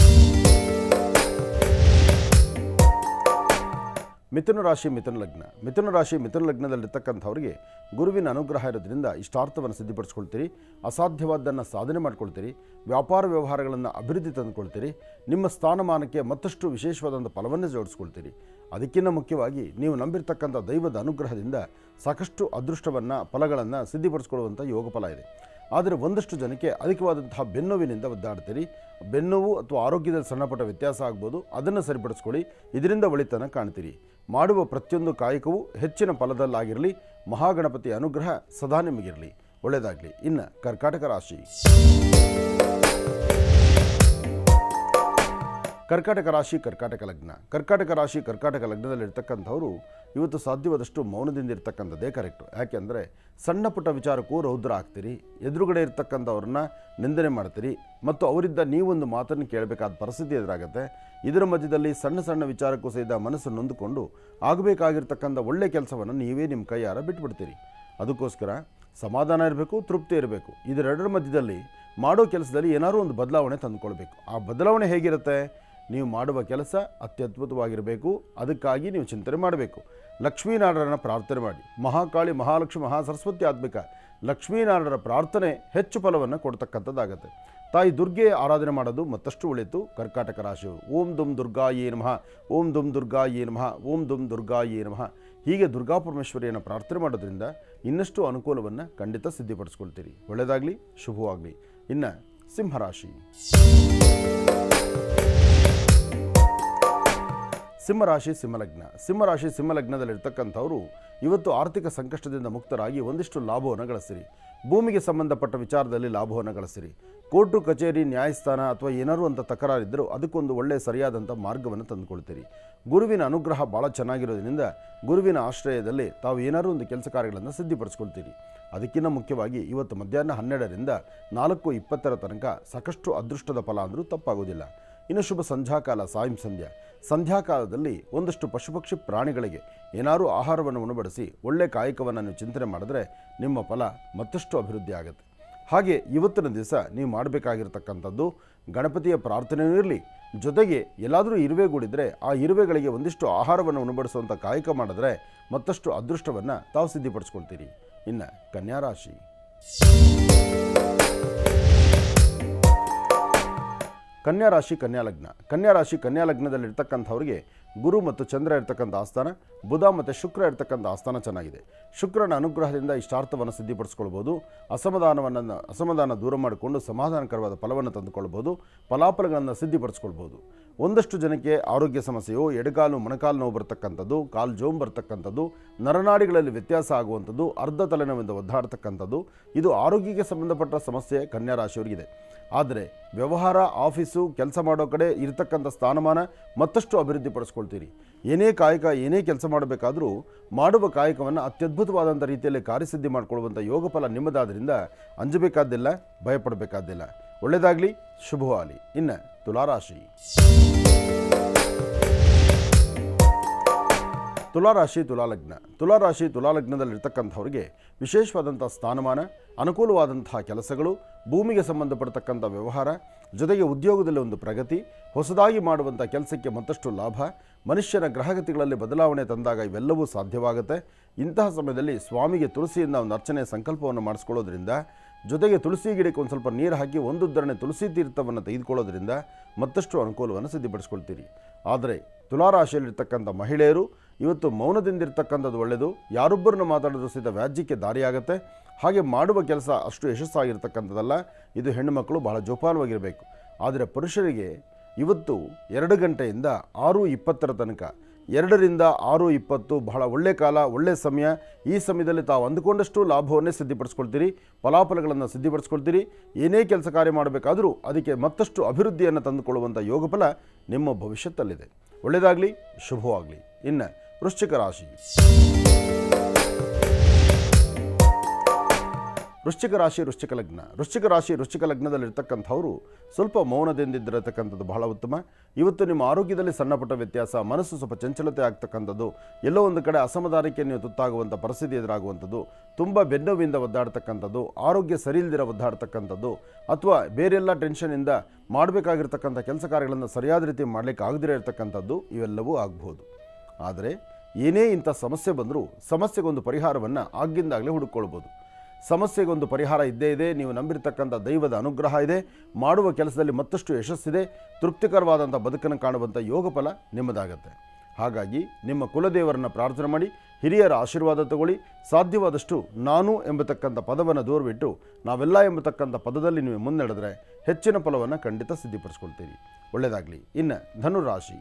B: ಮಿಥುನ ರಾಶಿ ಮಿಥುನ ಲಗ್ನ ಮಿಥುನ ರಾಶಿ ಮಿಥುನ ಲಗ್ನದಲ್ಲಿರ್ತಕ್ಕಂಥವ್ರಿಗೆ ಗುರುವಿನ ಅನುಗ್ರಹ ಇರೋದ್ರಿಂದ ಇಷ್ಟಾರ್ಥವನ್ನು ಸಿದ್ಧಿಪಡಿಸ್ಕೊಳ್ತೀರಿ ಅಸಾಧ್ಯವಾದ್ದನ್ನು ಸಾಧನೆ ಮಾಡ್ಕೊಳ್ತೀರಿ ವ್ಯಾಪಾರ ವ್ಯವಹಾರಗಳನ್ನು ಅಭಿವೃದ್ಧಿ ತಂದುಕೊಳ್ತೀರಿ ನಿಮ್ಮ ಸ್ಥಾನಮಾನಕ್ಕೆ ಮತ್ತಷ್ಟು ವಿಶೇಷವಾದಂಥ ಫಲವನ್ನು ಜೋಡಿಸ್ಕೊಳ್ತೀರಿ ಅದಕ್ಕಿಂತ ಮುಖ್ಯವಾಗಿ ನೀವು ನಂಬಿರ್ತಕ್ಕಂಥ ದೈವದ ಅನುಗ್ರಹದಿಂದ ಸಾಕಷ್ಟು ಅದೃಷ್ಟವನ್ನು ಫಲಗಳನ್ನು ಸಿದ್ಧಿಪಡಿಸ್ಕೊಳ್ಳುವಂಥ ಯೋಗ ಫಲ ಇದೆ ಆದರೆ ಒಂದಷ್ಟು ಜನಕ್ಕೆ ಅಧಿಕವಾದಂತಹ ಬೆನ್ನುವಿನಿಂದ ಒದ್ದಾಡ್ತೀರಿ ಬೆನ್ನುವು ಅಥವಾ ಆರೋಗ್ಯದಲ್ಲಿ ಸಣ್ಣಪುಟ್ಟ ವ್ಯತ್ಯಾಸ ಆಗ್ಬೋದು ಅದನ್ನು ಸರಿಪಡಿಸ್ಕೊಳ್ಳಿ ಇದರಿಂದ ಒಳಿತನ ಕಾಣ್ತೀರಿ ಮಾಡುವ ಪ್ರತಿಯೊಂದು ಕಾಯಕವೂ ಹೆಚ್ಚಿನ ಫಲದಲ್ಲಾಗಿರಲಿ ಮಹಾಗಣಪತಿ ಅನುಗ್ರಹ ಸದಾ ನಿಮಗಿರಲಿ ಒಳ್ಳೆಯದಾಗಲಿ ಇನ್ನು ಕರ್ಕಾಟಕ ರಾಶಿ ಕರ್ಕಾಟಕ ರಾಶಿ ಕರ್ಕಾಟಕ ಲಗ್ನ ಕರ್ಕಾಟಕ ರಾಶಿ ಕರ್ಕಾಟಕ ಲಗ್ನದಲ್ಲಿರ್ತಕ್ಕಂಥವರು ಇವತ್ತು ಸಾಧ್ಯವಾದಷ್ಟು ಮೌನದಿಂದ ಇರ್ತಕ್ಕಂಥದ್ದೇ ಕರೆಕ್ಟು ಯಾಕೆಂದರೆ ಸಣ್ಣ ಪುಟ್ಟ ವಿಚಾರಕ್ಕೂ ರೌದ್ರ ಆಗ್ತೀರಿ ಎದುರುಗಡೆ ಇರ್ತಕ್ಕಂಥವ್ರನ್ನ ನಿಂದನೆ ಮಾಡ್ತೀರಿ ಮತ್ತು ಅವರಿದ್ದ ನೀವೊಂದು ಮಾತನ್ನು ಕೇಳಬೇಕಾದ ಪರಿಸ್ಥಿತಿ ಎದುರಾಗುತ್ತೆ ಇದರ ಮಧ್ಯದಲ್ಲಿ ಸಣ್ಣ ಸಣ್ಣ ವಿಚಾರಕ್ಕೂ ಸಹಿತ ಮನಸ್ಸು ನೊಂದುಕೊಂಡು ಆಗಬೇಕಾಗಿರ್ತಕ್ಕಂಥ ಒಳ್ಳೆಯ ಕೆಲಸವನ್ನು ನೀವೇ ನಿಮ್ಮ ಕೈಯಾರ ಬಿಟ್ಬಿಡ್ತೀರಿ ಅದಕ್ಕೋಸ್ಕರ ಸಮಾಧಾನ ಇರಬೇಕು ತೃಪ್ತಿ ಇರಬೇಕು ಇದೆರಡರ ಮಧ್ಯದಲ್ಲಿ ಮಾಡೋ ಕೆಲಸದಲ್ಲಿ ಏನಾದರೂ ಒಂದು ಬದಲಾವಣೆ ತಂದುಕೊಳ್ಬೇಕು ಆ ಬದಲಾವಣೆ ಹೇಗಿರುತ್ತೆ ನೀವು ಮಾಡುವ ಕೆಲಸ ಅತ್ಯದ್ಭುತವಾಗಿರಬೇಕು ಅದಕ್ಕಾಗಿ ನೀವು ಚಿಂತನೆ ಮಾಡಬೇಕು ಲಕ್ಷ್ಮೀನಾರಾಯಣನ ಪ್ರಾರ್ಥನೆ ಮಾಡಿ ಮಹಾಕಾಳಿ ಮಹಾಲಕ್ಷ್ಮಿ ಮಹಾಸರಸ್ವತಿ ಆತ್ಮಿಕ ಲಕ್ಷ್ಮೀನಾರಾಯಣರ ಪ್ರಾರ್ಥನೆ ಹೆಚ್ಚು ಫಲವನ್ನು ಕೊಡ್ತಕ್ಕಂಥದ್ದಾಗತ್ತೆ ತಾಯಿ ದುರ್ಗೆ ಆರಾಧನೆ ಮಾಡೋದು ಮತ್ತಷ್ಟು ಉಳಿತು ಕರ್ಕಾಟಕ ರಾಶಿಯವರು ಓಂ ದುಮ್ ದುರ್ಗಾಯೇ ನಮಃ ಓಂ ದುಮ್ ದುರ್ಗಾಯೇ ನಮಃ ಓಂ ದುಮ್ ದುರ್ಗಾಯೇ ನಮಃ ಹೀಗೆ ದುರ್ಗಾ ಪರಮೇಶ್ವರಿಯನ್ನು ಪ್ರಾರ್ಥನೆ ಮಾಡೋದ್ರಿಂದ ಇನ್ನಷ್ಟು ಅನುಕೂಲವನ್ನು ಖಂಡಿತ ಸಿದ್ಧಿಪಡಿಸ್ಕೊಳ್ತೀರಿ ಒಳ್ಳೆಯದಾಗಲಿ ಶುಭವಾಗಲಿ ಇನ್ನು ಸಿಂಹರಾಶಿ ಸಿಂಹರಾಶಿ ಸಿಂಹಲಗ್ನ ಸಿಂಹರಾಶಿ ಸಿಂಹಲಗ್ನದಲ್ಲಿರ್ತಕ್ಕಂಥವರು ಇವತ್ತು ಆರ್ಥಿಕ ಸಂಕಷ್ಟದಿಂದ ಮುಕ್ತರಾಗಿ ಒಂದಿಷ್ಟು ಲಾಭವನ್ನು ಗಳಿಸಿರಿ ಭೂಮಿಗೆ ಸಂಬಂಧಪಟ್ಟ ವಿಚಾರದಲ್ಲಿ ಲಾಭವನ್ನು ಗಳಿಸಿರಿ ಕೋರ್ಟು ಕಚೇರಿ ನ್ಯಾಯಸ್ಥಾನ ಅಥವಾ ಏನಾದರೂ ಅಂತ ತಕರಾರಿದ್ದರೂ ಅದಕ್ಕೊಂದು ಒಳ್ಳೆಯ ಸರಿಯಾದಂಥ ಮಾರ್ಗವನ್ನು ತಂದುಕೊಳ್ತೀರಿ ಗುರುವಿನ ಅನುಗ್ರಹ ಭಾಳ ಚೆನ್ನಾಗಿರೋದ್ರಿಂದ ಗುರುವಿನ ಆಶ್ರಯದಲ್ಲಿ ತಾವು ಏನಾದರೂ ಒಂದು ಕೆಲಸ ಕಾರ್ಯಗಳನ್ನು ಸಿದ್ಧಿಪಡಿಸ್ಕೊಳ್ತೀರಿ ಅದಕ್ಕಿಂತ ಮುಖ್ಯವಾಗಿ ಇವತ್ತು ಮಧ್ಯಾಹ್ನ ಹನ್ನೆರಡರಿಂದ ನಾಲ್ಕು ಇಪ್ಪತ್ತರ ತನಕ ಸಾಕಷ್ಟು ಅದೃಷ್ಟದ ಫಲ ಅಂದರೂ ತಪ್ಪಾಗೋದಿಲ್ಲ ಇನ್ನು ಶುಭ ಸಂಧ್ಯಾಕಾಲ ಸಾಯಂ ಸಂಧ್ಯಾ ಸಂಧ್ಯಾಕಾಲದಲ್ಲಿ ಒಂದಷ್ಟು ಪಶುಪಕ್ಷಿ ಪ್ರಾಣಿಗಳಿಗೆ ಏನಾದರೂ ಆಹಾರವನ್ನು ಉಣಬಡಿಸಿ ಒಳ್ಳೆ ಕಾಯಕವನ್ನು ನೀವು ಚಿಂತನೆ ಮಾಡಿದ್ರೆ ನಿಮ್ಮ ಫಲ ಮತ್ತಷ್ಟು ಅಭಿವೃದ್ಧಿ ಆಗುತ್ತೆ ಹಾಗೆ ಇವತ್ತಿನ ದಿವಸ ನೀವು ಮಾಡಬೇಕಾಗಿರ್ತಕ್ಕಂಥದ್ದು ಗಣಪತಿಯ ಪ್ರಾರ್ಥನೆಯೂ ಇರಲಿ ಜೊತೆಗೆ ಎಲ್ಲಾದರೂ ಇರುವೆಗಳಿದ್ರೆ ಆ ಇರುವೆಗಳಿಗೆ ಒಂದಿಷ್ಟು ಆಹಾರವನ್ನು ಉಣಬಡಿಸುವಂಥ ಕಾಯಕ ಮಾಡಿದ್ರೆ ಮತ್ತಷ್ಟು ಅದೃಷ್ಟವನ್ನು ತಾವು ಸಿದ್ಧಿಪಡಿಸ್ಕೊಳ್ತೀರಿ ಇನ್ನು ಕನ್ಯಾ ರಾಶಿ ಕನ್ಯಾ ರಾಶಿ ಕನ್ಯಾ ಲಗ್ನ ಕನ್ಯಾ ರಾಶಿ ಕನ್ಯಾ ಲಗ್ನದಲ್ಲಿರ್ತಕ್ಕಂಥವ್ರಿಗೆ ಗುರು ಮತ್ತು ಚಂದ್ರ ಇರ್ತಕ್ಕಂಥ ಆಸ್ಥಾನ ಬುಧ ಮತ್ತು ಶುಕ್ರ ಇರ್ತಕ್ಕಂಥ ಆಸ್ಥಾನ ಚೆನ್ನಾಗಿದೆ ಶುಕ್ರನ ಅನುಗ್ರಹದಿಂದ ಇಷ್ಟಾರ್ಥವನ್ನು ಸಿದ್ಧಿಪಡಿಸ್ಕೊಳ್ಬೋದು ಅಸಮಾಧಾನವನ್ನು ಅಸಮಾಧಾನ ದೂರ ಮಾಡಿಕೊಂಡು ಸಮಾಧಾನಕರವಾದ ಫಲವನ್ನು ತಂದುಕೊಳ್ಬೋದು ಫಲಾಫಲಗಳನ್ನು ಸಿದ್ಧಿಪಡಿಸ್ಕೊಳ್ಬೋದು ಒಂದಷ್ಟು ಜನಕ್ಕೆ ಆರೋಗ್ಯ ಸಮಸ್ಯೆಯು ಎಡಗಾಲು ಮೊಣಕಾಲು ನೋವು ಬರ್ತಕ್ಕಂಥದ್ದು ಕಾಲು ಜೋಮ್ ಬರ್ತಕ್ಕಂಥದ್ದು ನರನಾಡಿಗಳಲ್ಲಿ ವ್ಯತ್ಯಾಸ ಆಗುವಂಥದ್ದು ಅರ್ಧ ತಲೆನೋವಿಂದ ಒದ್ದಾಡ್ತಕ್ಕಂಥದ್ದು ಇದು ಆರೋಗ್ಯಕ್ಕೆ ಸಂಬಂಧಪಟ್ಟ ಸಮಸ್ಯೆ ಕನ್ಯಾ ರಾಶಿಯವರಿಗಿದೆ ಆದರೆ ವ್ಯವಹಾರ ಆಫೀಸು ಕೆಲಸ ಮಾಡೋ ಕಡೆ ಇರತಕ್ಕಂಥ ಸ್ಥಾನಮಾನ ಮತ್ತಷ್ಟು ಅಭಿವೃದ್ಧಿ ಪಡಿಸ್ಕೊಳ್ತೀರಿ ಏನೇ ಕಾಯಕ ಏನೇ ಕೆಲಸ ಮಾಡಬೇಕಾದರೂ ಮಾಡುವ ಕಾಯಕವನ್ನು ಅತ್ಯದ್ಭುತವಾದಂಥ ರೀತಿಯಲ್ಲಿ ಕಾರ್ಯಸಿದ್ಧಿ ಮಾಡಿಕೊಳ್ಳುವಂಥ ಯೋಗ ಫಲ ನಿಮ್ಮದಾದ್ರಿಂದ ಅಂಜಬೇಕಾದ್ದಿಲ್ಲ ಭಯಪಡಬೇಕಾದ್ದಿಲ್ಲ ಒಳ್ಳೆಯದಾಗಲಿ ಶುಭವಾಗಲಿ ಇನ್ನು ತುಲಾರಾಶಿ ತುಲಾರಾಶಿ ತುಲಾಲಗ್ನ ತುಲಾರಾಶಿ ತುಲಾಲಗ್ನದಲ್ಲಿರ್ತಕ್ಕಂಥವ್ರಿಗೆ ವಿಶೇಷವಾದಂಥ ಸ್ಥಾನಮಾನ ಅನುಕೂಲವಾದಂತಹ ಕೆಲಸಗಳು ಭೂಮಿಗೆ ಸಂಬಂಧಪಡ್ತಕ್ಕಂಥ ವ್ಯವಹಾರ ಜೊತೆಗೆ ಉದ್ಯೋಗದಲ್ಲಿ ಒಂದು ಪ್ರಗತಿ ಹೊಸದಾಗಿ ಮಾಡುವಂಥ ಕೆಲಸಕ್ಕೆ ಮತ್ತಷ್ಟು ಲಾಭ ಮನುಷ್ಯನ ಗ್ರಹಗತಿಗಳಲ್ಲಿ ಬದಲಾವಣೆ ತಂದಾಗ ಇವೆಲ್ಲವೂ ಸಾಧ್ಯವಾಗುತ್ತೆ ಇಂತಹ ಸಮಯದಲ್ಲಿ ಸ್ವಾಮಿಗೆ ತುಳಸಿಯಿಂದ ಒಂದು ಅರ್ಚನೆ ಸಂಕಲ್ಪವನ್ನು ಮಾಡಿಸ್ಕೊಳ್ಳೋದ್ರಿಂದ ಜೊತೆಗೆ ತುಳಸಿ ಗಿಡಕ್ಕೆ ಒಂದು ಸ್ವಲ್ಪ ನೀರು ಹಾಕಿ ಒಂದು ಧರಣೆ ತುಳಸಿ ತೀರ್ಥವನ್ನು ತೆಗೆದುಕೊಳ್ಳೋದ್ರಿಂದ ಮತ್ತಷ್ಟು ಅನುಕೂಲವನ್ನು ಸಿದ್ಧಪಡಿಸ್ಕೊಳ್ತೀರಿ ಆದರೆ ತುಲಾರಾಶಿಯಲ್ಲಿರ್ತಕ್ಕಂಥ ಮಹಿಳೆಯರು ಇವತ್ತು ಮೌನದಿಂದಿರ್ತಕ್ಕಂಥದ್ದು ಒಳ್ಳೆಯದು ಯಾರೊಬ್ಬರನ್ನ ಮಾತಾಡೋದು ಸಹಿತ ವ್ಯಾಜ್ಯಕ್ಕೆ ದಾರಿಯಾಗುತ್ತೆ ಹಾಗೆ ಮಾಡುವ ಕೆಲಸ ಅಷ್ಟು ಯಶಸ್ಸಾಗಿರ್ತಕ್ಕಂಥದ್ದಲ್ಲ ಇದು ಹೆಣ್ಣುಮಕ್ಕಳು ಬಹಳ ಜೋಪಾನವಾಗಿರಬೇಕು ಆದರೆ ಪುರುಷರಿಗೆ ಇವತ್ತು ಎರಡು ಗಂಟೆಯಿಂದ ಆರು ಇಪ್ಪತ್ತರ ತನಕ ಎರಡರಿಂದ ಆರು ಇಪ್ಪತ್ತು ಬಹಳ ಒಳ್ಳೆ ಕಾಲ ಒಳ್ಳೆ ಸಮಯ ಈ ಸಮಯದಲ್ಲಿ ತಾವು ಅಂದುಕೊಂಡಷ್ಟು ಲಾಭವನ್ನೇ ಸಿದ್ಧಿಪಡಿಸ್ಕೊಳ್ತೀರಿ ಫಲಾಫಲಗಳನ್ನು ಸಿದ್ಧಿಪಡಿಸ್ಕೊಳ್ತೀರಿ ಏನೇ ಕೆಲಸ ಕಾರ್ಯ ಮಾಡಬೇಕಾದರೂ ಅದಕ್ಕೆ ಮತ್ತಷ್ಟು ಅಭಿವೃದ್ಧಿಯನ್ನು ತಂದುಕೊಳ್ಳುವಂಥ ಯೋಗಫಲ ನಿಮ್ಮ ಭವಿಷ್ಯತ್ತಲ್ಲಿದೆ ಒಳ್ಳೆಯದಾಗಲಿ ಶುಭವಾಗಲಿ ಇನ್ನು ವೃಶ್ಚಿಕ ರಾಶಿ ವೃಶ್ಚಿಕ ರಾಶಿ ವೃಶ್ಚಿಕ ಲಗ್ನ ವೃಶ್ಚಿಕ ರಾಶಿ ವೃಶ್ಚಿಕ ಲಗ್ನದಲ್ಲಿರ್ತಕ್ಕಂಥವರು ಸ್ವಲ್ಪ ಮೌನದಿಂದಿದ್ದಿರತಕ್ಕಂಥದ್ದು ಬಹಳ ಉತ್ತಮ ಇವತ್ತು ನಿಮ್ಮ ಆರೋಗ್ಯದಲ್ಲಿ ಸಣ್ಣಪುಟ್ಟ ವ್ಯತ್ಯಾಸ ಮನಸ್ಸು ಸ್ವಲ್ಪ ಚಂಚಲತೆ ಆಗ್ತಕ್ಕಂಥದ್ದು ಎಲ್ಲೋ ಒಂದು ಕಡೆ ಅಸಮಾಧಾನಕ್ಕೆ ನೀವು ತುತ್ತಾಗುವಂಥ ಪರಿಸ್ಥಿತಿ ಎದುರಾಗುವಂಥದ್ದು ತುಂಬ ಬೆನ್ನೋವಿಂದ ಒದ್ದಾಡ್ತಕ್ಕಂಥದ್ದು ಆರೋಗ್ಯ ಸರಿಯಿಲ್ದಿರ ಒದ್ದಾಡ್ತಕ್ಕಂಥದ್ದು ಅಥವಾ ಬೇರೆಲ್ಲ ಟೆನ್ಷನಿಂದ ಮಾಡಬೇಕಾಗಿರ್ತಕ್ಕಂಥ ಕೆಲಸ ಕಾರ್ಯಗಳನ್ನು ಸರಿಯಾದ ರೀತಿ ಮಾಡಲಿಕ್ಕೆ ಆಗದಿರೋ ಇರತಕ್ಕಂಥದ್ದು ಇವೆಲ್ಲವೂ ಆಗಬಹುದು ಆದರೆ ಏನೇ ಇಂಥ ಸಮಸ್ಯೆ ಬಂದರೂ ಸಮಸ್ಯೆಗೊಂದು ಪರಿಹಾರವನ್ನು ಆಗಿಂದಾಗಲೇ ಹುಡುಕೊಳ್ಬೋದು ಸಮಸ್ಯೆಗೊಂದು ಪರಿಹಾರ ಇದ್ದೇ ಇದೆ ನೀವು ನಂಬಿರ್ತಕ್ಕಂಥ ದೈವದ ಅನುಗ್ರಹ ಇದೆ ಮಾಡುವ ಕೆಲಸದಲ್ಲಿ ಮತ್ತಷ್ಟು ಯಶಸ್ಸಿದೆ ತೃಪ್ತಿಕರವಾದಂಥ ಬದುಕನ್ನು ಕಾಣುವಂಥ ಯೋಗ ಫಲ ನಿಮ್ಮದಾಗತ್ತೆ ಹಾಗಾಗಿ ನಿಮ್ಮ ಕುಲದೇವರನ್ನು ಪ್ರಾರ್ಥನೆ ಮಾಡಿ ಹಿರಿಯರ ಆಶೀರ್ವಾದ ತಗೊಳ್ಳಿ ಸಾಧ್ಯವಾದಷ್ಟು ನಾನು ಎಂಬತಕ್ಕಂಥ ಪದವನ್ನು ದೂರವಿಟ್ಟು ನಾವೆಲ್ಲ ಎಂಬತಕ್ಕಂಥ ಪದದಲ್ಲಿ ನೀವು ಮುನ್ನಡೆದ್ರೆ ಹೆಚ್ಚಿನ ಫಲವನ್ನು ಖಂಡಿತ ಸಿದ್ಧಿಪಡಿಸ್ಕೊಳ್ತೀರಿ ಒಳ್ಳೆಯದಾಗಲಿ ಇನ್ನು ಧನುರಾಶಿ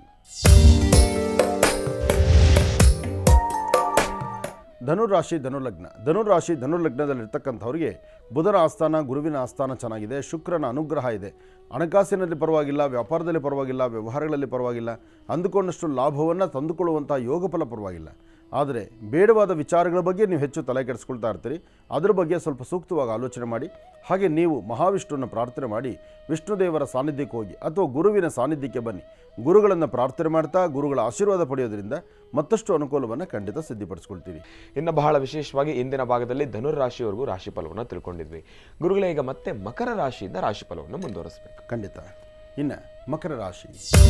B: ಧನುರಾಶಿ ಧನುಲಗ್ನ ಧನುರಾಶಿ ಧನುಲಗ್ನದಲ್ಲಿರ್ತಕ್ಕಂಥವ್ರಿಗೆ ಬುಧನ ಆಸ್ಥಾನ ಗುರುವಿನ ಆಸ್ಥಾನ ಚೆನ್ನಾಗಿದೆ ಶುಕ್ರನ ಅನುಗ್ರಹ ಇದೆ ಹಣಕಾಸಿನಲ್ಲಿ ಪರವಾಗಿಲ್ಲ ವ್ಯಾಪಾರದಲ್ಲಿ ಪರವಾಗಿಲ್ಲ ವ್ಯವಹಾರಗಳಲ್ಲಿ ಪರವಾಗಿಲ್ಲ ಅಂದುಕೊಂಡಷ್ಟು ಲಾಭವನ್ನು ತಂದುಕೊಳ್ಳುವಂಥ ಯೋಗಫಲ ಪರವಾಗಿಲ್ಲ ಆದರೆ ಬೇಡವಾದ ವಿಚಾರಗಳ ಬಗ್ಗೆ ನೀವು ಹೆಚ್ಚು ತಲೆ ಕೆಡಿಸ್ಕೊಳ್ತಾ ಇರ್ತೀರಿ ಅದ್ರ ಬಗ್ಗೆ ಸ್ವಲ್ಪ ಸೂಕ್ತವಾಗಿ ಆಲೋಚನೆ ಮಾಡಿ ಹಾಗೆ ನೀವು ಮಹಾವಿಷ್ಣುವನ್ನು ಪ್ರಾರ್ಥನೆ ಮಾಡಿ ವಿಷ್ಣುದೇವರ ಸಾನ್ನಿಧ್ಯಕ್ಕೆ ಹೋಗಿ ಅಥವಾ ಗುರುವಿನ ಸಾನ್ನಿಧ್ಯಕ್ಕೆ ಬನ್ನಿ ಗುರುಗಳನ್ನು ಪ್ರಾರ್ಥನೆ ಮಾಡ್ತಾ ಗುರುಗಳ ಆಶೀರ್ವಾದ ಪಡೆಯೋದ್ರಿಂದ ಮತ್ತಷ್ಟು ಅನುಕೂಲವನ್ನು ಖಂಡಿತ ಸಿದ್ಧಿಪಡಿಸ್ಕೊಳ್ತೀರಿ
H: ಇನ್ನು ಬಹಳ ವಿಶೇಷವಾಗಿ ಇಂದಿನ ಭಾಗದಲ್ಲಿ ಧನುರ್ ರಾಶಿಯವರೆಗೂ ರಾಶಿ ಫಲವನ್ನು ತಿಳ್ಕೊಂಡಿದ್ವಿ ಗುರುಗಳೇ ಈಗ ಮತ್ತೆ ಮಕರ ರಾಶಿಯಿಂದ ರಾಶಿ ಫಲವನ್ನು ಮುಂದುವರಿಸಬೇಕು
B: ಖಂಡಿತ ಇನ್ನು ಮಕರ ರಾಶಿ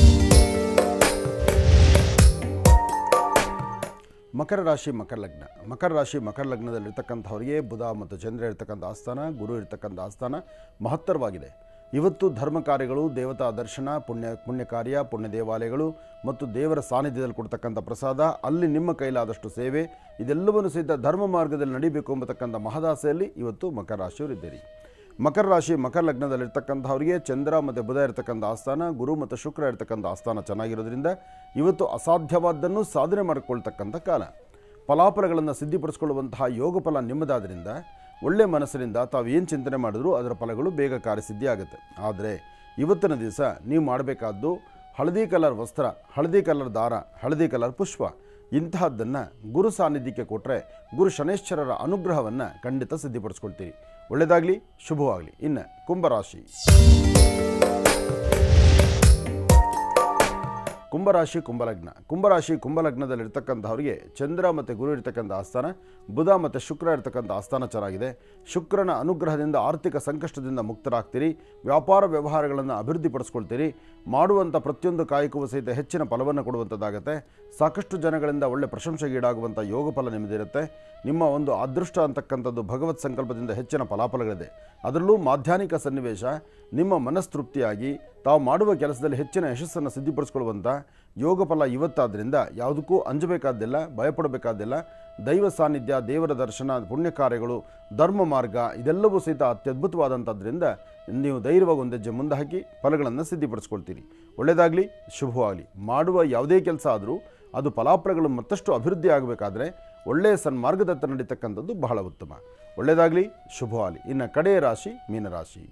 B: ಮಕರ ರಾಶಿ ಮಕರ ಲಗ್ನ ಮಕರ ರಾಶಿ ಮಕರ ಲಗ್ನದಲ್ಲಿರ್ತಕ್ಕಂಥವರಿಗೆ ಬುಧ ಮತ್ತು ಚಂದ್ರ ಇರ್ತಕ್ಕಂಥ ಆಸ್ಥಾನ ಗುರು ಇರ್ತಕ್ಕಂಥ ಆಸ್ಥಾನ ಮಹತ್ತರವಾಗಿದೆ ಇವತ್ತು ಧರ್ಮ ಕಾರ್ಯಗಳು ದೇವತಾ ದರ್ಶನ ಪುಣ್ಯ ಪುಣ್ಯ ಕಾರ್ಯ ಪುಣ್ಯ ದೇವಾಲಯಗಳು ಮತ್ತು ದೇವರ ಸಾನ್ನಿಧ್ಯದಲ್ಲಿ ಕೊಡ್ತಕ್ಕಂಥ ಪ್ರಸಾದ ಅಲ್ಲಿ ನಿಮ್ಮ ಕೈಲಾದಷ್ಟು ಸೇವೆ ಇದೆಲ್ಲವನ್ನು ಸಹಿತ ಧರ್ಮ ಮಾರ್ಗದಲ್ಲಿ ನಡಿಬೇಕು ಎಂಬತಕ್ಕಂಥ ಮಹದಾಸೆಯಲ್ಲಿ ಇವತ್ತು ಮಕರ ರಾಶಿಯವರಿದ್ದೀರಿ ಮಕರ ರಾಶಿ ಮಕರ ಲಗ್ನದಲ್ಲಿರ್ತಕ್ಕಂಥವ್ರಿಗೆ ಚಂದ್ರ ಮತ್ತು ಬುಧ ಇರ್ತಕ್ಕಂಥ ಆಸ್ಥಾನ ಗುರು ಮತ್ತು ಶುಕ್ರ ಇರ್ತಕ್ಕಂಥ ಆಸ್ಥಾನ ಚೆನ್ನಾಗಿರೋದ್ರಿಂದ ಇವತ್ತು ಅಸಾಧ್ಯವಾದ್ದನ್ನು ಸಾಧನೆ ಮಾಡಿಕೊಳ್ತಕ್ಕಂಥ ಕಾಲ ಫಲಾಫಲಗಳನ್ನು ಸಿದ್ಧಿಪಡಿಸ್ಕೊಳ್ಳುವಂತಹ ಯೋಗ ಫಲ ನಿಮ್ಮದಾದ್ರಿಂದ ಒಳ್ಳೆ ಮನಸ್ಸಿನಿಂದ ತಾವು ಏನು ಚಿಂತನೆ ಮಾಡಿದ್ರೂ ಅದರ ಫಲಗಳು ಬೇಗ ಕಾರ್ಯಸಿದ್ಧಿ ಆಗುತ್ತೆ ಆದರೆ ಇವತ್ತಿನ ದಿವಸ ನೀವು ಮಾಡಬೇಕಾದ್ದು ಹಳದಿ ಕಲರ್ ವಸ್ತ್ರ ಹಳದಿ ಕಲರ್ ದಾರ ಹಳದಿ ಕಲರ್ ಪುಷ್ಪ ಇಂತಹದ್ದನ್ನು ಗುರು ಸಾನ್ನಿಧ್ಯಕ್ಕೆ ಕೊಟ್ಟರೆ ಗುರು ಶನೇಶ್ವರರ ಅನುಗ್ರಹವನ್ನು ಖಂಡಿತ ಸಿದ್ಧಿಪಡಿಸ್ಕೊಳ್ತೀರಿ ಒಳ್ಳೆಯದಾಗಲಿ ಶುಭವಾಗಲಿ ಇನ್ನು ಕುಂಭರಾಶಿ ಕುಂಭರಾಶಿ ಕುಂಭಲಗ್ನ ಕುಂಭರಾಶಿ ಕುಂಭಲಗ್ನದಲ್ಲಿರ್ತಕ್ಕಂಥವ್ರಿಗೆ ಚಂದ್ರ ಮತ್ತು ಗುರು ಇರ್ತಕ್ಕಂಥ ಆಸ್ಥಾನ ಬುಧ ಮತ್ತು ಶುಕ್ರ ಇರ್ತಕ್ಕಂಥ ಆಸ್ಥಾನ ಚೆನ್ನಾಗಿದೆ ಶುಕ್ರನ ಅನುಗ್ರಹದಿಂದ ಆರ್ಥಿಕ ಸಂಕಷ್ಟದಿಂದ ಮುಕ್ತರಾಗ್ತೀರಿ ವ್ಯಾಪಾರ ವ್ಯವಹಾರಗಳನ್ನು ಅಭಿವೃದ್ಧಿಪಡಿಸ್ಕೊಳ್ತೀರಿ ಮಾಡುವಂಥ ಪ್ರತಿಯೊಂದು ಕಾಯಕವೂ ಸಹಿತ ಹೆಚ್ಚಿನ ಫಲವನ್ನು ಕೊಡುವಂಥದ್ದಾಗತ್ತೆ ಸಾಕಷ್ಟು ಜನಗಳಿಂದ ಒಳ್ಳೆ ಪ್ರಶಂಸೆಗೀಡಾಗುವಂಥ ಯೋಗ ಫಲ ನಿಮ್ಮದಿರುತ್ತೆ ನಿಮ್ಮ ಒಂದು ಅದೃಷ್ಟ ಅಂತಕ್ಕಂಥದ್ದು ಭಗವತ್ ಸಂಕಲ್ಪದಿಂದ ಹೆಚ್ಚಿನ ಫಲಾಫಲಗಳಿದೆ ಅದರಲ್ಲೂ ಮಾಧ್ಯಾನಿಕ ಸನ್ನಿವೇಶ ನಿಮ್ಮ ಮನಸ್ತೃಪ್ತಿಯಾಗಿ ತಾವು ಮಾಡುವ ಕೆಲಸದಲ್ಲಿ ಹೆಚ್ಚಿನ ಯಶಸ್ಸನ್ನು ಸಿದ್ಧಿಪಡಿಸ್ಕೊಳ್ಳುವಂಥ ಯೋಗ ಫಲ ಇವತ್ತಾದ್ದರಿಂದ ಯಾವುದಕ್ಕೂ ಅಂಜಬೇಕಾದ್ದಿಲ್ಲ ಭಯಪಡಬೇಕಾದ್ದಿಲ್ಲ ದೈವ ಸಾನ್ನಿಧ್ಯ ದೇವರ ದರ್ಶನ ಪುಣ್ಯ ಕಾರ್ಯಗಳು ಧರ್ಮ ಮಾರ್ಗ ಇದೆಲ್ಲವೂ ಸಹಿತ ಅತ್ಯದ್ಭುತವಾದಂಥದ್ರಿಂದ ನೀವು ಧೈರ್ಯವಾಗಿ ಒಂದು ಹೆಜ್ಜೆ ಮುಂದೆ ಹಾಕಿ ಫಲಗಳನ್ನು ಸಿದ್ಧಿಪಡಿಸ್ಕೊಳ್ತೀರಿ ಒಳ್ಳೆಯದಾಗಲಿ ಶುಭವಾಗಲಿ ಮಾಡುವ ಯಾವುದೇ ಕೆಲಸ ಆದರೂ ಅದು ಫಲಾಫಲಗಳು ಮತ್ತಷ್ಟು ಅಭಿವೃದ್ಧಿ ಆಗಬೇಕಾದ್ರೆ ಒಳ್ಳೆಯ ಸನ್ಮಾರ್ಗದತ್ತ ನಡೀತಕ್ಕಂಥದ್ದು ಬಹಳ ಉತ್ತಮ ಒಳ್ಳೆಯದಾಗಲಿ ಶುಭವಾಗಲಿ ಇನ್ನು ಕಡೆಯ ರಾಶಿ ಮೀನರಾಶಿ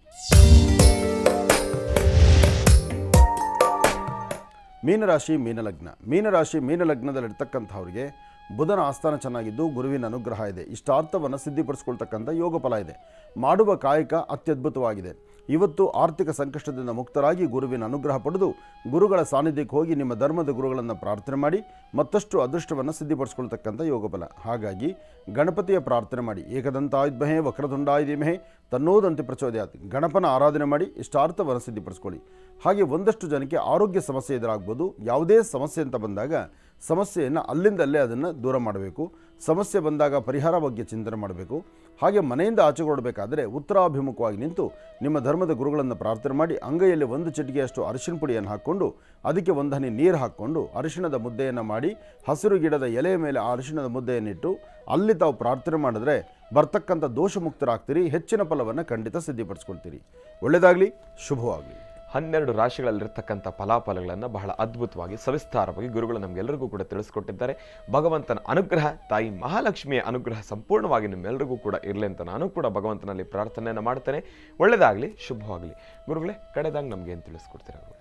B: ಮೀನರಾಶಿ ಮೀನಲಗ್ನ ಮೀನರಾಶಿ ಮೀನಲಗ್ನದಲ್ಲಿರ್ತಕ್ಕಂಥವ್ರಿಗೆ ಬುಧನ ಆಸ್ಥಾನ ಚೆನ್ನಾಗಿದ್ದು ಗುರುವಿನ ಅನುಗ್ರಹ ಇದೆ ಇಷ್ಟಾರ್ಥವನ್ನು ಸಿದ್ಧಿಪಡಿಸ್ಕೊಳ್ತಕ್ಕಂಥ ಯೋಗ ಫಲ ಇದೆ ಮಾಡುವ ಕಾಯಕ ಅತ್ಯದ್ಭುತವಾಗಿದೆ ಇವತ್ತು ಆರ್ಥಿಕ ಸಂಕಷ್ಟದಿಂದ ಮುಕ್ತರಾಗಿ ಗುರುವಿನ ಅನುಗ್ರಹ ಪಡೆದು ಗುರುಗಳ ಸಾನ್ನಿಧ್ಯಕ್ಕೆ ಹೋಗಿ ನಿಮ್ಮ ಧರ್ಮದ ಗುರುಗಳನ್ನು ಪ್ರಾರ್ಥನೆ ಮಾಡಿ ಮತ್ತಷ್ಟು ಅದೃಷ್ಟವನ್ನು ಸಿದ್ಧಿಪಡಿಸ್ಕೊಳ್ತಕ್ಕಂಥ ಯೋಗ ಫಲ ಹಾಗಾಗಿ ಗಣಪತಿಯ ಪ್ರಾರ್ಥನೆ ಮಾಡಿ ಏಕದಂತಾಯುಧ್ಮಹೇ ವಕ್ರತುಂಡಾಯ ಧೀಮಹೇ ತನ್ನೋದಂತೆ ಪ್ರಚೋದಯಾತ್ ಗಣಪನ ಆರಾಧನೆ ಮಾಡಿ ಇಷ್ಟಾರ್ಥವನ್ನು ಸಿದ್ಧಿಪಡಿಸ್ಕೊಳ್ಳಿ ಹಾಗೆ ಒಂದಷ್ಟು ಜನಕ್ಕೆ ಆರೋಗ್ಯ ಸಮಸ್ಯೆ ಎದುರಾಗ್ಬೋದು ಯಾವುದೇ ಸಮಸ್ಯೆ ಅಂತ ಬಂದಾಗ ಸಮಸ್ಯೆಯನ್ನು ಅಲ್ಲಿಂದಲ್ಲೇ ಅದನ್ನು ದೂರ ಮಾಡಬೇಕು ಸಮಸ್ಯೆ ಬಂದಾಗ ಪರಿಹಾರ ಬಗ್ಗೆ ಚಿಂತನೆ ಮಾಡಬೇಕು ಹಾಗೆ ಮನೆಯಿಂದ ಆಚೆ ಹೊರಡಬೇಕಾದ್ರೆ ಉತ್ತರಾಭಿಮುಖವಾಗಿ ನಿಂತು ನಿಮ್ಮ ಧರ್ಮದ ಗುರುಗಳನ್ನು ಪ್ರಾರ್ಥನೆ ಮಾಡಿ ಅಂಗೈಯಲ್ಲಿ ಒಂದು ಚಿಟಿಕೆಯಷ್ಟು ಅರಿಶಿನ ಪುಡಿಯನ್ನು ಹಾಕ್ಕೊಂಡು ಅದಕ್ಕೆ ಒಂದು ಹನಿ ನೀರು ಹಾಕ್ಕೊಂಡು ಅರಿಶಿಣದ ಮುದ್ದೆಯನ್ನು ಮಾಡಿ ಹಸಿರು ಗಿಡದ ಎಲೆಯ ಮೇಲೆ ಆ ಅರಿಶಿಣದ ಮುದ್ದೆಯನ್ನಿಟ್ಟು ಅಲ್ಲಿ ತಾವು ಪ್ರಾರ್ಥನೆ ಮಾಡಿದ್ರೆ ಬರ್ತಕ್ಕಂಥ ದೋಷ ಮುಕ್ತರಾಗ್ತೀರಿ ಹೆಚ್ಚಿನ ಫಲವನ್ನು ಖಂಡಿತ ಸಿದ್ಧಿಪಡಿಸ್ಕೊಳ್ತೀರಿ ಒಳ್ಳೆಯದಾಗಲಿ ಶುಭವಾಗಲಿ
H: ಹನ್ನೆರಡು ರಾಶಿಗಳಲ್ಲಿರ್ತಕ್ಕಂಥ ಫಲಾಫಲಗಳನ್ನು ಬಹಳ ಅದ್ಭುತವಾಗಿ ಸವಿಸ್ತಾರವಾಗಿ ಗುರುಗಳು ನಮಗೆಲ್ಲರಿಗೂ ಕೂಡ ತಿಳಿಸ್ಕೊಟ್ಟಿದ್ದಾರೆ ಭಗವಂತನ ಅನುಗ್ರಹ ತಾಯಿ ಮಹಾಲಕ್ಷ್ಮಿಯ ಅನುಗ್ರಹ ಸಂಪೂರ್ಣವಾಗಿ ನಿಮ್ಮೆಲ್ಲರಿಗೂ ಕೂಡ ಇರಲಿ ಅಂತ ನಾನು ಕೂಡ ಭಗವಂತನಲ್ಲಿ ಪ್ರಾರ್ಥನೆಯನ್ನು ಮಾಡ್ತೇನೆ ಒಳ್ಳೆಯದಾಗಲಿ ಶುಭವಾಗಲಿ ಗುರುಗಳೇ ಕಡೆದಾಗ ನಮ್ಗೆ ಏನು ತಿಳಿಸ್ಕೊಡ್ತೀರಾ ಗುರುಗಳೇ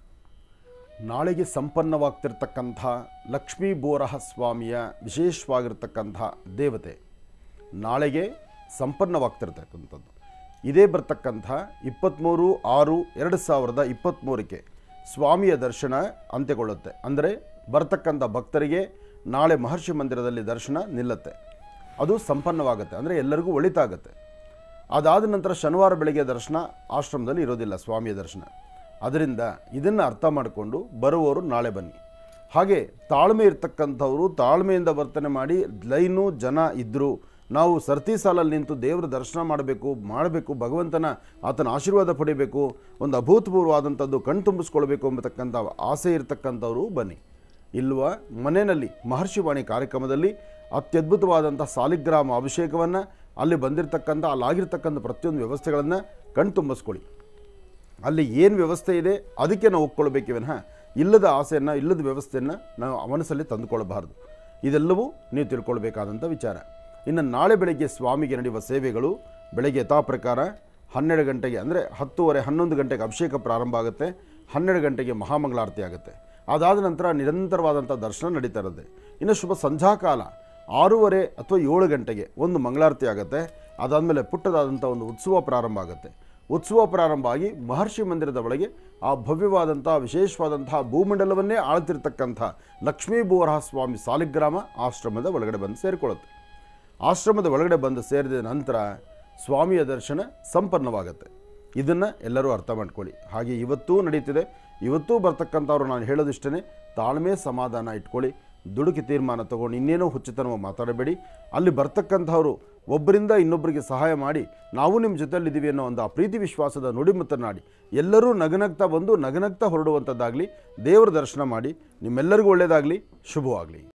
B: ನಾಳೆಗೆ ಸಂಪನ್ನವಾಗ್ತಿರ್ತಕ್ಕಂಥ ಲಕ್ಷ್ಮೀ ಬೋರಹ ಸ್ವಾಮಿಯ ವಿಶೇಷವಾಗಿರ್ತಕ್ಕಂಥ ದೇವತೆ ನಾಳೆಗೆ ಸಂಪನ್ನವಾಗ್ತಿರ್ತಕ್ಕಂಥದ್ದು ಇದೇ ಬರ್ತಕ್ಕಂಥ ಇಪ್ಪತ್ತ್ಮೂರು ಆರು ಎರಡು ಸಾವಿರದ ಇಪ್ಪತ್ತ್ಮೂರಕ್ಕೆ ಸ್ವಾಮಿಯ ದರ್ಶನ ಅಂತ್ಯಗೊಳ್ಳುತ್ತೆ ಅಂದರೆ ಬರ್ತಕ್ಕಂಥ ಭಕ್ತರಿಗೆ ನಾಳೆ ಮಹರ್ಷಿ ಮಂದಿರದಲ್ಲಿ ದರ್ಶನ ನಿಲ್ಲುತ್ತೆ ಅದು ಸಂಪನ್ನವಾಗುತ್ತೆ ಅಂದರೆ ಎಲ್ಲರಿಗೂ ಒಳಿತಾಗುತ್ತೆ ಅದಾದ ನಂತರ ಶನಿವಾರ ಬೆಳಗ್ಗೆ ದರ್ಶನ ಆಶ್ರಮದಲ್ಲಿ ಇರೋದಿಲ್ಲ ಸ್ವಾಮಿಯ ದರ್ಶನ ಅದರಿಂದ ಇದನ್ನು ಅರ್ಥ ಮಾಡಿಕೊಂಡು ಬರುವವರು ನಾಳೆ ಬನ್ನಿ ಹಾಗೆ ತಾಳ್ಮೆ ಇರ್ತಕ್ಕಂಥವರು ತಾಳ್ಮೆಯಿಂದ ವರ್ತನೆ ಮಾಡಿ ಲೈನು ಜನ ಇದ್ದರು ನಾವು ಸರ್ತಿ ಸಾಲಲ್ಲಿ ನಿಂತು ದೇವರ ದರ್ಶನ ಮಾಡಬೇಕು ಮಾಡಬೇಕು ಭಗವಂತನ ಆತನ ಆಶೀರ್ವಾದ ಪಡಿಬೇಕು ಒಂದು ಅಭೂತಪೂರ್ವವಾದಂಥದ್ದು ಕಣ್ ತುಂಬಿಸ್ಕೊಳ್ಬೇಕು ಎಂಬತಕ್ಕಂಥ ಆಸೆ ಇರತಕ್ಕಂಥವರು ಬನ್ನಿ ಇಲ್ವ ಮನೆಯಲ್ಲಿ ಮಹರ್ಷಿವಾಣಿ ಕಾರ್ಯಕ್ರಮದಲ್ಲಿ ಅತ್ಯದ್ಭುತವಾದಂಥ ಸಾಲಿಗ್ರಾಮ ಅಭಿಷೇಕವನ್ನು ಅಲ್ಲಿ ಬಂದಿರತಕ್ಕಂಥ ಅಲ್ಲಾಗಿರ್ತಕ್ಕಂಥ ಪ್ರತಿಯೊಂದು ವ್ಯವಸ್ಥೆಗಳನ್ನು ಕಣ್ತುಂಬಿಸ್ಕೊಳ್ಳಿ ಅಲ್ಲಿ ಏನು ವ್ಯವಸ್ಥೆ ಇದೆ ಅದಕ್ಕೆ ನಾವು ಒಪ್ಕೊಳ್ಬೇಕೇ ವಿನಃ ಇಲ್ಲದ ಆಸೆಯನ್ನು ಇಲ್ಲದ ವ್ಯವಸ್ಥೆಯನ್ನು ನಾವು ಮನಸ್ಸಲ್ಲಿ ತಂದುಕೊಳ್ಳಬಾರದು ಇದೆಲ್ಲವೂ ನೀವು ತಿಳ್ಕೊಳ್ಬೇಕಾದಂಥ ವಿಚಾರ ಇನ್ನು ನಾಳೆ ಬೆಳಗ್ಗೆ ಸ್ವಾಮಿಗೆ ನಡೆಯುವ ಸೇವೆಗಳು ಬೆಳಗ್ಗೆ ಯಥಾ ಪ್ರಕಾರ ಹನ್ನೆರಡು ಗಂಟೆಗೆ ಅಂದರೆ ಹತ್ತುವರೆ ಹನ್ನೊಂದು ಗಂಟೆಗೆ ಅಭಿಷೇಕ ಪ್ರಾರಂಭ ಆಗುತ್ತೆ ಹನ್ನೆರಡು ಗಂಟೆಗೆ ಮಹಾಮಂಗಳಾರತಿ ಆಗುತ್ತೆ ಅದಾದ ನಂತರ ನಿರಂತರವಾದಂಥ ದರ್ಶನ ನಡೀತಾ ಇರುತ್ತೆ ಇನ್ನು ಶುಭ ಸಂಧ್ಯಾಕಾಲ ಆರೂವರೆ ಅಥವಾ ಏಳು ಗಂಟೆಗೆ ಒಂದು ಮಂಗಳಾರತಿ ಆಗುತ್ತೆ ಅದಾದಮೇಲೆ ಪುಟ್ಟದಾದಂಥ ಒಂದು ಉತ್ಸವ ಪ್ರಾರಂಭ ಆಗುತ್ತೆ ಉತ್ಸವ ಪ್ರಾರಂಭ ಆಗಿ ಮಹರ್ಷಿ ಮಂದಿರದ ಒಳಗೆ ಆ ಭವ್ಯವಾದಂಥ ವಿಶೇಷವಾದಂತಹ ಭೂಮಂಡಲವನ್ನೇ ಆಳ್ತಿರ್ತಕ್ಕಂಥ ಲಕ್ಷ್ಮೀ ಬೋರಹ ಸ್ವಾಮಿ ಸಾಲಿಗ್ರಾಮ ಆಶ್ರಮದ ಒಳಗಡೆ ಬಂದು ಸೇರಿಕೊಳ್ಳುತ್ತೆ ಆಶ್ರಮದ ಒಳಗಡೆ ಬಂದು ಸೇರಿದ ನಂತರ ಸ್ವಾಮಿಯ ದರ್ಶನ ಸಂಪನ್ನವಾಗುತ್ತೆ ಇದನ್ನು ಎಲ್ಲರೂ ಅರ್ಥ ಮಾಡ್ಕೊಳ್ಳಿ ಹಾಗೆ ಇವತ್ತೂ ನಡೀತಿದೆ ಇವತ್ತೂ ಬರ್ತಕ್ಕಂಥವ್ರು ನಾನು ಹೇಳೋದಿಷ್ಟೇ ತಾಳ್ಮೆ ಸಮಾಧಾನ ಇಟ್ಕೊಳ್ಳಿ ದುಡುಕಿ ತೀರ್ಮಾನ ತಗೊಂಡು ಇನ್ನೇನೋ ಹುಚ್ಚುತನವ ಮಾತಾಡಬೇಡಿ ಅಲ್ಲಿ ಬರ್ತಕ್ಕಂಥವ್ರು ಒಬ್ಬರಿಂದ ಇನ್ನೊಬ್ಬರಿಗೆ ಸಹಾಯ ಮಾಡಿ ನಾವು ನಿಮ್ಮ ಜೊತೆಲಿದ್ದೀವಿ ಅನ್ನೋ ಒಂದು ಆ ಪ್ರೀತಿ ವಿಶ್ವಾಸದ ನುಡಿಮುತ್ತನಾಡಿ ಎಲ್ಲರೂ ನಗನಗ್ತಾ ಬಂದು ನಗನಗ್ತಾ ಹೊರಡುವಂಥದ್ದಾಗಲಿ ದೇವರ ದರ್ಶನ ಮಾಡಿ ನಿಮ್ಮೆಲ್ಲರಿಗೂ ಒಳ್ಳೆಯದಾಗಲಿ ಶುಭವಾಗಲಿ